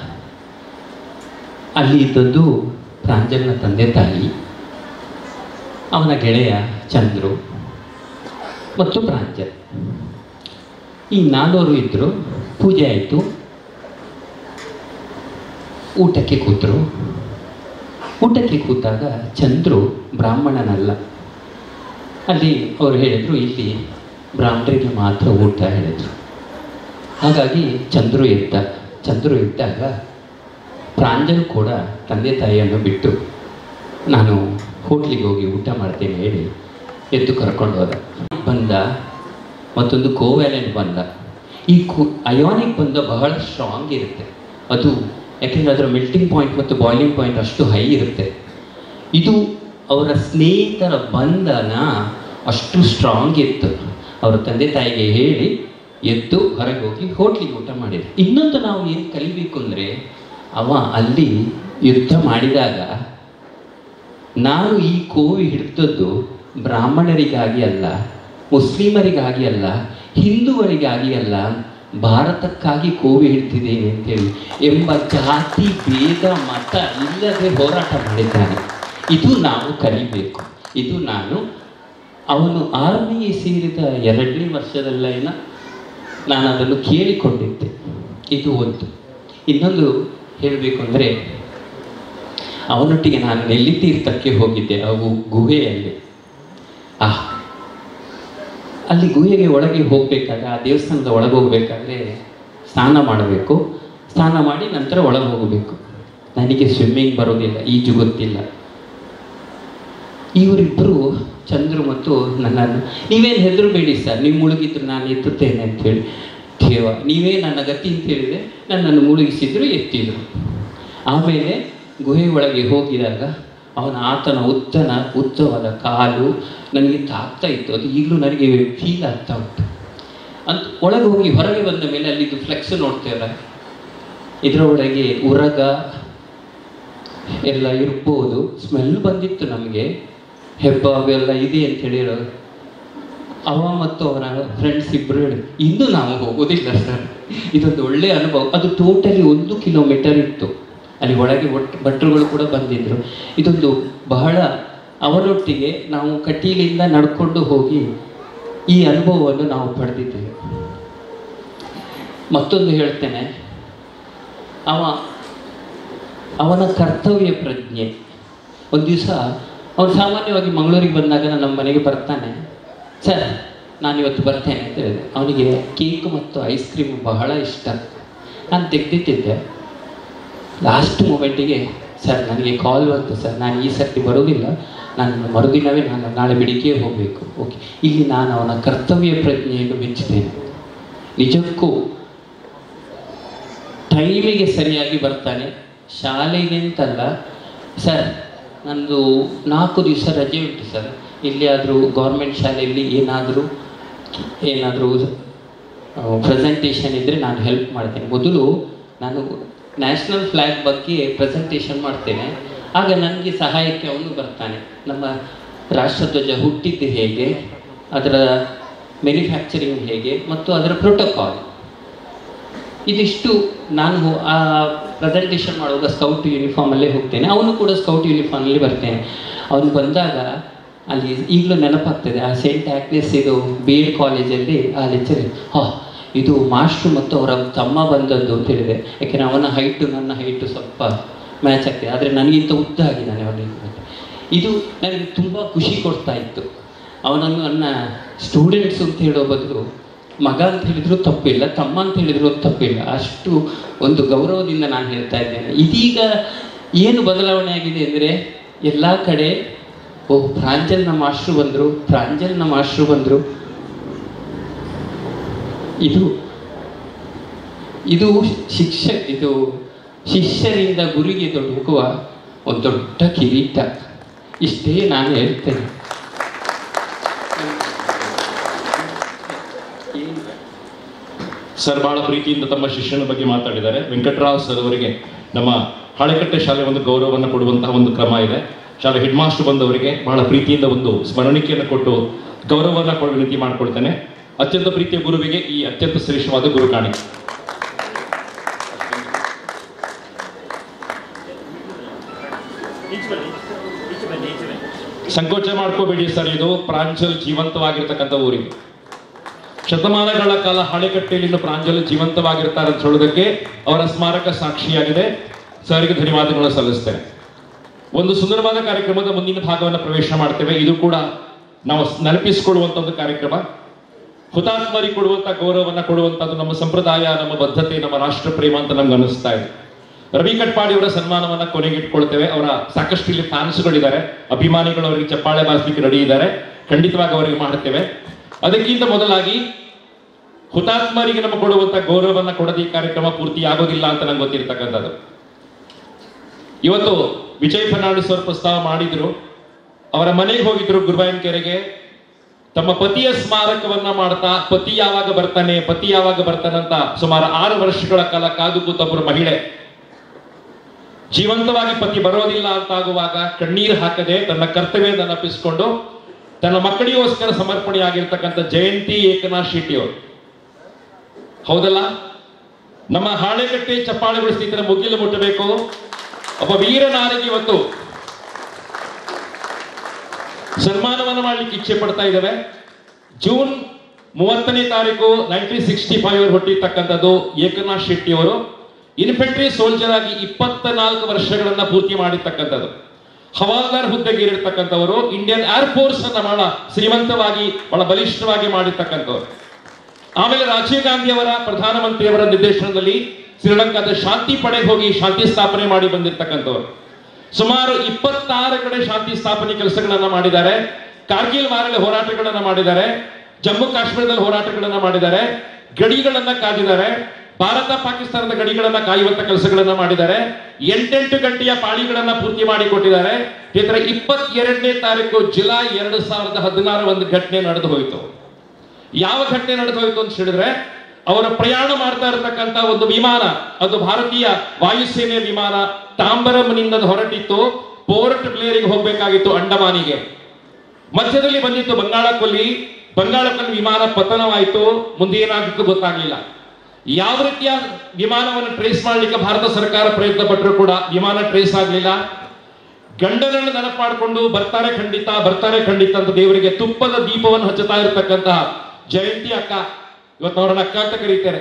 ಅಲ್ಲಿ ಇದ್ದದ್ದು ಪ್ರಾಂಜಲ್ನ ತಂದೆ ತಾಯಿ ಅವನ ಗೆಳೆಯ ಚಂದ್ರು ಮತ್ತು ಪ್ರಾಂಜಲ್ ಈ ನಾಲ್ವರು ಇದ್ದರು ಪೂಜೆ ಆಯಿತು ಊಟಕ್ಕೆ ಕೂತರು ಊಟಕ್ಕೆ ಕೂತಾಗ ಚಂದ್ರು ಬ್ರಾಹ್ಮಣನಲ್ಲ ಅಲ್ಲಿ ಅವರು ಹೇಳಿದರು ಇಲ್ಲಿ ಬ್ರಾಹ್ಮಣರಿಗೆ ಮಾತ್ರ ಊಟ ಹೇಳಿದರು ಹಾಗಾಗಿ ಚಂದ್ರು ಇದ್ದ ಚಂದ್ರು ಇದ್ದಾಗ ಪ್ರಾಂಜಲ್ ಕೂಡ ತಂದೆ ತಾಯಿಯನ್ನು ಬಿಟ್ಟು ನಾನು ಹೋಟ್ಲಿಗೆ ಹೋಗಿ ಊಟ ಮಾಡ್ತೇನೆ ಹೇಳಿ ಎದ್ದು ಕರ್ಕೊಂಡು ಹೋದ ಬಂದ ಮತ್ತೊಂದು ಕೋವ್ಯಾಲೆಂಟ್ ಬಂದ ಈ ಕೋ ಅಯೋನಿಕ್ ಬಂದ ಬಹಳ ಸ್ಟ್ರಾಂಗ್ ಇರುತ್ತೆ ಅದು ಯಾಕೆಂದರೆ ಅದರ ಮೆಲ್ಟಿಂಗ್ ಪಾಯಿಂಟ್ ಮತ್ತು ಬಾಯ್ಲಿಂಗ್ ಪಾಯಿಂಟ್ ಅಷ್ಟು ಹೈ ಇರುತ್ತೆ ಇದು ಅವರ ಸ್ನೇಹಿತರ ಬಂಧನ ಅಷ್ಟು ಸ್ಟ್ರಾಂಗ್ ಇತ್ತು ಅವರ ತಂದೆ ತಾಯಿಗೆ ಹೇಳಿ ಎದ್ದು ಹೊರಗೆ ಹೋಗಿ ಹೋಟ್ಲಿಗೆ ಊಟ ಮಾಡಿದ್ರು ಇನ್ನೊಂದು ನಾವು ಏನು ಕಲಿಬೇಕು ಅಂದರೆ ಅವ ಅಲ್ಲಿ ಯುದ್ಧ ಮಾಡಿದಾಗ ನಾನು ಈ ಕೋವಿ ಹಿಡಿದದ್ದು ಬ್ರಾಹ್ಮಣರಿಗಾಗಿ ಅಲ್ಲ ಮುಸ್ಲಿಮರಿಗಾಗಿ ಅಲ್ಲ ಹಿಂದೂಗಳಿಗಾಗಿ ಅಲ್ಲ ಭಾರತಕ್ಕಾಗಿ ಕೋವಿ ಹಿಡಿದಿದ್ದೇನೆ ಅಂತೇಳಿ ಎಂಬ ಜಾತಿ ಭೇದ ಮತ ಇಲ್ಲದೆ ಹೋರಾಟ ಮಾಡಿದ್ದಾನೆ ಇದು ನಾವು ಕಲಿಬೇಕು ಇದು ನಾನು ಅವನು ಆರ್ಮಿಗೆ ಸೇರಿದ ಎರಡನೇ ವರ್ಷದಲ್ಲೇನ ನಾನು ಅದನ್ನು ಕೇಳಿಕೊಂಡಿದ್ದೆ ಇದು ಒಂದು ಇನ್ನೊಂದು ಹೇಳಬೇಕು ಅಂದರೆ ಅವನೊಟ್ಟಿಗೆ ನಾನು ನೆಲ್ಲಿ ತೀರ್ಥಕ್ಕೆ ಹೋಗಿದ್ದೆ ಅವು ಗುಹೆಯಲ್ಲಿ ಆ ಅಲ್ಲಿ ಗುಹೆಗೆ ಒಳಗೆ ಹೋಗಬೇಕಾದ್ರೆ ಆ ದೇವಸ್ಥಾನದ ಒಳಗೆ ಹೋಗಬೇಕಾದ್ರೆ ಸ್ನಾನ ಮಾಡಬೇಕು ಸ್ನಾನ ಮಾಡಿ ನಂತರ ಒಳಗೆ ಹೋಗಬೇಕು ನನಗೆ ಸ್ವಿಮ್ಮಿಂಗ್ ಬರೋದಿಲ್ಲ ಈಜು ಗೊತ್ತಿಲ್ಲ ಇವರಿಬ್ಬರು ಚಂದ್ರು ಮತ್ತು ನನ್ನನ್ನು ನೀವೇನು ಹೆದರಬೇಡಿ ಸರ್ ನೀವು ಮುಳುಗಿದ್ರು ನಾನು ಎತ್ತುತ್ತೇನೆ ಅಂತೇಳಿ ದೇವ ನೀವೇ ನನ್ನ ಗತಿ ಅಂತ ಹೇಳಿದೆ ನನ್ನನ್ನು ಮುಳುಗಿಸಿದ್ರು ಎತ್ತಿದ್ರು ಆಮೇಲೆ ಗುಹೆ ಒಳಗೆ ಹೋಗಿದಾಗ ಅವನ ಆತನ ಉದ್ದನ ಉದ್ದವಾದ ಕಾಲು ನನಗೆ ತಾಗ್ತಾ ಇತ್ತು ಅದು ಈಗಲೂ ನನಗೆ ಫೀಲ್ ಆಗ್ತಾ ಉಂಟು ಅಂತ ಒಳಗೆ ಹೋಗಿ ಹೊರಗೆ ಬಂದ ಮೇಲೆ ಅಲ್ಲಿದ್ದು ಫ್ಲೆಕ್ಸ್ ನೋಡ್ತೇವೆ ಇದರೊಳಗೆ ಉರಗ ಎಲ್ಲ ಇರ್ಬೋದು ಸ್ಮೆಲ್ ಬಂದಿತ್ತು ನಮಗೆ ಹೆಬ್ಬ ಅವೆಲ್ಲ ಇದೆ ಅಂತ ಹೇಳಿರೋ ಅವ ಮತ್ತು ಅವನ ಫ್ರೆಂಡ್ಸ್ ಇಬ್ಬರು ಹೇಳಿ ಇಂದು ನಾವು ಹೋಗೋದಿಲ್ಲ ಸರ್ ಇದೊಂದು ಒಳ್ಳೆಯ ಅನುಭವ ಅದು ಟೋಟಲಿ ಒಂದು ಕಿಲೋಮೀಟರ್ ಇತ್ತು ಅಲ್ಲಿ ಒಳಗೆ ಒಟ್ಟು ಭಟ್ರುಗಳು ಕೂಡ ಬಂದಿದ್ರು ಇದೊಂದು ಬಹಳ ಅವರೊಟ್ಟಿಗೆ ನಾವು ಕಟೀಲಿಂದ ನಡ್ಕೊಂಡು ಹೋಗಿ ಈ ಅನುಭವವನ್ನು ನಾವು ಪಡೆದಿದ್ದೇವೆ ಮತ್ತೊಂದು ಹೇಳ್ತೇನೆ ಅವ ಅವನ ಕರ್ತವ್ಯ ಪ್ರಜ್ಞೆ ಒಂದು ದಿವಸ ಅವನು ಸಾಮಾನ್ಯವಾಗಿ ಮಂಗಳೂರಿಗೆ ಬಂದಾಗ ನಮ್ಮ ಮನೆಗೆ ಬರ್ತಾನೆ ಸರ್ ನಾನು ಇವತ್ತು ಬರ್ತೇನೆ ಅಂತ ಹೇಳಿದೆ ಅವನಿಗೆ ಕೇಕ್ ಮತ್ತು ಐಸ್ ಕ್ರೀಮ್ ಬಹಳ ಇಷ್ಟ ನಾನು ತೆಗೆದಿಟ್ಟಿದ್ದೆ ಲಾಸ್ಟ್ ಮೂಮೆಂಟಿಗೆ ಸರ್ ನನಗೆ ಕಾಲ್ ಬಂತು ಸರ್ ನಾನು ಈ ಸರ್ತಿ ಬರೋದಿಲ್ಲ ನಾನು ಮರುದಿನವೇ ನಾನು ನಾಳೆ ಬೆಳಿಗ್ಗೆ ಹೋಗಬೇಕು ಓಕೆ ಇಲ್ಲಿ ನಾನು ಅವನ ಕರ್ತವ್ಯ ಪ್ರಜ್ಞೆಯನ್ನು ಮೆಚ್ಚುತ್ತೇನೆ ನಿಜಕ್ಕೂ ಟೈಮಿಗೆ ಸರಿಯಾಗಿ ಬರ್ತಾನೆ ಶಾಲೆಗೆ ಅಂತಲ್ಲ ಸರ್ ನಂದು ನಾಲ್ಕು ದಿವಸ ರಜೆ ಉಂಟು ಸರ್ ಎಲ್ಲಿಯಾದರೂ ಗೌರ್ಮೆಂಟ್ ಶಾಲೆಯಲ್ಲಿ ಏನಾದರೂ ಏನಾದರೂ ಪ್ರೆಸೆಂಟೇಷನ್ ಇದ್ದರೆ ನಾನು ಹೆಲ್ಪ್ ಮಾಡ್ತೇನೆ ಮೊದಲು ನಾನು ನ್ಯಾಷನಲ್ ಫ್ಲ್ಯಾಗ್ ಬಗ್ಗೆ ಪ್ರೆಸೆಂಟೇಷನ್ ಮಾಡ್ತೇನೆ ಆಗ ನನಗೆ ಸಹಾಯಕ್ಕೆ ಅವನು ಬರ್ತಾನೆ ನಮ್ಮ ರಾಷ್ಟ್ರಧ್ವಜ ಹುಟ್ಟಿದ್ದು ಹೇಗೆ ಅದರ ಮ್ಯಾನುಫ್ಯಾಕ್ಚರಿಂಗ್ ಹೇಗೆ ಮತ್ತು ಅದರ ಪ್ರೋಟೋಕಾಲ್ ಇದಿಷ್ಟು ನಾನು ಆ ಪ್ರೆಸೆಂಟೇಷನ್ ಮಾಡುವಾಗ ಸ್ಕೌಟ್ ಯೂನಿಫಾರ್ಮಲ್ಲೇ ಹೋಗ್ತೇನೆ ಅವನು ಕೂಡ ಸ್ಕೌಟ್ ಯೂನಿಫಾರ್ಮಲ್ಲಿ ಬರ್ತೇನೆ ಅವನು ಬಂದಾಗ ಅಲ್ಲಿ ಈಗಲೂ ನೆನಪಾಗ್ತದೆ ಆ ಸೇಂಟ್ ಆಕ್ನೆಸ್ ಇದು ಬಿ ಎಡ್ ಕಾಲೇಜಲ್ಲಿ ಆ ಲೆಕ್ಚರ್ ಹಾ ಇದು ಮಾಸ್ಟ್ರು ಮತ್ತು ಅವರ ತಮ್ಮ ಬಂದದ್ದು ಅಂತ ಹೇಳಿದೆ ಯಾಕೆಂದರೆ ಅವನ ಹೈಟು ನನ್ನ ಹೈಟು ಸ್ವಲ್ಪ ಮ್ಯಾಚ್ ಆಗ್ತದೆ ಆದರೆ ನನಗಿಂತ ಉದ್ದ ಆಗಿದ್ದಾನೆ ಅವನಿಗೆ ಇದು ನನಗೆ ತುಂಬ ಖುಷಿ ಕೊಡ್ತಾ ಇತ್ತು ಅವನನ್ನು ನನ್ನ ಸ್ಟೂಡೆಂಟ್ಸ್ ಅಂತ ಹೇಳೋ ಬದಲು ಮಗ ಅಂತ ಹೇಳಿದ್ರು ತಪ್ಪಿಲ್ಲ ತಮ್ಮ ಅಂತ ಹೇಳಿದ್ರು ತಪ್ಪಿಲ್ಲ ಅಷ್ಟು ಒಂದು ಗೌರವದಿಂದ ನಾನು ಹೇಳ್ತಾ ಇದ್ದೇನೆ ಇದೀಗ ಏನು ಬದಲಾವಣೆ ಆಗಿದೆ ಅಂದರೆ ಎಲ್ಲ ಕಡೆ ಓ ಪ್ರಾಂಜಲ್ನ ಮಾಸ್ಟ್ರು ಬಂದರು ಪ್ರಾಂಜಲ್ನ ಮಾಸ್ಟ್ರು ಬಂದರು ಇದು ಇದು ಶಿಕ್ಷ ಇದು ಶಿಷ್ಯರಿಂದ ಗುರಿಗೆ ತೊಡಗುವ ಒಂದು ದೊಡ್ಡ ಕಿರೀಟ ಇಷ್ಟೇ ನಾನು ಹೇಳ್ತೇನೆ ಸರ್ ಬಹಳ ಪ್ರೀತಿಯಿಂದ ತಮ್ಮ ಶಿಷ್ಯನ ಬಗ್ಗೆ ಮಾತಾಡಿದ್ದಾರೆ ವೆಂಕಟರಾವ್ ಸರ್ ಅವರಿಗೆ ನಮ್ಮ ಹಳೆಕಟ್ಟೆ ಶಾಲೆ ಒಂದು ಗೌರವವನ್ನು ಕೊಡುವಂತಹ ಒಂದು ಕ್ರಮ ಇದೆ ಶಾಲೆ ಹೆಡ್ ಮಾಸ್ಟರ್ ಬಂದವರಿಗೆ ಬಹಳ ಪ್ರೀತಿಯಿಂದ ಒಂದು ಸ್ಮರಣಿಕೆಯನ್ನು ಕೊಟ್ಟು ಗೌರವವನ್ನು ಕೊಡ ವಿನಂತಿ ಮಾಡಿಕೊಳ್ತೇನೆ ಅತ್ಯಂತ ಪ್ರೀತಿಯ ಗುರುವಿಗೆ ಈ ಅತ್ಯಂತ ಶ್ರೇಷ್ಠವಾದ ಗುರು ಕಾಣಿಕೆ ಸಂಕೋಚ ಮಾಡ್ಕೋಬೇಡಿ ಸರ್ ಇದು ಪ್ರಾಂಜಲ್ ಜೀವಂತವಾಗಿರ್ತಕ್ಕಂಥ ಊರಿಗೆ ಶತಮಾನಗಳ ಕಾಲ ಹಳೆಕಟ್ಟೆಯಲ್ಲಿ ಇನ್ನು ಪ್ರಾಂಜಲ್ ಜೀವಂತವಾಗಿರ್ತಾರೆ ಅಂತ ಹೇಳೋದಕ್ಕೆ ಅವರ ಸ್ಮಾರಕ ಸಾಕ್ಷಿಯಾಗಿದೆ ಸರ್ಗೆ ಧನ್ಯವಾದಗಳನ್ನು ಸಲ್ಲಿಸ್ತೇನೆ ಒಂದು ಸುಂದರವಾದ ಕಾರ್ಯಕ್ರಮದ ಮುಂದಿನ ಭಾಗವನ್ನು ಪ್ರವೇಶ ಮಾಡ್ತೇವೆ ಇದು ಕೂಡ ನಾವು ನೆನಪಿಸಿಕೊಳ್ಳುವಂತ ಒಂದು ಕಾರ್ಯಕ್ರಮ ಹುತಾತ್ಮರಿಗೆ ಕೊಡುವಂತ ಗೌರವವನ್ನ ಕೊಡುವಂತದ್ದು ನಮ್ಮ ಸಂಪ್ರದಾಯ ನಮ್ಮ ಬದ್ಧತೆ ನಮ್ಮ ರಾಷ್ಟ್ರ ಪ್ರೇಮ ಅಂತ ನಮ್ಗೆ ಅನಿಸ್ತಾ ಇದೆ ರವಿ ಕಟ್ಪಾಡಿ ಅವರ ಸನ್ಮಾನವನ್ನ ಕೊನೆಗೆ ಇಟ್ಕೊಳ್ತೇವೆ ಅವರ ಸಾಕಷ್ಟು ಇಲ್ಲಿ ಫ್ಯಾನ್ಸ್ಗಳಿದ್ದಾರೆ ಅಭಿಮಾನಿಗಳು ಅವರಿಗೆ ಚಪ್ಪಾಳೆ ಬಾರಿಸಲಿಕ್ಕೆ ರೆಡಿ ಇದ್ದಾರೆ ಖಂಡಿತವಾಗಿ ಅವರಿಗೆ ಮಾಡ್ತೇವೆ ಅದಕ್ಕಿಂತ ಮೊದಲಾಗಿ ಹುತಾತ್ಮರಿಗೆ ನಮ್ಮ ಕೊಡುವಂತ ಗೌರವವನ್ನ ಕೊಡದೆ ಈ ಕಾರ್ಯಕ್ರಮ ಪೂರ್ತಿ ಆಗೋದಿಲ್ಲ ಅಂತ ನಂಗೆ ಗೊತ್ತಿರ್ತಕ್ಕಂಥದ್ದು ಇವತ್ತು ವಿಜಯ್ ಫರ್ನಾಂಡಿಸ್ ಅವರು ಪ್ರಸ್ತಾವ ಮಾಡಿದ್ರು ಅವರ ಮನೆಗೆ ಹೋಗಿದ್ರು ಗುರುವಾಯನ್ ಕೆರೆಗೆ ತಮ್ಮ ಪತಿಯ ಸ್ಮಾರಕವನ್ನ ಮಾಡ್ತಾ ಪತಿ ಯಾವಾಗ ಬರ್ತಾನೆ ಪತಿ ಯಾವಾಗ ಬರ್ತಾನಂತ ಸುಮಾರು ಆರು ವರ್ಷಗಳ ಕಾಲ ಕಾದು ಕೂತೊಬ್ಬರು ಮಹಿಳೆ ಜೀವಂತವಾಗಿ ಪತಿ ಬರೋದಿಲ್ಲ ಅಂತಾಗುವಾಗ ಕಣ್ಣೀರು ಹಾಕದೆ ತನ್ನ ಕರ್ತವ್ಯ ನೆನಪಿಸಿಕೊಂಡು ತನ್ನ ಮಕ್ಕಳಿಗೋಸ್ಕರ ಸಮರ್ಪಣೆಯಾಗಿರ್ತಕ್ಕಂಥ ಜಯಂತಿ ಏಕನಾಥ್ ಶೆಟ್ಟಿ ಅವರು ಹೌದಲ್ಲ ನಮ್ಮ ಹಾಳೆಗಟ್ಟೆ ಚಪ್ಪಾಳೆಗಳು ಸ್ನೇಹಿತರ ಮುಗಿಲು ಮುಟ್ಟಬೇಕು ಒಬ್ಬ ವೀರನಾರಿಗೆ ಇವತ್ತು ಸನ್ಮಾನವನ್ನು ಮಾಡ್ಲಿಕ್ಕೆ ಇಚ್ಛೆ ಪಡ್ತಾ ಇದ್ದೇವೆ ಜೂನ್ ಮೂವತ್ತನೇ ತಾರೀಕು ನೈನ್ಟೀನ್ ಸಿಕ್ಸ್ಟಿ ಫೈವ್ ಅವರು ಹುಟ್ಟಿರ್ತಕ್ಕಂಥದ್ದು ಏಕನಾಥ್ ಶೆಟ್ಟಿ ಅವರು ಇನ್ಫೆಂಟ್ರಿ ಸೋಲ್ಜರ್ ಆಗಿ ಇಪ್ಪತ್ತ ನಾಲ್ಕು ವರ್ಷಗಳನ್ನ ಪೂರ್ತಿ ಮಾಡಿರ್ತಕ್ಕಂಥದ್ದು ಹವಾಲ್ದಾರ್ ಹುದ್ದೆಗೆ ಇರತಕ್ಕಂಥವರು ಇಂಡಿಯನ್ ಏರ್ ಫೋರ್ಸ್ ಅನ್ನ ಬಹಳ ಶ್ರೀಮಂತವಾಗಿ ಬಹಳ ಬಲಿಷ್ಠವಾಗಿ ಮಾಡಿರ್ತಕ್ಕಂಥವ್ರು ಆಮೇಲೆ ರಾಜೀವ್ ಗಾಂಧಿ ಅವರ ಪ್ರಧಾನಮಂತ್ರಿಯವರ ನಿರ್ದೇಶನದಲ್ಲಿ ಶ್ರೀಲಂಕಾದ ಶಾಂತಿ ಪಡೆಗೆ ಹೋಗಿ ಶಾಂತಿ ಸ್ಥಾಪನೆ ಮಾಡಿ ಬಂದಿರತಕ್ಕಂಥವ್ರು ಸುಮಾರು ಇಪ್ಪತ್ತಾರು ಕಡೆ ಶಾಂತಿ ಸ್ಥಾಪನೆ ಕೆಲಸಗಳನ್ನ ಮಾಡಿದ್ದಾರೆ ಕಾರ್ಗಿಲ್ ವಾರಲ್ಲಿ ಹೋರಾಟಗಳನ್ನ ಮಾಡಿದ್ದಾರೆ ಜಮ್ಮು ಕಾಶ್ಮೀರದಲ್ಲಿ ಹೋರಾಟಗಳನ್ನ ಮಾಡಿದ್ದಾರೆ ಗಡಿಗಳನ್ನ ಕಾದಿದ್ದಾರೆ ಭಾರತ ಪಾಕಿಸ್ತಾನದ ಗಡಿಗಳನ್ನ ಕಾಯುವಂತ ಕೆಲಸಗಳನ್ನ ಮಾಡಿದ್ದಾರೆ ಎಂಟೆಂಟು ಗಂಟೆಯ ಪಾಳಿಗಳನ್ನ ಪೂರ್ತಿ ಮಾಡಿಕೊಟ್ಟಿದ್ದಾರೆ ಇತರ ಇಪ್ಪತ್ತೆರಡನೇ ತಾರೀಕು ಜುಲೈ ಎರಡು ಸಾವಿರದ ಹದಿನಾರು ಒಂದು ಘಟನೆ ನಡೆದು ಹೋಯಿತು ಯಾವ ಘಟನೆ ನಡೆದು ಹೋಯಿತು ಅಂತ ಹೇಳಿದ್ರೆ ಅವರ ಪ್ರಯಾಣ ಮಾಡ್ತಾ ಇರತಕ್ಕಂತ ಒಂದು ವಿಮಾನ ಅದು ಭಾರತೀಯ ವಾಯುಸೇನೆ ವಿಮಾನ ತಾಂಬರಂನಿಂದ ಹೊರಟಿತ್ತು ಪೋರ್ಟ್ ಬ್ಲೇರಿಗೆ ಹೋಗ್ಬೇಕಾಗಿತ್ತು ಅಂಡಮಾನಿಗೆ ಮಧ್ಯದಲ್ಲಿ ಬಂದಿತ್ತು ಬಂಗಾಳ ಕೊಲ್ಲಿ ಬಂಗಾಳ ಕೊಲ್ಲಿ ವಿಮಾನ ಪತನವಾಯಿತು ಮುಂದೆ ಏನಾಗಿತ್ತು ಗೊತ್ತಾಗ್ಲಿಲ್ಲ ಯಾವ ರೀತಿಯ ವಿಮಾನವನ್ನು ಟ್ರೇಸ್ ಮಾಡ್ಲಿಕ್ಕೆ ಭಾರತ ಸರ್ಕಾರ ಪ್ರಯತ್ನ ಪಟ್ಟರು ಕೂಡ ವಿಮಾನ ಟ್ರೇಸ್ ಆಗ್ಲಿಲ್ಲ ಗಂಡನನ್ನು ನೆನಪು ಮಾಡಿಕೊಂಡು ಬರ್ತಾರೆ ಖಂಡಿತ ಬರ್ತಾರೆ ಖಂಡಿತ ಅಂತ ದೇವರಿಗೆ ತುಪ್ಪದ ದೀಪವನ್ನು ಹಚ್ಚುತ್ತಾ ಇರತಕ್ಕಂತಹ ಜಯಂತಿ ಅಕ್ಕ ಇವತ್ತು ಅವರನ್ನ ಅಕ್ಕ ಅಂತ ಕರೀತಾರೆ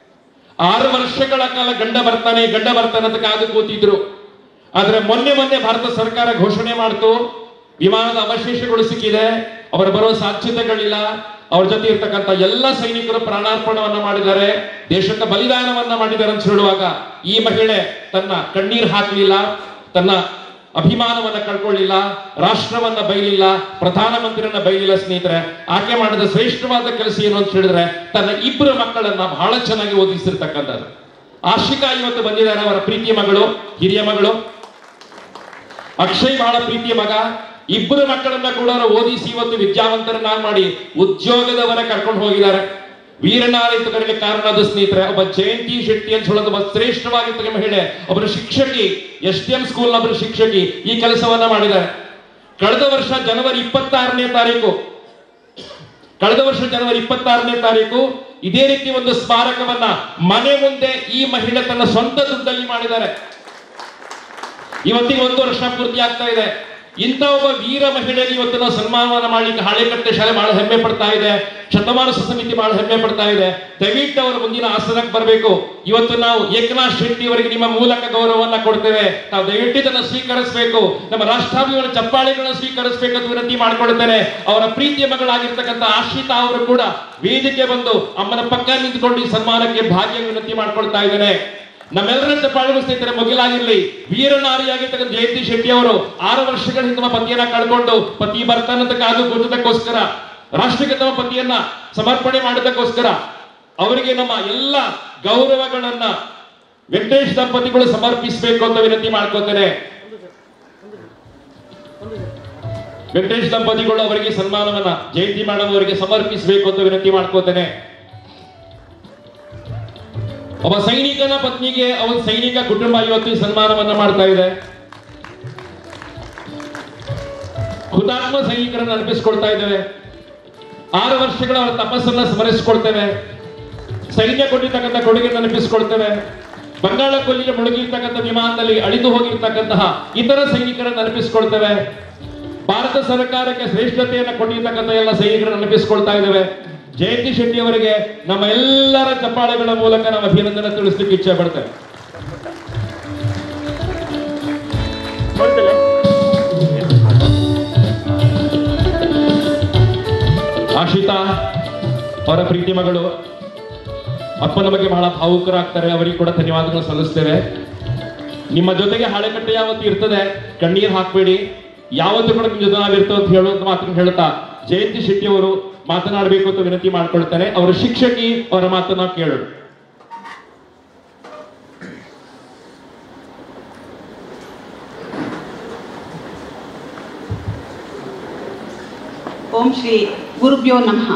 ಆರು ವರ್ಷಗಳ ಕಾಲ ಗಂಡ ಬರ್ತಾನೆ ಗಂಡ ಬರ್ತಾನೆ ಅಂತ ಕಾದು ಕೂತಿದ್ರು ಆದ್ರೆ ಮೊನ್ನೆ ಮೊನ್ನೆ ಭಾರತ ಸರ್ಕಾರ ಘೋಷಣೆ ಮಾಡ್ತು ವಿಮಾನದ ಅವಶೇಷಗಳು ಸಿಕ್ಕಿದೆ ಅವರು ಬರೋ ಸಾಧ್ಯತೆಗಳಿಲ್ಲ ಅವ್ರ ಜೊತೆ ಇರ್ತಕ್ಕಂಥ ಎಲ್ಲ ಸೈನಿಕರು ಪ್ರಾಣಾರ್ಪಣವನ್ನ ಮಾಡಿದ್ದಾರೆ ದೇಶಕ್ಕೆ ಬಲಿದಾನವನ್ನ ಮಾಡಿದ್ದಾರೆ ಅಂತ ಹೇಳುವಾಗ ಈ ಮಹಿಳೆ ತನ್ನ ಕಣ್ಣೀರ್ ಹಾಕಲಿಲ್ಲ ತನ್ನ ಅಭಿಮಾನವನ್ನ ಕಳ್ಕೊಳ್ಳಿಲ್ಲ ರಾಷ್ಟ್ರವನ್ನ ಬೈಲಿಲ್ಲ ಪ್ರಧಾನಮಂತ್ರಿಯನ್ನ ಬೈಲಿಲ್ಲ ಸ್ನೇಹಿತರೆ ಆಕೆ ಮಾಡಿದ ಶ್ರೇಷ್ಠವಾದ ಕೆಲಸ ಏನು ಅಂತ ಹೇಳಿದ್ರೆ ತನ್ನ ಇಬ್ಬರು ಮಕ್ಕಳನ್ನ ಬಹಳ ಚೆನ್ನಾಗಿ ಓದಿಸಿರ್ತಕ್ಕಂಥದ್ದು ಆಶಿಕಾ ಇವತ್ತು ಬಂದಿದ್ದಾರೆ ಅವರ ಪ್ರೀತಿ ಮಗಳು ಹಿರಿಯ ಮಗಳು ಅಕ್ಷಯ್ ಬಹಳ ಪ್ರೀತಿಯ ಮಗ ಇಬ್ಬರು ಮಕ್ಕಳನ್ನ ಕೂಡ ಅವ್ರು ಓದಿಸಿ ಇವತ್ತು ವಿದ್ಯಾವಂತರನ್ನಾಗಿ ಮಾಡಿ ಉದ್ಯೋಗದವರ ಕರ್ಕೊಂಡು ಹೋಗಿದ್ದಾರೆ ವೀರನಾರಿ ಅಂತ ಕರೀಲಿಕ್ಕೆ ಕಾರಣ ಅದು ಸ್ನೇಹಿತರೆ ಒಬ್ಬ ಜಯಂತಿ ಶೆಟ್ಟಿ ಅಂತ ಹೇಳೋದು ಒಬ್ಬ ಶ್ರೇಷ್ಠವಾಗಿರ್ತಕ್ಕ ಮಹಿಳೆ ಒಬ್ಬರು ಶಿಕ್ಷಕಿ ಎಸ್ ಡಿ ಎಂ ಸ್ಕೂಲ್ನ ಒಬ್ಬರು ಶಿಕ್ಷಕಿ ಈ ಕೆಲಸವನ್ನ ಮಾಡಿದ್ದಾರೆ ಕಳೆದ ವರ್ಷ ಜನವರಿ ಇಪ್ಪತ್ತಾರನೇ ತಾರೀಕು ಕಳೆದ ವರ್ಷ ಜನವರಿ ಇಪ್ಪತ್ತಾರನೇ ತಾರೀಕು ಇದೇ ರೀತಿ ಒಂದು ಸ್ಮಾರಕವನ್ನ ಮನೆ ಮುಂದೆ ಈ ಮಹಿಳೆ ತನ್ನ ಸ್ವಂತ ದುಡ್ಡಲ್ಲಿ ಮಾಡಿದ್ದಾರೆ ಇವತ್ತಿಗೆ ಒಂದು ವರ್ಷ ಪೂರ್ತಿ ಆಗ್ತಾ ಇದೆ ಇಂಥ ಒಬ್ಬ ವೀರ ಮಹಿಳೆಗೆ ಇವತ್ತು ನಾವು ಸನ್ಮಾನವನ್ನ ಮಾಡ್ಲಿಕ್ಕೆ ಹಾಳೆಕಟ್ಟೆ ಶಾಲೆ ಬಹಳ ಹೆಮ್ಮೆ ಪಡ್ತಾ ಇದೆ ಶತಮಾನ ಸಮಿತಿ ಬಹಳ ಹೆಮ್ಮೆ ಪಡ್ತಾ ಇದೆ ದಯವಿಟ್ಟು ಅವರು ಮುಂದಿನ ಆಸನಕ್ಕೆ ಬರಬೇಕು ಇವತ್ತು ನಾವು ಏಕನಾಥ್ ಶೆಟ್ಟಿ ಅವರಿಗೆ ನಿಮ್ಮ ಮೂಲಕ ಗೌರವವನ್ನ ಕೊಡ್ತೇವೆ ನಾವು ದಯವಿಟ್ಟು ಇದನ್ನು ಸ್ವೀಕರಿಸಬೇಕು ನಮ್ಮ ರಾಷ್ಟ್ರಾಭಿಮಾನ ಚಪ್ಪಾಳೆಗಳನ್ನ ಸ್ವೀಕರಿಸಬೇಕಂತ ವಿನಂತಿ ಮಾಡ್ಕೊಳ್ತೇನೆ ಅವರ ಪ್ರೀತಿಯ ಮಗಳಾಗಿರ್ತಕ್ಕಂಥ ಆಶ್ರಿತಾ ಅವರು ಕೂಡ ವೇದಿಕೆ ಬಂದು ಅಮ್ಮನ ಪಕ್ಕ ನಿಂತ್ಕೊಂಡು ಈ ಸನ್ಮಾನಕ್ಕೆ ಭಾಗ್ಯ ವಿನಂತಿ ಮಾಡ್ಕೊಳ್ತಾ ಇದ್ದೇನೆ ನಮ್ಮೆಲ್ಲರ ಚಪ್ಪಾಳೆಗಳು ಸ್ನೇಹಿತರೆ ಮುಗಿಲಾಗಿರ್ಲಿ ವೀರನಾರಿಯಾಗಿರ್ತಕ್ಕಂಥ ಜಯಂತಿ ಶೆಟ್ಟಿ ಅವರು ಆರು ವರ್ಷಗಳ ಹಿಂದೆ ತಮ್ಮ ಪತಿಯನ್ನ ಕಳ್ಕೊಂಡು ಪತಿ ಬರ್ತಾನಂತ ಕಾದು ಗೊತ್ತದಕ್ಕೋಸ್ಕರ ರಾಷ್ಟ್ರಕ್ಕೆ ತಮ್ಮ ಪತಿಯನ್ನ ಸಮರ್ಪಣೆ ಮಾಡಿದ್ದಕ್ಕೋಸ್ಕರ ಅವರಿಗೆ ನಮ್ಮ ಎಲ್ಲ ಗೌರವಗಳನ್ನ ವೆಂಕಟೇಶ್ ದಂಪತಿಗಳು ಸಮರ್ಪಿಸಬೇಕು ಅಂತ ವಿನಂತಿ ಮಾಡ್ಕೋತೇನೆ ವೆಂಕಟೇಶ್ ದಂಪತಿಗಳು ಅವರಿಗೆ ಸನ್ಮಾನವನ್ನ ಜಯಂತಿ ಮೇಡಮ್ ಅವರಿಗೆ ಸಮರ್ಪಿಸಬೇಕು ಅಂತ ವಿನಂತಿ ಮಾಡ್ಕೋತೇನೆ ಒಬ್ಬ ಸೈನಿಕನ ಪತ್ನಿಗೆ ಅವನ ಸೈನಿಕ ಕುಟುಂಬ ಇವತ್ತು ಈ ಸನ್ಮಾನವನ್ನ ಮಾಡ್ತಾ ಇದೆ ಹುತಾತ್ಮ ಸೈನಿಕರನ್ನು ನೆನಪಿಸ್ಕೊಳ್ತಾ ಇದ್ದೇವೆ ಆರು ವರ್ಷಗಳ ಅವರ ತಪಸ್ಸನ್ನ ಸ್ಮರಿಸಿಕೊಳ್ತೇವೆ ಸೈನ್ಯ ಕೊಟ್ಟಿರ್ತಕ್ಕಂಥ ಕೊಡುಗೆ ನೆನಪಿಸ್ಕೊಳ್ತೇವೆ ಬಂಗಾಳ ಕೊಲ್ಲಿಗೆ ಮುಳುಗಿರ್ತಕ್ಕಂಥ ವಿಮಾನದಲ್ಲಿ ಅಳಿದು ಹೋಗಿರ್ತಕ್ಕಂತಹ ಇತರ ಸೈನಿಕರನ್ನು ನೆನಪಿಸ್ಕೊಳ್ತೇವೆ ಭಾರತ ಸರ್ಕಾರಕ್ಕೆ ಶ್ರೇಷ್ಠತೆಯನ್ನು ಕೊಟ್ಟಿರ್ತಕ್ಕಂಥ ಎಲ್ಲ ಸೈನಿಕರನ್ನು ನೆನಪಿಸ್ಕೊಳ್ತಾ ಇದ್ದೇವೆ ಜಯಂತಿ ಶೆಟ್ಟಿ ಅವರಿಗೆ ನಮ್ಮ ಎಲ್ಲರ ಚಪ್ಪಾಳೆಗಳ ಮೂಲಕ ನಾವು ಅಭಿನಂದನೆ ತಿಳಿಸ್ಲಿಕ್ಕೆ ಇಚ್ಛೆ ಪಡ್ತೇವೆ ಆಶಿತಾ ಅವರ ಪ್ರೀತಿ ಮಗಳು ಅಪ್ಪನ ಬಗ್ಗೆ ಬಹಳ ಭಾವುಕರಾಗ್ತಾರೆ ಅವರಿಗೆ ಕೂಡ ಧನ್ಯವಾದಗಳು ಸಲ್ಲಿಸ್ತೇವೆ ನಿಮ್ಮ ಜೊತೆಗೆ ಹಾಳೆಕಟ್ಟೆ ಯಾವತ್ತು ಇರ್ತದೆ ಕಣ್ಣೀರ್ ಹಾಕ್ಬೇಡಿ ಯಾವತ್ತು ಕೂಡ ನಿಮ್ಮ ಜೊತೆ ನಾವಿರ್ತೇವೆ ಅಂತ ಹೇಳೋದು ಮಾತನ್ನು ಹೇಳ್ತಾ ಜಯಂತಿ ಶೆಟ್ಟಿ ಅವರು ಮಾತನಾಡಬೇಕು ಅಂತ ವಿನಂತಿ ಮಾಡ್ಕೊಳ್ತಾರೆ ಅವರ ಶಿಕ್ಷಕಿ ಅವರ ಮಾತನ್ನ ಕೇಳೋಣ ಓಂ ಶ್ರೀ ಗುರುಭ್ಯೋ ನಮಃ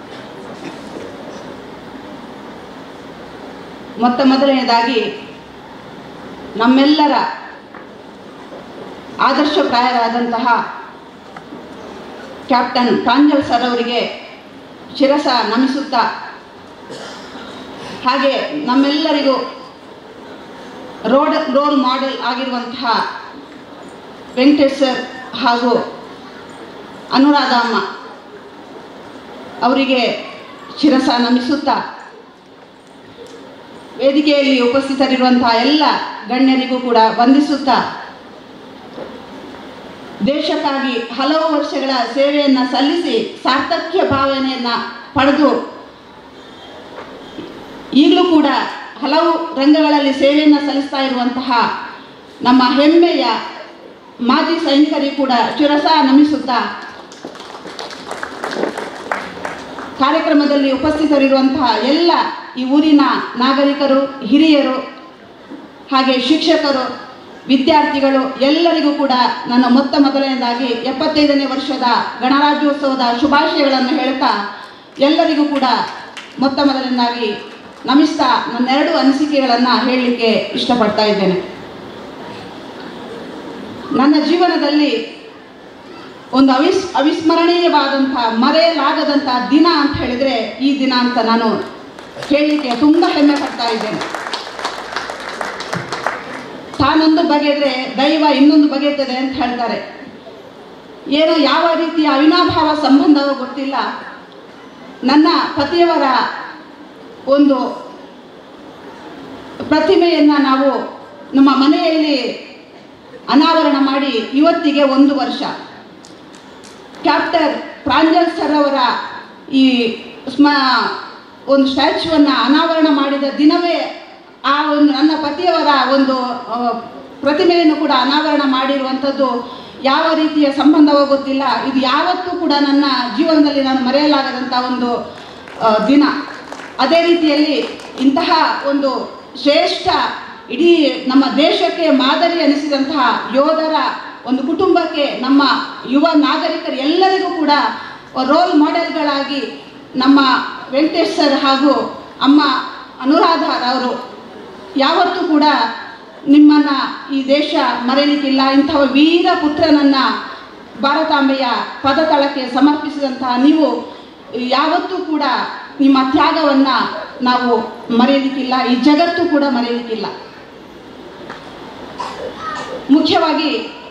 ಮೊತ್ತ ಮೊದಲನೆಯದಾಗಿ ನಮ್ಮೆಲ್ಲರ ಆದರ್ಶಪ್ರಾಯರಾದಂತಹ ಕ್ಯಾಪ್ಟನ್ ಪ್ರಾಂಜಲ್ ಸರ್ ಅವರಿಗೆ ಶಿರಸ ನಮಿಸುತ್ತಾ ಹಾಗೆ ನಮ್ಮೆಲ್ಲರಿಗೂ ರೋಡ್ ರೋಲ್ ಮಾಡೆಲ್ ಆಗಿರುವಂತಹ ವೆಂಕಟೇಶ್ ಸರ್ ಹಾಗೂ ಅನುರಾಧ ಅಮ್ಮ ಅವರಿಗೆ ಶಿರಸ ನಮಿಸುತ್ತಾ ವೇದಿಕೆಯಲ್ಲಿ ಉಪಸ್ಥಿತರಿರುವಂತಹ ಎಲ್ಲ ಗಣ್ಯರಿಗೂ ಕೂಡ ವಂದಿಸುತ್ತಾ ದೇಶಕ್ಕಾಗಿ ಹಲವು ವರ್ಷಗಳ ಸೇವೆಯನ್ನು ಸಲ್ಲಿಸಿ ಸಾರ್ಥಕ್ಯ ಭಾವನೆಯನ್ನು ಪಡೆದು ಈಗಲೂ ಕೂಡ ಹಲವು ರಂಗಗಳಲ್ಲಿ ಸೇವೆಯನ್ನು ಸಲ್ಲಿಸ್ತಾ ಇರುವಂತಹ ನಮ್ಮ ಹೆಮ್ಮೆಯ ಮಾಜಿ ಸೈನಿಕರಿಗೂ ಕೂಡ ಶಿರಸ ನಮಿಸುತ್ತಾ ಕಾರ್ಯಕ್ರಮದಲ್ಲಿ ಉಪಸ್ಥಿತರಿರುವಂತಹ ಎಲ್ಲ ಈ ಊರಿನ ನಾಗರಿಕರು ಹಿರಿಯರು ಹಾಗೆ ಶಿಕ್ಷಕರು ವಿದ್ಯಾರ್ಥಿಗಳು ಎಲ್ಲರಿಗೂ ಕೂಡ ನನ್ನ ಮೊತ್ತ ಮೊದಲನೇದಾಗಿ ಎಪ್ಪತ್ತೈದನೇ ವರ್ಷದ ಗಣರಾಜ್ಯೋತ್ಸವದ ಶುಭಾಶಯಗಳನ್ನು ಹೇಳ್ತಾ ಎಲ್ಲರಿಗೂ ಕೂಡ ಮೊತ್ತ ಮೊದಲನೇದಾಗಿ ನಮಿಸ್ತಾ ನನ್ನೆರಡು ಅನಿಸಿಕೆಗಳನ್ನು ಹೇಳಲಿಕ್ಕೆ ಇಷ್ಟಪಡ್ತಾ ಇದ್ದೇನೆ ನನ್ನ ಜೀವನದಲ್ಲಿ ಒಂದು ಅವಿಸ್ ಅವಿಸ್ಮರಣೀಯವಾದಂಥ ಮರೆಯಲಾಗದಂಥ ದಿನ ಅಂತ ಹೇಳಿದರೆ ಈ ದಿನ ಅಂತ ನಾನು ಹೇಳಲಿಕ್ಕೆ ತುಂಬ ಹೆಮ್ಮೆ ಪಡ್ತಾ ಇದ್ದೇನೆ ತಾನೊಂದು ಬಗೆದ್ರೆ ದೈವ ಇನ್ನೊಂದು ಬಗೆಯುತ್ತದೆ ಅಂತ ಹೇಳ್ತಾರೆ ಏನೋ ಯಾವ ರೀತಿಯ ಅವಿನಾಭಾವ ಸಂಬಂಧವೋ ಗೊತ್ತಿಲ್ಲ ನನ್ನ ಪತಿಯವರ ಒಂದು ಪ್ರತಿಮೆಯನ್ನು ನಾವು ನಮ್ಮ ಮನೆಯಲ್ಲಿ ಅನಾವರಣ ಮಾಡಿ ಇವತ್ತಿಗೆ ಒಂದು ವರ್ಷ ಕ್ಯಾಪ್ಟರ್ ಪ್ರಾಂಜಲ್ ಸರ್ ಅವರ ಈ ಸ್ಮ ಒಂದು ಸ್ಟ್ಯಾಚ್ಯೂವನ್ನು ಅನಾವರಣ ಮಾಡಿದ ದಿನವೇ ಆ ಒಂದು ನನ್ನ ಪತಿಯವರ ಒಂದು ಆ, ಪ್ರತಿಮೆಯನ್ನು ಕೂಡ ಅನಾವರಣ ಮಾಡಿರುವಂಥದ್ದು ಯಾವ ರೀತಿಯ ಸಂಬಂಧವೋ ಗೊತ್ತಿಲ್ಲ ಇದು ಯಾವತ್ತೂ ಕೂಡ ನನ್ನ ಜೀವನದಲ್ಲಿ ನಾನು ಮರೆಯಲಾಗದಂಥ ಒಂದು ಆ, ದಿನ ಅದೇ ರೀತಿಯಲ್ಲಿ ಇಂತಹ ಒಂದು ಶ್ರೇಷ್ಠ ಇಡೀ ನಮ್ಮ ದೇಶಕ್ಕೆ ಮಾದರಿ ಅನಿಸಿದಂತಹ ಯೋಧರ ಒಂದು ಕುಟುಂಬಕ್ಕೆ ನಮ್ಮ ಯುವ ನಾಗರಿಕರು ಎಲ್ಲರಿಗೂ ಕೂಡ ರೋಲ್ ಮಾಡೆಲ್ಗಳಾಗಿ ನಮ್ಮ ವೆಂಕಟೇಶ್ ಸರ್ ಹಾಗೂ ಅಮ್ಮ ಅನುರಾಧ ಅವರು ಯಾವತ್ತೂ ಕೂಡ ನಿಮ್ಮನ್ನ ಈ ದೇಶ ಮರೆಯಲಿಕ್ಕಿಲ್ಲ ಇಂತಹ ವೀರ ಪುತ್ರನನ್ನ ಭಾರತಾಂಬೆಯ ಪದತಳಕ್ಕೆ ಸಮರ್ಪಿಸಿದಂತಹ ನೀವು ಯಾವತ್ತೂ ಕೂಡ ನಿಮ್ಮ ತ್ಯಾಗವನ್ನ ನಾವು ಮರೆಯಲಿಕ್ಕಿಲ್ಲ ಈ ಜಗತ್ತು ಕೂಡ ಮರೆಯಲಿಕ್ಕಿಲ್ಲ ಮುಖ್ಯವಾಗಿ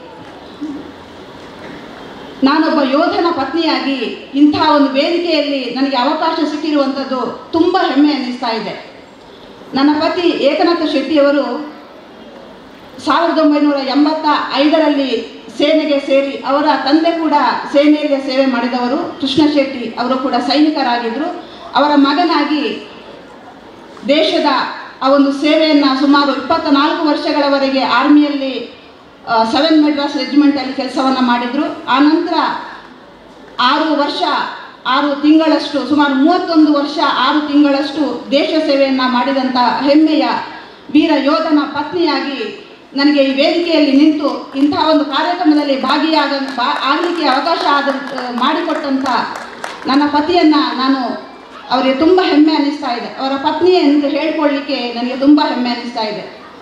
ನಾನೊಬ್ಬ ಯೋಧನ ಪತ್ನಿಯಾಗಿ ಇಂಥ ಒಂದು ವೇದಿಕೆಯಲ್ಲಿ ನನಗೆ ಅವಕಾಶ ಸಿಕ್ಕಿರುವಂಥದ್ದು ತುಂಬ ಹೆಮ್ಮೆ ಅನ್ನಿಸ್ತಾ ಇದೆ ನನ್ನ ಪತಿ ಏಕನಾಥ ಶೆಟ್ಟಿಯವರು ಸಾವಿರದ ಒಂಬೈನೂರ ಎಂಬತ್ತ ಐದರಲ್ಲಿ ಸೇನೆಗೆ ಸೇರಿ ಅವರ ತಂದೆ ಕೂಡ ಸೇನೆಯಲ್ಲಿ ಸೇವೆ ಮಾಡಿದವರು ಕೃಷ್ಣ ಶೆಟ್ಟಿ ಅವರು ಕೂಡ ಸೈನಿಕರಾಗಿದ್ದರು ಅವರ ಮಗನಾಗಿ ದೇಶದ ಆ ಒಂದು ಸೇವೆಯನ್ನು ಸುಮಾರು ಇಪ್ಪತ್ತ ನಾಲ್ಕು ವರ್ಷಗಳವರೆಗೆ ಆರ್ಮಿಯಲ್ಲಿ ಸೆವೆನ್ ಮೆಡ್ರಾಸ್ ರೆಜಿಮೆಂಟಲ್ಲಿ ಕೆಲಸವನ್ನು ಮಾಡಿದರು ಆನಂತರ ಆರು ವರ್ಷ ಆರು ತಿಂಗಳಷ್ಟು ಸುಮಾರು ಮೂವತ್ತೊಂದು ವರ್ಷ ಆರು ತಿಂಗಳಷ್ಟು ದೇಶ ಸೇವೆಯನ್ನು ಮಾಡಿದಂಥ ಹೆಮ್ಮೆಯ ವೀರ ಯೋಧನ ಪತ್ನಿಯಾಗಿ ನನಗೆ ಈ ವೇದಿಕೆಯಲ್ಲಿ ನಿಂತು ಇಂತಹ ಒಂದು ಕಾರ್ಯಕ್ರಮದಲ್ಲಿ ಭಾಗಿಯಾಗ ಬಾ ಆಗಲಿಕ್ಕೆ ಅವಕಾಶ ಆದ ಮಾಡಿಕೊಟ್ಟಂಥ ನನ್ನ ಪತಿಯನ್ನು ನಾನು ಅವರಿಗೆ ತುಂಬ ಹೆಮ್ಮೆ ಅನ್ನಿಸ್ತಾ ಇದೆ ಅವರ ಪತ್ನಿ ಎಂದು ಹೇಳ್ಕೊಳ್ಳಿಕ್ಕೆ ನನಗೆ ತುಂಬ ಹೆಮ್ಮೆ ಅನ್ನಿಸ್ತಾ ಇದೆ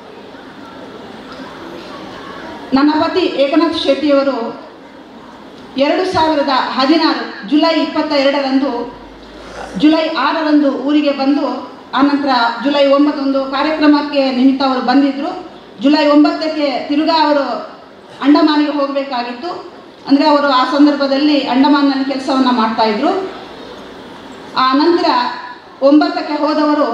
ನನ್ನ ಪತಿ ಏಕನಾಥ್ ಶೆಟ್ಟಿಯವರು ಎರಡು ಸಾವಿರದ ಹದಿನಾರು ಜುಲೈ ಇಪ್ಪತ್ತ ಎರಡರಂದು ಜುಲೈ ಆರರಂದು ಊರಿಗೆ ಬಂದು ಆನಂತರ ಜುಲೈ ಒಂಬತ್ತೊಂದು ಕಾರ್ಯಕ್ರಮಕ್ಕೆ ನಿಮಿತ್ತ ಅವರು ಬಂದಿದ್ದರು ಜುಲೈ ಒಂಬತ್ತಕ್ಕೆ ತಿರುಗಾ ಅವರು ಅಂಡಮಾನಿಗೆ ಹೋಗಬೇಕಾಗಿತ್ತು ಅಂದರೆ ಅವರು ಆ ಸಂದರ್ಭದಲ್ಲಿ ಅಂಡಮಾನ್ನಲ್ಲಿ ಕೆಲಸವನ್ನು ಮಾಡ್ತಾಯಿದ್ರು ಆ ನಂತರ ಒಂಬತ್ತಕ್ಕೆ ಹೋದವರು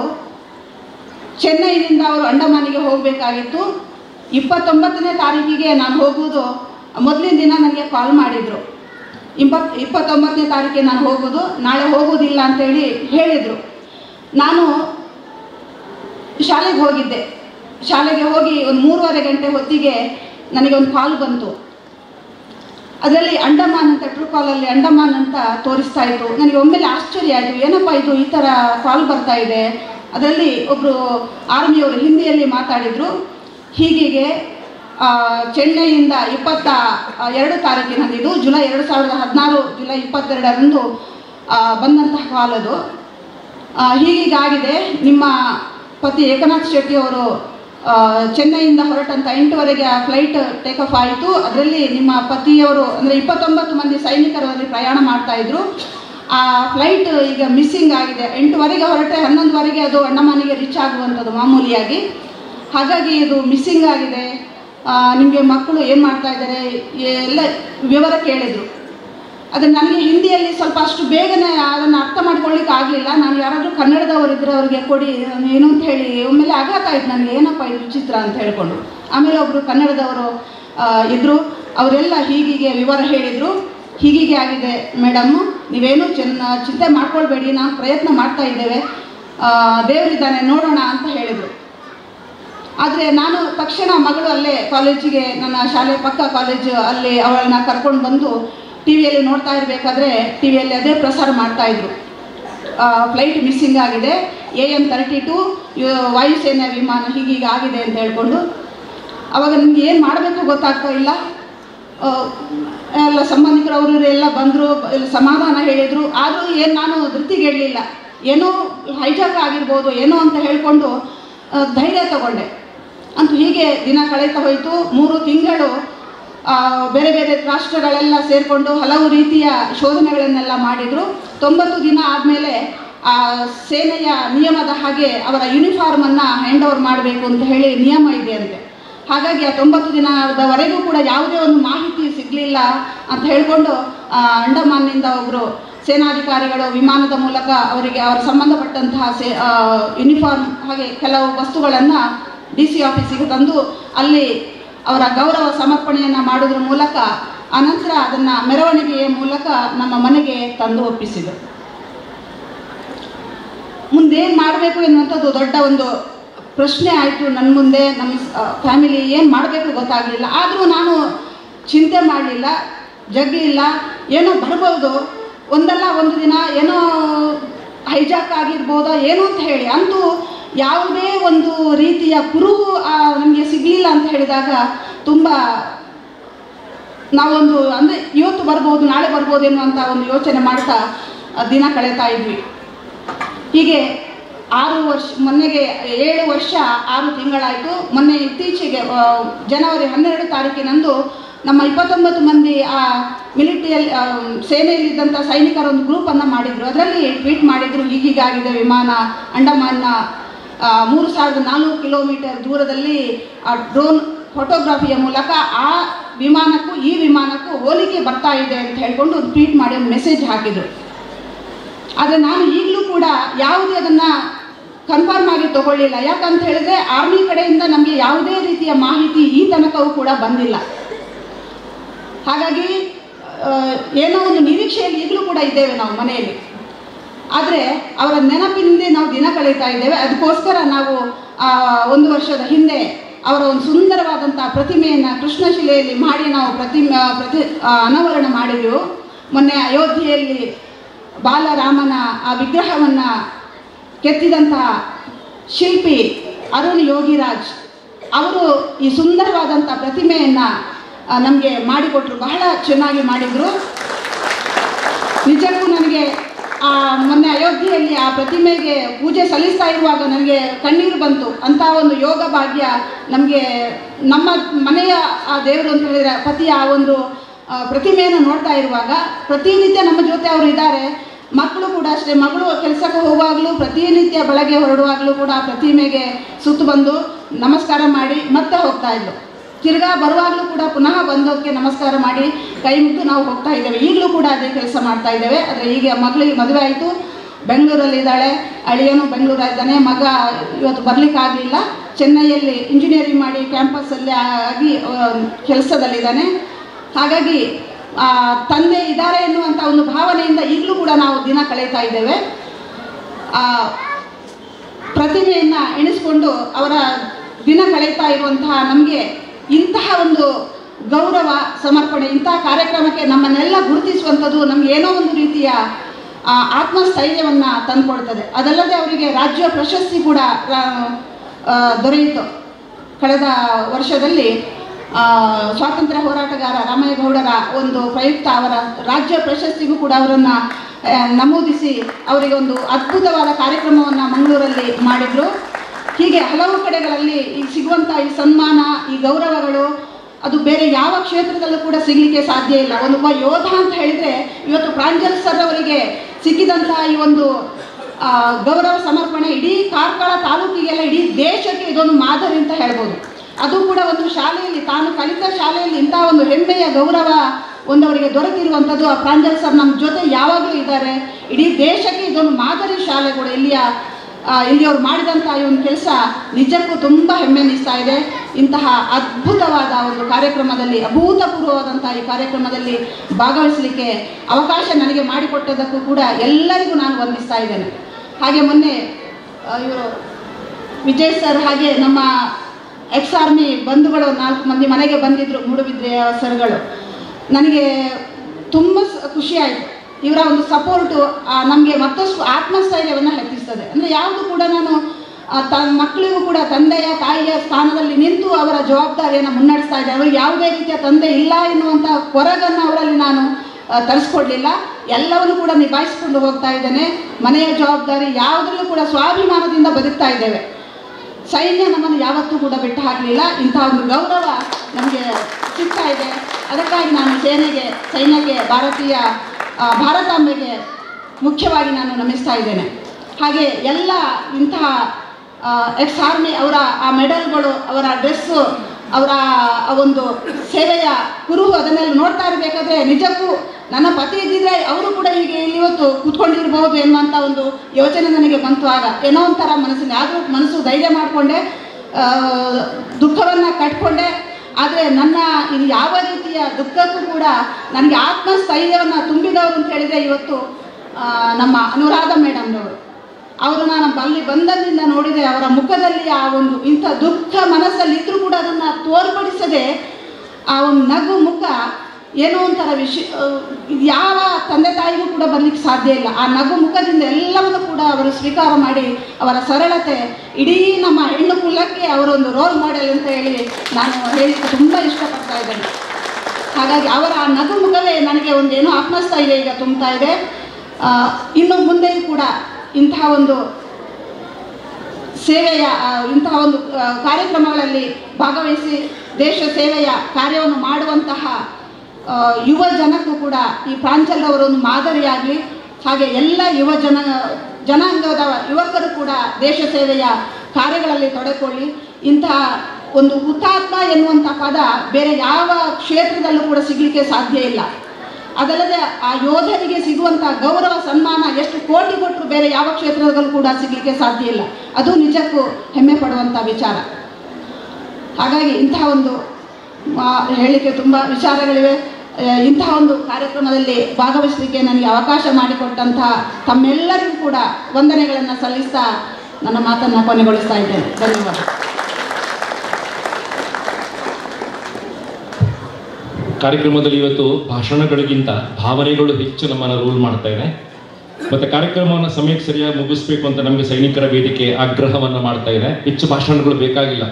ಚೆನ್ನೈನಿಂದ ಅವರು ಅಂಡಮಾನಿಗೆ ಹೋಗಬೇಕಾಗಿತ್ತು ಇಪ್ಪತ್ತೊಂಬತ್ತನೇ ತಾರೀಕಿಗೆ ನಾನು ಹೋಗುವುದು ಮೊದಲಿನ ದಿನ ನನಗೆ ಕಾಲ್ ಮಾಡಿದರು ಇಪ್ಪತ್ ಇಪ್ಪತ್ತೊಂಬತ್ತನೇ ತಾರೀಕಿಗೆ ನಾನು ಹೋಗೋದು ನಾಳೆ ಹೋಗೋದಿಲ್ಲ ಅಂತೇಳಿ ಹೇಳಿದರು ನಾನು ಶಾಲೆಗೆ ಹೋಗಿದ್ದೆ ಶಾಲೆಗೆ ಹೋಗಿ ಒಂದು ಮೂರುವರೆ ಗಂಟೆ ಹೊತ್ತಿಗೆ ನನಗೆ ಒಂದು ಕಾಲ್ ಬಂತು ಅದರಲ್ಲಿ ಅಂಡಮಾನ್ ಅಂತ ಟ್ರೂ ಕಾಲಲ್ಲಿ ಅಂಡಮಾನ್ ಅಂತ ತೋರಿಸ್ತಾ ಇತ್ತು ನನಗೆ ಒಮ್ಮೆಲೆ ಆಶ್ಚರ್ಯ ಆಯಿತು ಏನಪ್ಪ ಇದು ಈ ಥರ ಕಾಲ್ ಬರ್ತಾ ಇದೆ ಅದರಲ್ಲಿ ಒಬ್ಬರು ಆರ್ಮಿಯವರು ಹಿಂದಿಯಲ್ಲಿ ಮಾತಾಡಿದರು ಹೀಗೀಗೆ ಆ, ಚೆನ್ನೈಯಿಂದ ಇಪ್ಪತ್ತ ಆ, ಎರಡು ತಾರೀಕಿನಂದಿದು ಜುಲೈ ಎರಡು ಸಾವಿರದ ಹದಿನಾರು ಜುಲೈ ಇಪ್ಪತ್ತೆರಡರಂದು ಆ, ಬಂದಂತಹ ಕಾಲ್ ಅದು ಆ, ಹೀಗೀಗಾಗಿದೆ ನಿಮ್ಮ ಪತಿ ಏಕನಾಥ್ ಶೆಟ್ಟಿ ಅವರು ಆ, ಚೆನ್ನೈಯಿಂದ ಹೊರಟಂತ ಎಂಟುವರೆಗೆ ಆ ಫ್ಲೈಟ್ ಟೇಕ್ ಆಫ್ ಆಯಿತು ಅದರಲ್ಲಿ ನಿಮ್ಮ ಪತಿಯವರು ಅಂದರೆ ಇಪ್ಪತ್ತೊಂಬತ್ತು ಮಂದಿ ಸೈನಿಕರು ಅದರಲ್ಲಿ ಪ್ರಯಾಣ ಮಾಡ್ತಾ ಇದ್ರು ಆ ಫ್ಲೈಟ್ ಈಗ ಮಿಸ್ಸಿಂಗ್ ಆಗಿದೆ ಎಂಟುವರೆಗೆ ಹೊರಟರೆ ಹನ್ನೊಂದುವರೆಗೆ ಅದು ಅಂಡಮಾನಿಗೆ ರೀಚ್ ಆಗುವಂಥದ್ದು ಮಾಮೂಲಿಯಾಗಿ ಹಾಗಾಗಿ ಇದು ಮಿಸ್ಸಿಂಗ್ ಆಗಿದೆ ನಿಮಗೆ ಮಕ್ಕಳು ಏನು ಮಾಡ್ತಾ ಇದ್ದಾರೆ ಎಲ್ಲ ವಿವರ ಕೇಳಿದರು ಅದು ನನಗೆ ಹಿಂದಿಯಲ್ಲಿ ಸ್ವಲ್ಪ ಅಷ್ಟು ಬೇಗನೆ ಅದನ್ನು ಅರ್ಥ ಮಾಡ್ಕೊಳ್ಳಿಕ್ಕೆ ಆಗಲಿಲ್ಲ ನಾನು ಯಾರಾದರೂ ಕನ್ನಡದವರಿದ್ದರೆ ಅವರಿಗೆ ಕೊಡಿ ನಾನು ಏನು ಅಂತ ಹೇಳಿ ಒಮ್ಮೆಲೆ ಆಘಾತ ಆಯ್ತು ನನಗೆ ಏನಪ್ಪ ಇದು ವಿಚಿತ್ರ ಅಂತ ಹೇಳ್ಕೊಂಡು ಆಮೇಲೆ ಒಬ್ಬರು ಕನ್ನಡದವರು ಇದ್ದರು ಅವರೆಲ್ಲ ಹೀಗೀಗೆ ವಿವರ ಹೇಳಿದರು ಹೀಗೀಗೆ ಆಗಿದೆ ಮೇಡಮ್ಮು ನೀವೇನು ಚೆನ್ನ ಚಿಂತೆ ಮಾಡ್ಕೊಳ್ಬೇಡಿ ನಾವು ಪ್ರಯತ್ನ ಮಾಡ್ತಾ ಇದ್ದೇವೆ ಆ, ದೇವರಿದ್ದಾನೆ ನೋಡೋಣ ಅಂತ ಹೇಳಿದರು ಆದರೆ ನಾನು ತಕ್ಷಣ ಮಗಳು ಅಲ್ಲೇ ಕಾಲೇಜಿಗೆ ನನ್ನ ಶಾಲೆ ಪಕ್ಕ ಕಾಲೇಜು ಅಲ್ಲಿ ಅವಳನ್ನ ಕರ್ಕೊಂಡು ಬಂದು ಟಿ ವಿಯಲ್ಲಿ ನೋಡ್ತಾ ಇರಬೇಕಾದ್ರೆ ಟಿ ವಿಯಲ್ಲಿ ಅದೇ ಪ್ರಸಾರ ಮಾಡ್ತಾಯಿದ್ರು ಫ್ಲೈಟ್ ಮಿಸ್ಸಿಂಗ್ ಆಗಿದೆ ಎ ಎಮ್ ತರ್ಟಿ ಟು ವಾಯುಸೇನೆ ವಿಮಾನ ಹೀಗೀಗ ಆಗಿದೆ ಅಂತ ಹೇಳ್ಕೊಂಡು ಅವಾಗ ನಿಮ್ಗೆ ಏನು ಮಾಡಬೇಕು ಗೊತ್ತಾಗ್ತಾ ಇಲ್ಲ ಆ, ಎಲ್ಲ ಸಂಬಂಧಿಕರು ಅವರು ಇವ್ರು ಎಲ್ಲ ಬಂದರು ಸಮಾಧಾನ ಹೇಳಿದರು ಆದರೂ ಏನು ನಾನು ಧೃತಿಗೆಡಲಿಲ್ಲ ಏನೋ ಹೈಜಾಕ್ ಆಗಿರ್ಬೋದು ಏನೋ ಅಂತ ಹೇಳಿಕೊಂಡು ಧೈರ್ಯ ತಗೊಂಡೆ ಅಂತೂ ಹೀಗೆ ದಿನ ಕಳೀತಾ ಹೋಯಿತು ಮೂರು ತಿಂಗಳು ಆ, ಬೇರೆ ಬೇರೆ ರಾಷ್ಟ್ರಗಳೆಲ್ಲ ಸೇರಿಕೊಂಡು ಹಲವು ರೀತಿಯ ಶೋಧನೆಗಳನ್ನೆಲ್ಲ ಮಾಡಿದರು ತೊಂಬತ್ತು ದಿನ ಆದಮೇಲೆ ಆ ಸೇನೆಯ ನಿಯಮದ ಹಾಗೆ ಅವರ ಯೂನಿಫಾರ್ಮನ್ನು ಹ್ಯಾಂಡ್ ಓವರ್ ಮಾಡಬೇಕು ಅಂತ ಹೇಳಿ ನಿಯಮ ಇದೆ ಅಂತೆ ಹಾಗಾಗಿ ಆ ತೊಂಬತ್ತು ದಿನದವರೆಗೂ ಕೂಡ ಯಾವುದೇ ಒಂದು ಮಾಹಿತಿ ಸಿಗಲಿಲ್ಲ ಅಂತ ಹೇಳಿಕೊಂಡು ಅಂಡಮಾನ್ನಿಂದ ಒಬ್ಬರು ಸೇನಾಧಿಕಾರಿಗಳು ವಿಮಾನದ ಮೂಲಕ ಅವರಿಗೆ ಅವರ ಸಂಬಂಧಪಟ್ಟಂತಹ ಸೇ ಆ, ಯೂನಿಫಾರ್ಮ್ ಹಾಗೆ ಕೆಲವು ವಸ್ತುಗಳನ್ನು ಡಿ ಸಿ ಆಫೀಸಿಗೆ ತಂದು ಅಲ್ಲಿ ಅವರ ಗೌರವ ಸಮರ್ಪಣೆಯನ್ನು ಮಾಡೋದ್ರ ಮೂಲಕ ಅನಂತರ ಅದನ್ನು ಮೆರವಣಿಗೆಯ ಮೂಲಕ ನಮ್ಮ ಮನೆಗೆ ತಂದು ಒಪ್ಪಿಸಿದರು ಮುಂದೇನು ಮಾಡಬೇಕು ಎನ್ನುವಂಥದ್ದು ದೊಡ್ಡ ಒಂದು ಪ್ರಶ್ನೆ ಆಯಿತು ನನ್ನ ಮುಂದೆ ನಮ್ಮ ಫ್ಯಾಮಿಲಿ ಏನು ಮಾಡಬೇಕು ಗೊತ್ತಾಗಲಿಲ್ಲ ಆದರೂ ನಾನು ಚಿಂತೆ ಮಾಡಲಿಲ್ಲ ಜಗ್ಲಿಲ್ಲ ಏನೋ ಬರ್ಬೋದು ಒಂದಲ್ಲ ಒಂದು ದಿನ ಏನೋ ಹೈಜಾಕ್ ಆಗಿರ್ಬೋದೋ ಏನೋ ಅಂತ ಹೇಳಿ ಅಂತೂ ಯಾವುದೇ ಒಂದು ರೀತಿಯ ಕುರುಹು ನನಗೆ ಸಿಗಲಿಲ್ಲ ಅಂತ ಹೇಳಿದಾಗ ತುಂಬ ನಾವೊಂದು ಅಂದರೆ ಇವತ್ತು ಬರ್ಬೋದು ನಾಳೆ ಬರ್ಬೋದು ಎನ್ನುವಂಥ ಒಂದು ಯೋಚನೆ ಮಾಡ್ತಾ ಆ, ದಿನ ಕಳೀತಾ ಇದ್ವಿ ಹೀಗೆ ಆರು ವರ್ಷ ಮೊನ್ನೆಗೆ ಏಳು ವರ್ಷ ಆರು ತಿಂಗಳಾಯಿತು ಮೊನ್ನೆ ಇತ್ತೀಚೆಗೆ ಆ, ಜನವರಿ ಹನ್ನೆರಡು ತಾರೀಕಿನಂದು ನಮ್ಮ ಇಪ್ಪತ್ತೊಂಬತ್ತು ಮಂದಿ ಆ ಮಿಲಿಟರಿಯಲ್ಲಿ ಆ, ಸೇನೆಯಲ್ಲಿದ್ದಂಥ ಸೈನಿಕರ ಒಂದು ಗ್ರೂಪನ್ನು ಮಾಡಿದರು ಅದರಲ್ಲಿ ಟ್ವೀಟ್ ಮಾಡಿದರು ಹೀಗೀಗಾಗಿದೆ ವಿಮಾನ ಅಂಡಮಾನ್ನ ಆ, ಮೂರು ಸಾವಿರದ ನಾನ್ನೂರು ಕಿಲೋಮೀಟರ್ ದೂರದಲ್ಲಿ ಆ ಡ್ರೋನ್ ಫೋಟೋಗ್ರಫಿಯ ಮೂಲಕ ಆ ವಿಮಾನಕ್ಕೂ ಈ ವಿಮಾನಕ್ಕೂ ಹೋಲಿಕೆ ಬರ್ತಾ ಇದೆ ಅಂತ ಹೇಳ್ಕೊಂಡು ಒಂದು ಟ್ವೀಟ್ ಮಾಡಿ ಒಂದು ಮೆಸೇಜ್ ಹಾಕಿದರು ಆದರೆ ನಾನು ಈಗಲೂ ಕೂಡ ಯಾವುದೇ ಅದನ್ನು ಕನ್ಫರ್ಮ್ ಆಗಿ ತಗೊಳ್ಳಿಲ್ಲ ಯಾಕಂತ ಹೇಳಿದ್ರೆ ಆರ್ಮಿ ಕಡೆಯಿಂದ ನಮಗೆ ಯಾವುದೇ ರೀತಿಯ ಮಾಹಿತಿ ಈ ತನಕವೂ ಕೂಡ ಬಂದಿಲ್ಲ ಹಾಗಾಗಿ ಆ, ಏನೋ ಒಂದು ನಿರೀಕ್ಷೆಯಲ್ಲಿ ಈಗಲೂ ಕೂಡ ಇದ್ದೇವೆ ನಾವು ಮನೆಯಲ್ಲಿ ಆದರೆ ಅವರ ನೆನಪಿನಿಂದ ನಾವು ದಿನ ಕಳೀತಾ ಇದ್ದೇವೆ ಅದಕ್ಕೋಸ್ಕರ ನಾವು ಆ, ಒಂದು ವರ್ಷದ ಹಿಂದೆ ಅವರ ಒಂದು ಸುಂದರವಾದಂಥ ಪ್ರತಿಮೆಯನ್ನು ಕೃಷ್ಣಶಿಲೆಯಲ್ಲಿ ಮಾಡಿ ನಾವು ಪ್ರತಿಮೆ ಆ, ಪ್ರತಿ ಆ, ಅನಾವರಣ ಮಾಡಿದೆವು ಮೊನ್ನೆ ಅಯೋಧ್ಯೆಯಲ್ಲಿ ಬಾಲರಾಮನ ಆ ವಿಗ್ರಹವನ್ನು ಕೆತ್ತಿದಂತಹ ಶಿಲ್ಪಿ ಅರುಣ್ ಯೋಗಿರಾಜ್ ಅವರು ಈ ಸುಂದರವಾದಂಥ ಪ್ರತಿಮೆಯನ್ನು ನಮಗೆ ಮಾಡಿಕೊಟ್ರು ಬಹಳ ಚೆನ್ನಾಗಿ ಮಾಡಿದರು ನಿಜಕ್ಕೂ ನನಗೆ ಆ ಮೊನ್ನೆ ಅಯೋಧ್ಯೆಯಲ್ಲಿ ಆ ಪ್ರತಿಮೆಗೆ ಪೂಜೆ ಸಲ್ಲಿಸ್ತಾ ಇರುವಾಗ ನನಗೆ ಕಣ್ಣೀರು ಬಂತು ಅಂತ ಒಂದು ಯೋಗ ಭಾಗ್ಯ ನಮಗೆ ನಮ್ಮ ಮನೆಯ ಆ ದೇವರು ಅಂತ ಹೇಳಿದ್ರೆ ಪತಿಯ ಆ ಒಂದು ಆ, ಪ್ರತಿಮೆಯನ್ನು ನೋಡ್ತಾ ಇರುವಾಗ ಪ್ರತಿನಿತ್ಯ ನಮ್ಮ ಜೊತೆ ಅವರು ಇದ್ದಾರೆ ಮಕ್ಕಳು ಕೂಡ ಅಷ್ಟೇ ಮಗಳು ಕೆಲಸಕ್ಕೆ ಹೋಗುವಾಗಲೂ ಪ್ರತಿನಿತ್ಯ ಬೆಳಗ್ಗೆ ಹೊರಡುವಾಗಲೂ ಕೂಡ ಆ ಪ್ರತಿಮೆಗೆ ಸುತ್ತು ಬಂದು ನಮಸ್ಕಾರ ಮಾಡಿ ಮತ್ತೆ ಹೋಗ್ತಾ ಇದ್ಲು ತಿರ್ಗಾ ಬರುವಾಗಲೂ ಕೂಡ ಪುನಃ ಬಂದೋದಕ್ಕೆ ನಮಸ್ಕಾರ ಮಾಡಿ ಕೈ ಮುಗಿದು ನಾವು ಹೋಗ್ತಾ ಇದ್ದೇವೆ ಈಗಲೂ ಕೂಡ ಅದೇ ಕೆಲಸ ಮಾಡ್ತಾ ಇದ್ದೇವೆ ಆದರೆ ಈಗ ಮಗಳಿಗೆ ಮದುವೆ ಆಯಿತು ಬೆಂಗಳೂರಲ್ಲಿ ಇದ್ದಾಳೆ ಅಳಿಯನು ಬೆಂಗಳೂರಲ್ಲಿದ್ದಾನೆ ಮಗ ಇವತ್ತು ಬರಲಿಕ್ಕಾಗಲಿಲ್ಲ ಚೆನ್ನೈಯಲ್ಲಿ ಇಂಜಿನಿಯರಿಂಗ್ ಮಾಡಿ ಕ್ಯಾಂಪಸ್ಸಲ್ಲಿ ಆಗಿ ಕೆಲಸದಲ್ಲಿದ್ದಾನೆ ಹಾಗಾಗಿ ಆ, ತಂದೆ ಇದ್ದಾರೆ ಎನ್ನುವಂಥ ಒಂದು ಭಾವನೆಯಿಂದ ಈಗಲೂ ಕೂಡ ನಾವು ದಿನ ಕಳೀತಾ ಇದ್ದೇವೆ ಆ, ಪ್ರತಿಮೆಯನ್ನು ಎಣಿಸ್ಕೊಂಡು ಅವರ ದಿನ ಕಳೀತಾ ಇರುವಂತಹ ನಮಗೆ ಇಂತಹ ಒಂದು ಗೌರವ ಸಮರ್ಪಣೆ ಇಂತಹ ಕಾರ್ಯಕ್ರಮಕ್ಕೆ ನಮ್ಮನ್ನೆಲ್ಲ ಗುರುತಿಸುವಂಥದ್ದು ನಮ್ಗೆ ಏನೋ ಒಂದು ರೀತಿಯ ಆ, ಆತ್ಮಸ್ಥೈರ್ಯವನ್ನು ತಂದುಕೊಡ್ತದೆ ಅದಲ್ಲದೆ ಅವರಿಗೆ ರಾಜ್ಯ ಪ್ರಶಸ್ತಿ ಕೂಡ ರಾ- ಆ, ದೊರೆಯಿತು ಕಳೆದ ವರ್ಷದಲ್ಲಿ ಆ, ಸ್ವಾತಂತ್ರ್ಯ ಹೋರಾಟಗಾರ ರಾಮೇಗೌಡರ ಒಂದು ಪ್ರಯುಕ್ತ ಅವರ ರಾಜ್ಯ ಪ್ರಶಸ್ತಿಗೂ ಕೂಡ ಅವರನ್ನು ನಮೂದಿಸಿ ಅವರಿಗೆ ಒಂದು ಅದ್ಭುತವಾದ ಕಾರ್ಯಕ್ರಮವನ್ನು ಮಂಗಳೂರಲ್ಲಿ ಮಾಡಿದರು ಹೀಗೆ ಹಲವು ಕಡೆಗಳಲ್ಲಿ ಈಗ ಸಿಗುವಂಥ ಈ ಸನ್ಮಾನ ಈ ಗೌರವಗಳು ಅದು ಬೇರೆ ಯಾವ ಕ್ಷೇತ್ರದಲ್ಲೂ ಕೂಡ ಸಿಗಲಿಕ್ಕೆ ಸಾಧ್ಯ ಇಲ್ಲ ಒಬ್ಬ ಯೋಧ ಅಂತ ಹೇಳಿದರೆ ಇವತ್ತು ಪ್ರಾಂಜಲ್ ಸರ್ ಅವರಿಗೆ ಸಿಕ್ಕಿದಂತಹ ಈ ಒಂದು ಆ, ಗೌರವ ಸಮರ್ಪಣೆ ಇಡೀ ಕಾರ್ಕಳ ತಾಲೂಕಿಗೆಲ್ಲ ಇಡೀ ದೇಶಕ್ಕೆ ಇದೊಂದು ಮಾದರಿ ಅಂತ ಹೇಳ್ಬೋದು ಅದು ಕೂಡ ಒಂದು ಶಾಲೆಯಲ್ಲಿ ತಾನು ಕಲಿತ ಶಾಲೆಯಲ್ಲಿ ಇಂಥ ಒಂದು ಹೆಮ್ಮೆಯ ಗೌರವ ಒಂದು ಅವರಿಗೆ ದೊರೆತಿರುವಂಥದ್ದು ಆ ಪ್ರಾಂಜಲ್ ಸರ್ ನಮ್ಮ ಜೊತೆ ಯಾವಾಗಲೂ ಇದ್ದಾರೆ ಇಡೀ ದೇಶಕ್ಕೆ ಇದೊಂದು ಮಾದರಿ ಶಾಲೆ ಕೂಡ ಇಲ್ಲಿಯ ಆ, ಇಲ್ಲಿ ಅವ್ರು ಮಾಡಿದಂಥ ಈ ಒಂದು ಕೆಲಸ ನಿಜಕ್ಕೂ ತುಂಬ ಹೆಮ್ಮೆ ಅನ್ನಿಸ್ತಾ ಇದೆ ಇಂತಹ ಅದ್ಭುತವಾದ ಒಂದು ಕಾರ್ಯಕ್ರಮದಲ್ಲಿ ಅಭೂತಪೂರ್ವವಾದಂಥ ಈ ಕಾರ್ಯಕ್ರಮದಲ್ಲಿ ಭಾಗವಹಿಸಲಿಕ್ಕೆ ಅವಕಾಶ ನನಗೆ ಮಾಡಿಕೊಟ್ಟದಕ್ಕೂ ಕೂಡ ಎಲ್ಲರಿಗೂ ನಾನು ವಂದಿಸ್ತಾ ಇದ್ದೇನೆ ಹಾಗೆ ಮೊನ್ನೆ ಇವರು ವಿಜಯ್ ಸರ್ ಹಾಗೆ ನಮ್ಮ ಎಕ್ಸ್ ಆರ್ಮಿ ಬಂಧುಗಳು ನಾಲ್ಕು ಮಂದಿ ಮನೆಗೆ ಬಂದಿದ್ದರು ಮೂಡುಬಿದ್ರೆಯ ಸರ್ಗಳು ನನಗೆ ತುಂಬ ಸ- ಖುಷಿ ಆಯಿತು ಇವರ ಒಂದು ಸಪೋರ್ಟು ನಮಗೆ ಮತ್ತಷ್ಟು ಆತ್ಮಸ್ಥೈರ್ಯವನ್ನು ಹೆಚ್ಚಿಸ್ತದೆ ಅಂದರೆ ಯಾವುದು ಕೂಡ ನಾನು ಆ, ತ ಮಕ್ಕಳಿಗೂ ಕೂಡ ತಂದೆಯ ತಾಯಿಯ ಸ್ಥಾನದಲ್ಲಿ ನಿಂತು ಅವರ ಜವಾಬ್ದಾರಿಯನ್ನು ಮುನ್ನಡೆಸ್ತಾ ಇದ್ದೆ ಅವರಿಗೆ ಯಾವುದೇ ರೀತಿಯ ತಂದೆ ಇಲ್ಲ ಎನ್ನುವಂಥ ಕೊರಗನ್ನು ಅವರಲ್ಲಿ ನಾನು ಆ, ತರಿಸ್ಕೊಡ್ಲಿಲ್ಲ ಎಲ್ಲವನ್ನು ಕೂಡ ನಿಭಾಯಿಸಿಕೊಂಡು ಹೋಗ್ತಾ ಇದ್ದೇನೆ ಮನೆಯ ಜವಾಬ್ದಾರಿ ಯಾವುದರಲ್ಲೂ ಕೂಡ ಸ್ವಾಭಿಮಾನದಿಂದ ಬದುಕ್ತಾ ಇದ್ದೇವೆ ಸೈನ್ಯ ನಮ್ಮನ್ನು ಯಾವತ್ತೂ ಕೂಡ ಬಿಟ್ಟು ಹಾಕಲಿಲ್ಲ ಇಂಥ ಒಂದು ಗೌರವ ನಮಗೆ ಸಿಗ್ತಾ ಇದೆ ಅದಕ್ಕಾಗಿ ನಾನು ಸೇನೆಗೆ ಸೈನ್ಯಕ್ಕೆ ಭಾರತೀಯ ಆ, ಭಾರತಾಂಬೆಗೆ ಮುಖ್ಯವಾಗಿ ನಾನು ನಮಿಸ್ತಾ ಇದ್ದೇನೆ ಹಾಗೆ ಎಲ್ಲ ಇಂತಹ ಎಕ್ಸ್ ಆರ್ಮಿ ಅವರ ಆ ಮೆಡಲ್ಗಳು ಅವರ ಡ್ರೆಸ್ಸು ಅವರ ಆ ಒಂದು ಸೇವೆಯ ಕುರುಹು ಅದನ್ನೆಲ್ಲ ನೋಡ್ತಾ ಇರಬೇಕಾದ್ರೆ ನಿಜಕ್ಕೂ ನನ್ನ ಪತಿ ಇದ್ದಿದ್ರೆ ಅವರು ಕೂಡ ಹೀಗೆ ಇಲ್ಲಿ ಇವತ್ತು ಕೂತ್ಕೊಂಡಿರ್ಬೋದು ಎನ್ನುವಂಥ ಒಂದು ಯೋಚನೆ ನನಗೆ ಬಂತು ಆಗ ಏನೋ ಒಂಥರ ಮನಸ್ಸಿನ ಆದರೂ ಮನಸ್ಸು ಧೈರ್ಯ ಮಾಡಿಕೊಂಡೆ ದುಃಖವನ್ನು ಕಟ್ಕೊಂಡೆ ಆದರೆ ನನ್ನ ಇದು ಯಾವ ರೀತಿಯ ದುಃಖಕ್ಕೂ ಕೂಡ ನನಗೆ ಆತ್ಮಸ್ಥೈರ್ಯವನ್ನು ತುಂಬಿದವರು ಅಂತ ಹೇಳಿದರೆ ಇವತ್ತು ಆ, ನಮ್ಮ ಅನುರಾಧ ಮೇಡಮ್ನವರು ಅವರು ನಾನು ಅಲ್ಲಿ ಬಂದದಿಂದ ನೋಡಿದೆ ಅವರ ಮುಖದಲ್ಲಿ ಆ ಒಂದು ಇಂಥ ದುಃಖ ಮನಸ್ಸಲ್ಲಿ ಇದ್ರೂ ಕೂಡ ಅದನ್ನು ತೋರ್ಪಡಿಸದೆ ಆ ಒಂದು ನಗು ಮುಖ ಏನೋ ಒಂಥರ ವಿಷ ಆ, ಇದು ಯಾವ ತಂದೆ ತಾಯಿಗೂ ಕೂಡ ಬರಲಿಕ್ಕೆ ಸಾಧ್ಯ ಇಲ್ಲ ಆ ನಗು ಮುಖದಿಂದ ಎಲ್ಲವನ್ನು ಕೂಡ ಅವರು ಸ್ವೀಕಾರ ಮಾಡಿ ಅವರ ಸರಳತೆ ಇಡೀ ನಮ್ಮ ಹೆಣ್ಣು ಕುಲಕ್ಕೆ ಅವರೊಂದು ರೋಲ್ ಮಾಡೆಲ್ ಅಂತ ಹೇಳಿ ನಾನು ಹೇಳಲಿಕ್ಕೆ ತುಂಬ ಇಷ್ಟಪಡ್ತಾ ಇದ್ದೇನೆ ಹಾಗಾಗಿ ಅವರ ಆ ನಗು ಮುಖವೇ ನನಗೆ ಒಂದು ಏನೋ ಆತ್ಮಸ್ಥೈರ್ಯ ಈಗ ತುಂಬ್ತಾ ಇದೆ ಆ, ಇನ್ನು ಮುಂದೆಯೂ ಕೂಡ ಇಂತಹ ಒಂದು ಸೇವೆಯ ಆ, ಇಂತಹ ಒಂದು ಆ, ಕಾರ್ಯಕ್ರಮಗಳಲ್ಲಿ ಭಾಗವಹಿಸಿ ದೇಶ ಸೇವೆಯ ಕಾರ್ಯವನ್ನು ಮಾಡುವಂತಹ ಆ, ಯುವ ಜನಕ್ಕೂ ಕೂಡ ಈ ಪ್ರಾಂಚಲ್ರವರು ಒಂದು ಮಾದರಿಯಾಗಲಿ ಹಾಗೆ ಎಲ್ಲ ಯುವ ಜನ ಜನಾಂಗದ ಯುವಕರು ಕೂಡ ದೇಶ ಸೇವೆಯ ಕಾರ್ಯಗಳಲ್ಲಿ ತೊಡಕೊಳ್ಳಿ ಇಂತಹ ಒಂದು ಹುತಾತ್ಮ ಎನ್ನುವಂಥ ಪದ ಬೇರೆ ಯಾವ ಕ್ಷೇತ್ರದಲ್ಲೂ ಕೂಡ ಸಿಗಲಿಕ್ಕೆ ಸಾಧ್ಯ ಇಲ್ಲ ಅದಲ್ಲದೆ ಆ ಯೋಧರಿಗೆ ಸಿಗುವಂಥ ಗೌರವ ಸನ್ಮಾನ ಎಷ್ಟು ಕೋಟಿ ಕೊಟ್ಟರು ಬೇರೆ ಯಾವ ಕ್ಷೇತ್ರದಲ್ಲೂ ಕೂಡ ಸಿಗಲಿಕ್ಕೆ ಸಾಧ್ಯ ಇಲ್ಲ ಅದು ನಿಜಕ್ಕೂ ಹೆಮ್ಮೆ ಪಡುವಂಥ ವಿಚಾರ ಹಾಗಾಗಿ ಇಂತಹ ಒಂದು ಆ, ಹೇಳಲಿಕ್ಕೆ ತುಂಬ ವಿಚಾರಗಳಿವೆ ಆ, ಇಂತಹ ಒಂದು ಕಾರ್ಯಕ್ರಮದಲ್ಲಿ ಭಾಗವಹಿಸಲಿಕ್ಕೆ ನನಗೆ ಅವಕಾಶ ಮಾಡಿಕೊಟ್ಟಂತಹ ತಮ್ಮೆಲ್ಲರಿಗೂ ಕೂಡ ವಂದನೆಗಳನ್ನು ಸಲ್ಲಿಸ್ತಾ ನನ್ನ ಮಾತನ್ನು ಕೊನೆಗೊಳಿಸ್ತಾ ಇದ್ದೇನೆ ಧನ್ಯವಾದ ಕಾರ್ಯಕ್ರಮದಲ್ಲಿ ಇವತ್ತು ಭಾಷಣಗಳಿಗಿಂತ ಭಾವನೆಗಳು ಹೆಚ್ಚು ನಮ್ಮನ್ನು ರೂಲ್ ಮಾಡ್ತಾ ಇದೆ ಮತ್ತೆ ಕಾರ್ಯಕ್ರಮವನ್ನು ಸಮಯಕ್ಕೆ ಸರಿಯಾಗಿ ಮುಗಿಸ್ಬೇಕು ಅಂತ ನಮಗೆ ಸೈನಿಕರ ವೇದಿಕೆ ಆಗ್ರಹವನ್ನ ಮಾಡ್ತಾ ಇದೆ ಹೆಚ್ಚು ಭಾಷಣಗಳು ಬೇಕಾಗಿಲ್ಲ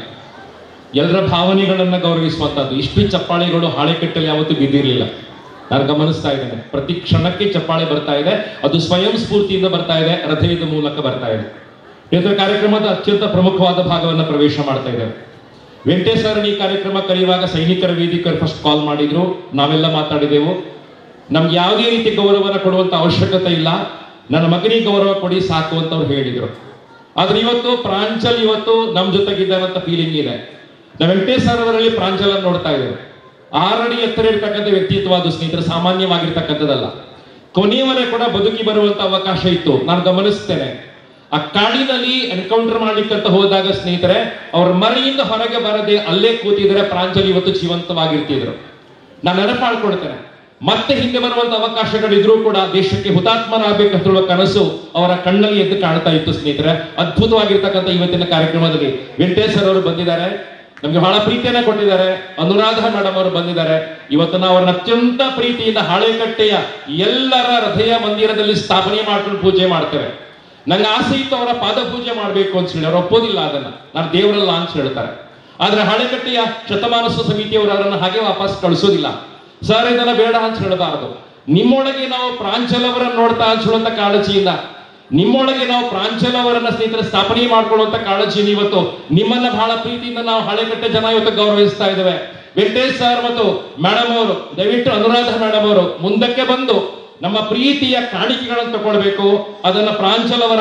ಎಲ್ಲರ ಭಾವನೆಗಳನ್ನ ಗೌರವಿಸುವಂತದ್ದು ಇಷ್ಟು ಚಪ್ಪಾಳೆಗಳು ಹಾಳೆಕಟ್ಟಲ್ಲಿ ಯಾವತ್ತೂ ಬಿದ್ದಿರಲಿಲ್ಲ ನಾನು ಗಮನಿಸ್ತಾ ಇದ್ದೇನೆ ಪ್ರತಿ ಕ್ಷಣಕ್ಕೆ ಚಪ್ಪಾಳೆ ಬರ್ತಾ ಇದೆ ಅದು ಸ್ವಯಂ ಸ್ಫೂರ್ತಿಯಿಂದ ಬರ್ತಾ ಇದೆ ಹೃದಯದ ಮೂಲಕ ಬರ್ತಾ ಇದೆ ಇವತ್ತು ಕಾರ್ಯಕ್ರಮದ ಅತ್ಯಂತ ಪ್ರಮುಖವಾದ ಭಾಗವನ್ನು ಪ್ರವೇಶ ಮಾಡ್ತಾ ಇದ್ದೇವೆ ವೆಂಕಟೇಶ್ ಸರ್ ಈ ಕಾರ್ಯಕ್ರಮ ಕರೆಯುವಾಗ ಸೈನಿಕರ ವೇದಿಕರು ಫಸ್ಟ್ ಕಾಲ್ ಮಾಡಿದ್ರು ನಾವೆಲ್ಲ ಮಾತಾಡಿದೆವು ನಮ್ಗೆ ಯಾವುದೇ ರೀತಿ ಗೌರವನ ಕೊಡುವಂತ ಅವಶ್ಯಕತೆ ಇಲ್ಲ ನನ್ನ ಮಗನಿಗೆ ಗೌರವ ಕೊಡಿ ಸಾಕು ಅಂತ ಅವ್ರು ಹೇಳಿದ್ರು ಆದ್ರೆ ಇವತ್ತು ಪ್ರಾಂಚಲ್ ಇವತ್ತು ನಮ್ಮ ಜೊತೆಗಿದ್ದಾರಂತ ಫೀಲಿಂಗ್ ಇದೆ ನಾವು ವೆಂಕಟೇಶ್ ಸರ್ ಅವರಲ್ಲಿ ಪ್ರಾಂಚಲ್ ಅನ್ನು ನೋಡ್ತಾ ಇದ್ದೇವೆ ಆರಡಿ ಎತ್ತರ ಇರ್ತಕ್ಕಂಥ ವ್ಯಕ್ತಿತ್ವ ಅದು ಸ್ನೇಹಿತರು ಸಾಮಾನ್ಯವಾಗಿರ್ತಕ್ಕಂಥದ್ದಲ್ಲ ಕೊನೆಯವರೆ ಕೂಡ ಬದುಕಿ ಬರುವಂತ ಅವಕಾಶ ಇತ್ತು ನಾನು ಗಮನಿಸ್ತೇನೆ ಆ ಕಾಡಿನಲ್ಲಿ ಎನ್ಕೌಂಟರ್ ಮಾಡ್ಲಿಕ್ಕಂತ ಹೋದಾಗ ಸ್ನೇಹಿತರೆ ಅವ್ರ ಮರೆಯಿಂದ ಹೊರಗೆ ಬರದೆ ಅಲ್ಲೇ ಕೂತಿದ್ರೆ ಪ್ರಾಂಜಲ್ ಇವತ್ತು ಜೀವಂತವಾಗಿರ್ತಿದ್ರು ನಾನು ನೆನಪಾಡ್ಕೊಡ್ತೇನೆ ಮತ್ತೆ ಹಿಂದೆ ಬರುವಂತ ಅವಕಾಶಗಳಿದ್ರೂ ಕೂಡ ದೇಶಕ್ಕೆ ಹುತಾತ್ಮರಾಗಬೇಕಂತ ಹೇಳುವ ಕನಸು ಅವರ ಕಣ್ಣಲ್ಲಿ ಎದ್ದು ಕಾಣ್ತಾ ಇತ್ತು ಸ್ನೇಹಿತರೆ ಅದ್ಭುತವಾಗಿರ್ತಕ್ಕಂಥ ಇವತ್ತಿನ ಕಾರ್ಯಕ್ರಮದಲ್ಲಿ ವೆಂಕಟೇಶ್ ಸರ್ ಅವರು ಬಂದಿದ್ದಾರೆ ನಮ್ಗೆ ಬಹಳ ಪ್ರೀತಿಯನ್ನ ಕೊಟ್ಟಿದ್ದಾರೆ ಅನುರಾಧ ಮೇಡಮ್ ಅವರು ಬಂದಿದ್ದಾರೆ ಇವತ್ತು ನಾವು ಅವ್ರನ್ನ ಅತ್ಯಂತ ಪ್ರೀತಿಯಿಂದ ಹಾಳೆಕಟ್ಟೆಯ ಎಲ್ಲರ ಹೃದಯ ಮಂದಿರದಲ್ಲಿ ಸ್ಥಾಪನೆ ಮಾಡ್ಕೊಂಡು ಪೂಜೆ ಮಾಡ್ತೇವೆ ನಂಗೆ ಆಸೆ ಇತ್ತು ಅವರ ಪಾದ ಪೂಜೆ ಮಾಡಬೇಕು ಅಂತ ಹೇಳಿ ಅವ್ರು ಒಪ್ಪೋದಿಲ್ಲ ಅದನ್ನ ನಾನು ದೇವರಲ್ಲ ಅಂತ ಹೇಳ್ತಾರೆ ಆದ್ರೆ ಹಳೆಕಟ್ಟೆಯ ಶತಮಾನಸ ಸಮಿತಿಯವರು ಅವರನ್ನ ಹಾಗೆ ವಾಪಸ್ ಕಳಿಸೋದಿಲ್ಲ ಸರ್ ಇದನ್ನ ಬೇಡ ಅಂತ ಹೇಳಬಾರದು ನಿಮ್ಮೊಳಗೆ ನಾವು ಪ್ರಾಂಚಲ್ ಅವರನ್ನ ನೋಡ್ತಾ ಅಂತ ಹೇಳುವಂತ ಕಾಳಜಿಯಿಂದ ನಿಮ್ಮೊಳಗೆ ನಾವು ಪ್ರಾಂಚಲ್ ಅವರನ್ನ ಸ್ನೇಹಿತರ ಸ್ಥಾಪನೆ ಮಾಡ್ಕೊಳ್ಳುವಂತ ಕಾಳಜಿಯಿಂದ ಇವತ್ತು ನಿಮ್ಮನ್ನ ಬಹಳ ಪ್ರೀತಿಯಿಂದ ನಾವು ಹಳೆಕಟ್ಟೆ ಜನ ಇವತ್ತು ಗೌರವಿಸ್ತಾ ಇದ್ದೇವೆ ವೆಂಕಟೇಶ್ ಸರ್ ಮತ್ತು ಮೇಡಮ್ ಅವರು ದಯವಿಟ್ಟು ಅನುರಾಧ ಮೇಡಮ್ ಅವರು ಮುಂದಕ್ಕೆ ಬಂದು ನಮ್ಮ ಪ್ರೀತಿಯ ಕಾಣಿಕೆಗಳನ್ನು ತಗೊಳ್ಬೇಕು ಅದನ್ನ ಪ್ರಾಂಚಲ್ ಅವರ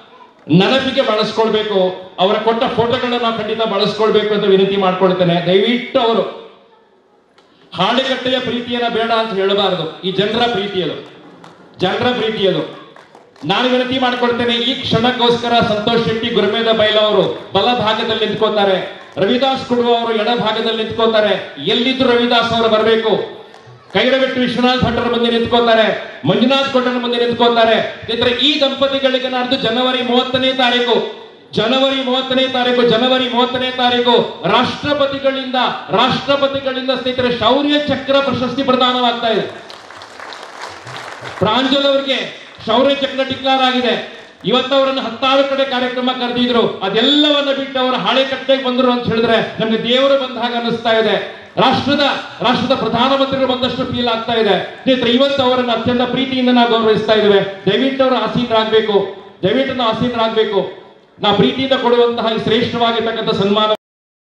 ನೆನಪಿಗೆ ಬಳಸ್ಕೊಳ್ಬೇಕು ಅವರ ಕೊಟ್ಟ ಫೋಟೋಗಳನ್ನ ನಾವು ಖಂಡಿತ ಬಳಸ್ಕೊಳ್ಬೇಕು ಅಂತ ವಿನಂತಿ ಮಾಡ್ಕೊಳ್ತೇನೆ ದಯವಿಟ್ಟು ಅವರು ಹಾಳೆಕಟ್ಟೆಯ ಪ್ರೀತಿಯನ್ನ ಬೇಡ ಅಂತ ಹೇಳಬಾರದು ಈ ಜನರ ಪ್ರೀತಿಯದು ಜನರ ಪ್ರೀತಿಯದು ನಾನು ವಿನಂತಿ ಮಾಡ್ಕೊಳ್ತೇನೆ ಈ ಕ್ಷಣಕ್ಕೋಸ್ಕರ ಸಂತೋಷ್ ಶೆಟ್ಟಿ ಗುರುಮೇದ ಬೈಲ ಅವರು ಬಲ ಭಾಗದಲ್ಲಿ ನಿಂತ್ಕೋತಾರೆ ರವಿದಾಸ್ ಕುಡುವ ಅವರು ಎಡ ಭಾಗದಲ್ಲಿ ನಿಂತ್ಕೋತಾರೆ ಎಲ್ಲಿದ್ರು ರವಿದಾಸ್ ಅವರು ಬರಬೇಕು ಕೈರವೆಟ್ಟು ವಿಶ್ವನಾಥ್ ಭಟ್ಟರ ಮುಂದೆ ನಿಂತ್ಕೋತಾರೆ ಮಂಜುನಾಥ್ ಕೊಟ್ಟರ ಮುಂದೆ ನಿಂತ್ಕೋತಾರೆ ಸ್ನೇಹಿತರೆ ಈ ದಂಪತಿಗಳಿಗೆ ನಾಡ್ದು ಜನವರಿ ಮೂವತ್ತನೇ ತಾರೀಕು ಜನವರಿ ಮೂವತ್ತನೇ ತಾರೀಕು ಜನವರಿ ಮೂವತ್ತನೇ ತಾರೀಕು ರಾಷ್ಟ್ರಪತಿಗಳಿಂದ ರಾಷ್ಟ್ರಪತಿಗಳಿಂದ ಸ್ನೇಹಿತರೆ ಶೌರ್ಯ ಚಕ್ರ ಪ್ರಶಸ್ತಿ ಪ್ರದಾನವಾಗ್ತಾ ಇದೆ ಪ್ರಾಂಜಲ್ ಅವರಿಗೆ ಶೌರ್ಯ ಚಕ್ರ ಡಿಕ್ಲೇರ್ ಆಗಿದೆ ಇವತ್ತು ಅವರನ್ನು ಹತ್ತಾರು ಕಡೆ ಕಾರ್ಯಕ್ರಮ ಕರೆದಿದ್ರು ಅದೆಲ್ಲವನ್ನ ಬಿಟ್ಟು ಅವರು ಹಳೆ ಕಟ್ಟೆಗೆ ಬಂದರು ಅಂತ ಹೇಳಿದ್ರೆ ನಮ್ಗೆ ದೇವರು ಬಂದ ಹಾಗೆ ಅನ್ನಿಸ್ತಾ ಇದೆ ರಾಷ್ಟ್ರದ ರಾಷ್ಟ್ರದ ಪ್ರಧಾನಮಂತ್ರಿಗಳು ಬಂದಷ್ಟು ಫೀಲ್ ಆಗ್ತಾ ಇದೆ ಸ್ನೇಹಿತರೆ ಇವತ್ತು ಅವರನ್ನು ಅತ್ಯಂತ ಪ್ರೀತಿಯಿಂದ ನಾವು ಗೌರವಿಸ್ತಾ ಇದ್ದೇವೆ ದಯವಿಟ್ಟು ಅವರು ಆಸೀನರಾಗಬೇಕು ದಯವಿಟ್ಟು ನಾವು ಆಸೀನರಾಗಬೇಕು ನಾವು ಪ್ರೀತಿಯಿಂದ ಕೊಡುವಂತಹ ಈ ಶ್ರೇಷ್ಠವಾಗಿರ್ತಕ್ಕಂಥ ಸನ್ಮಾನ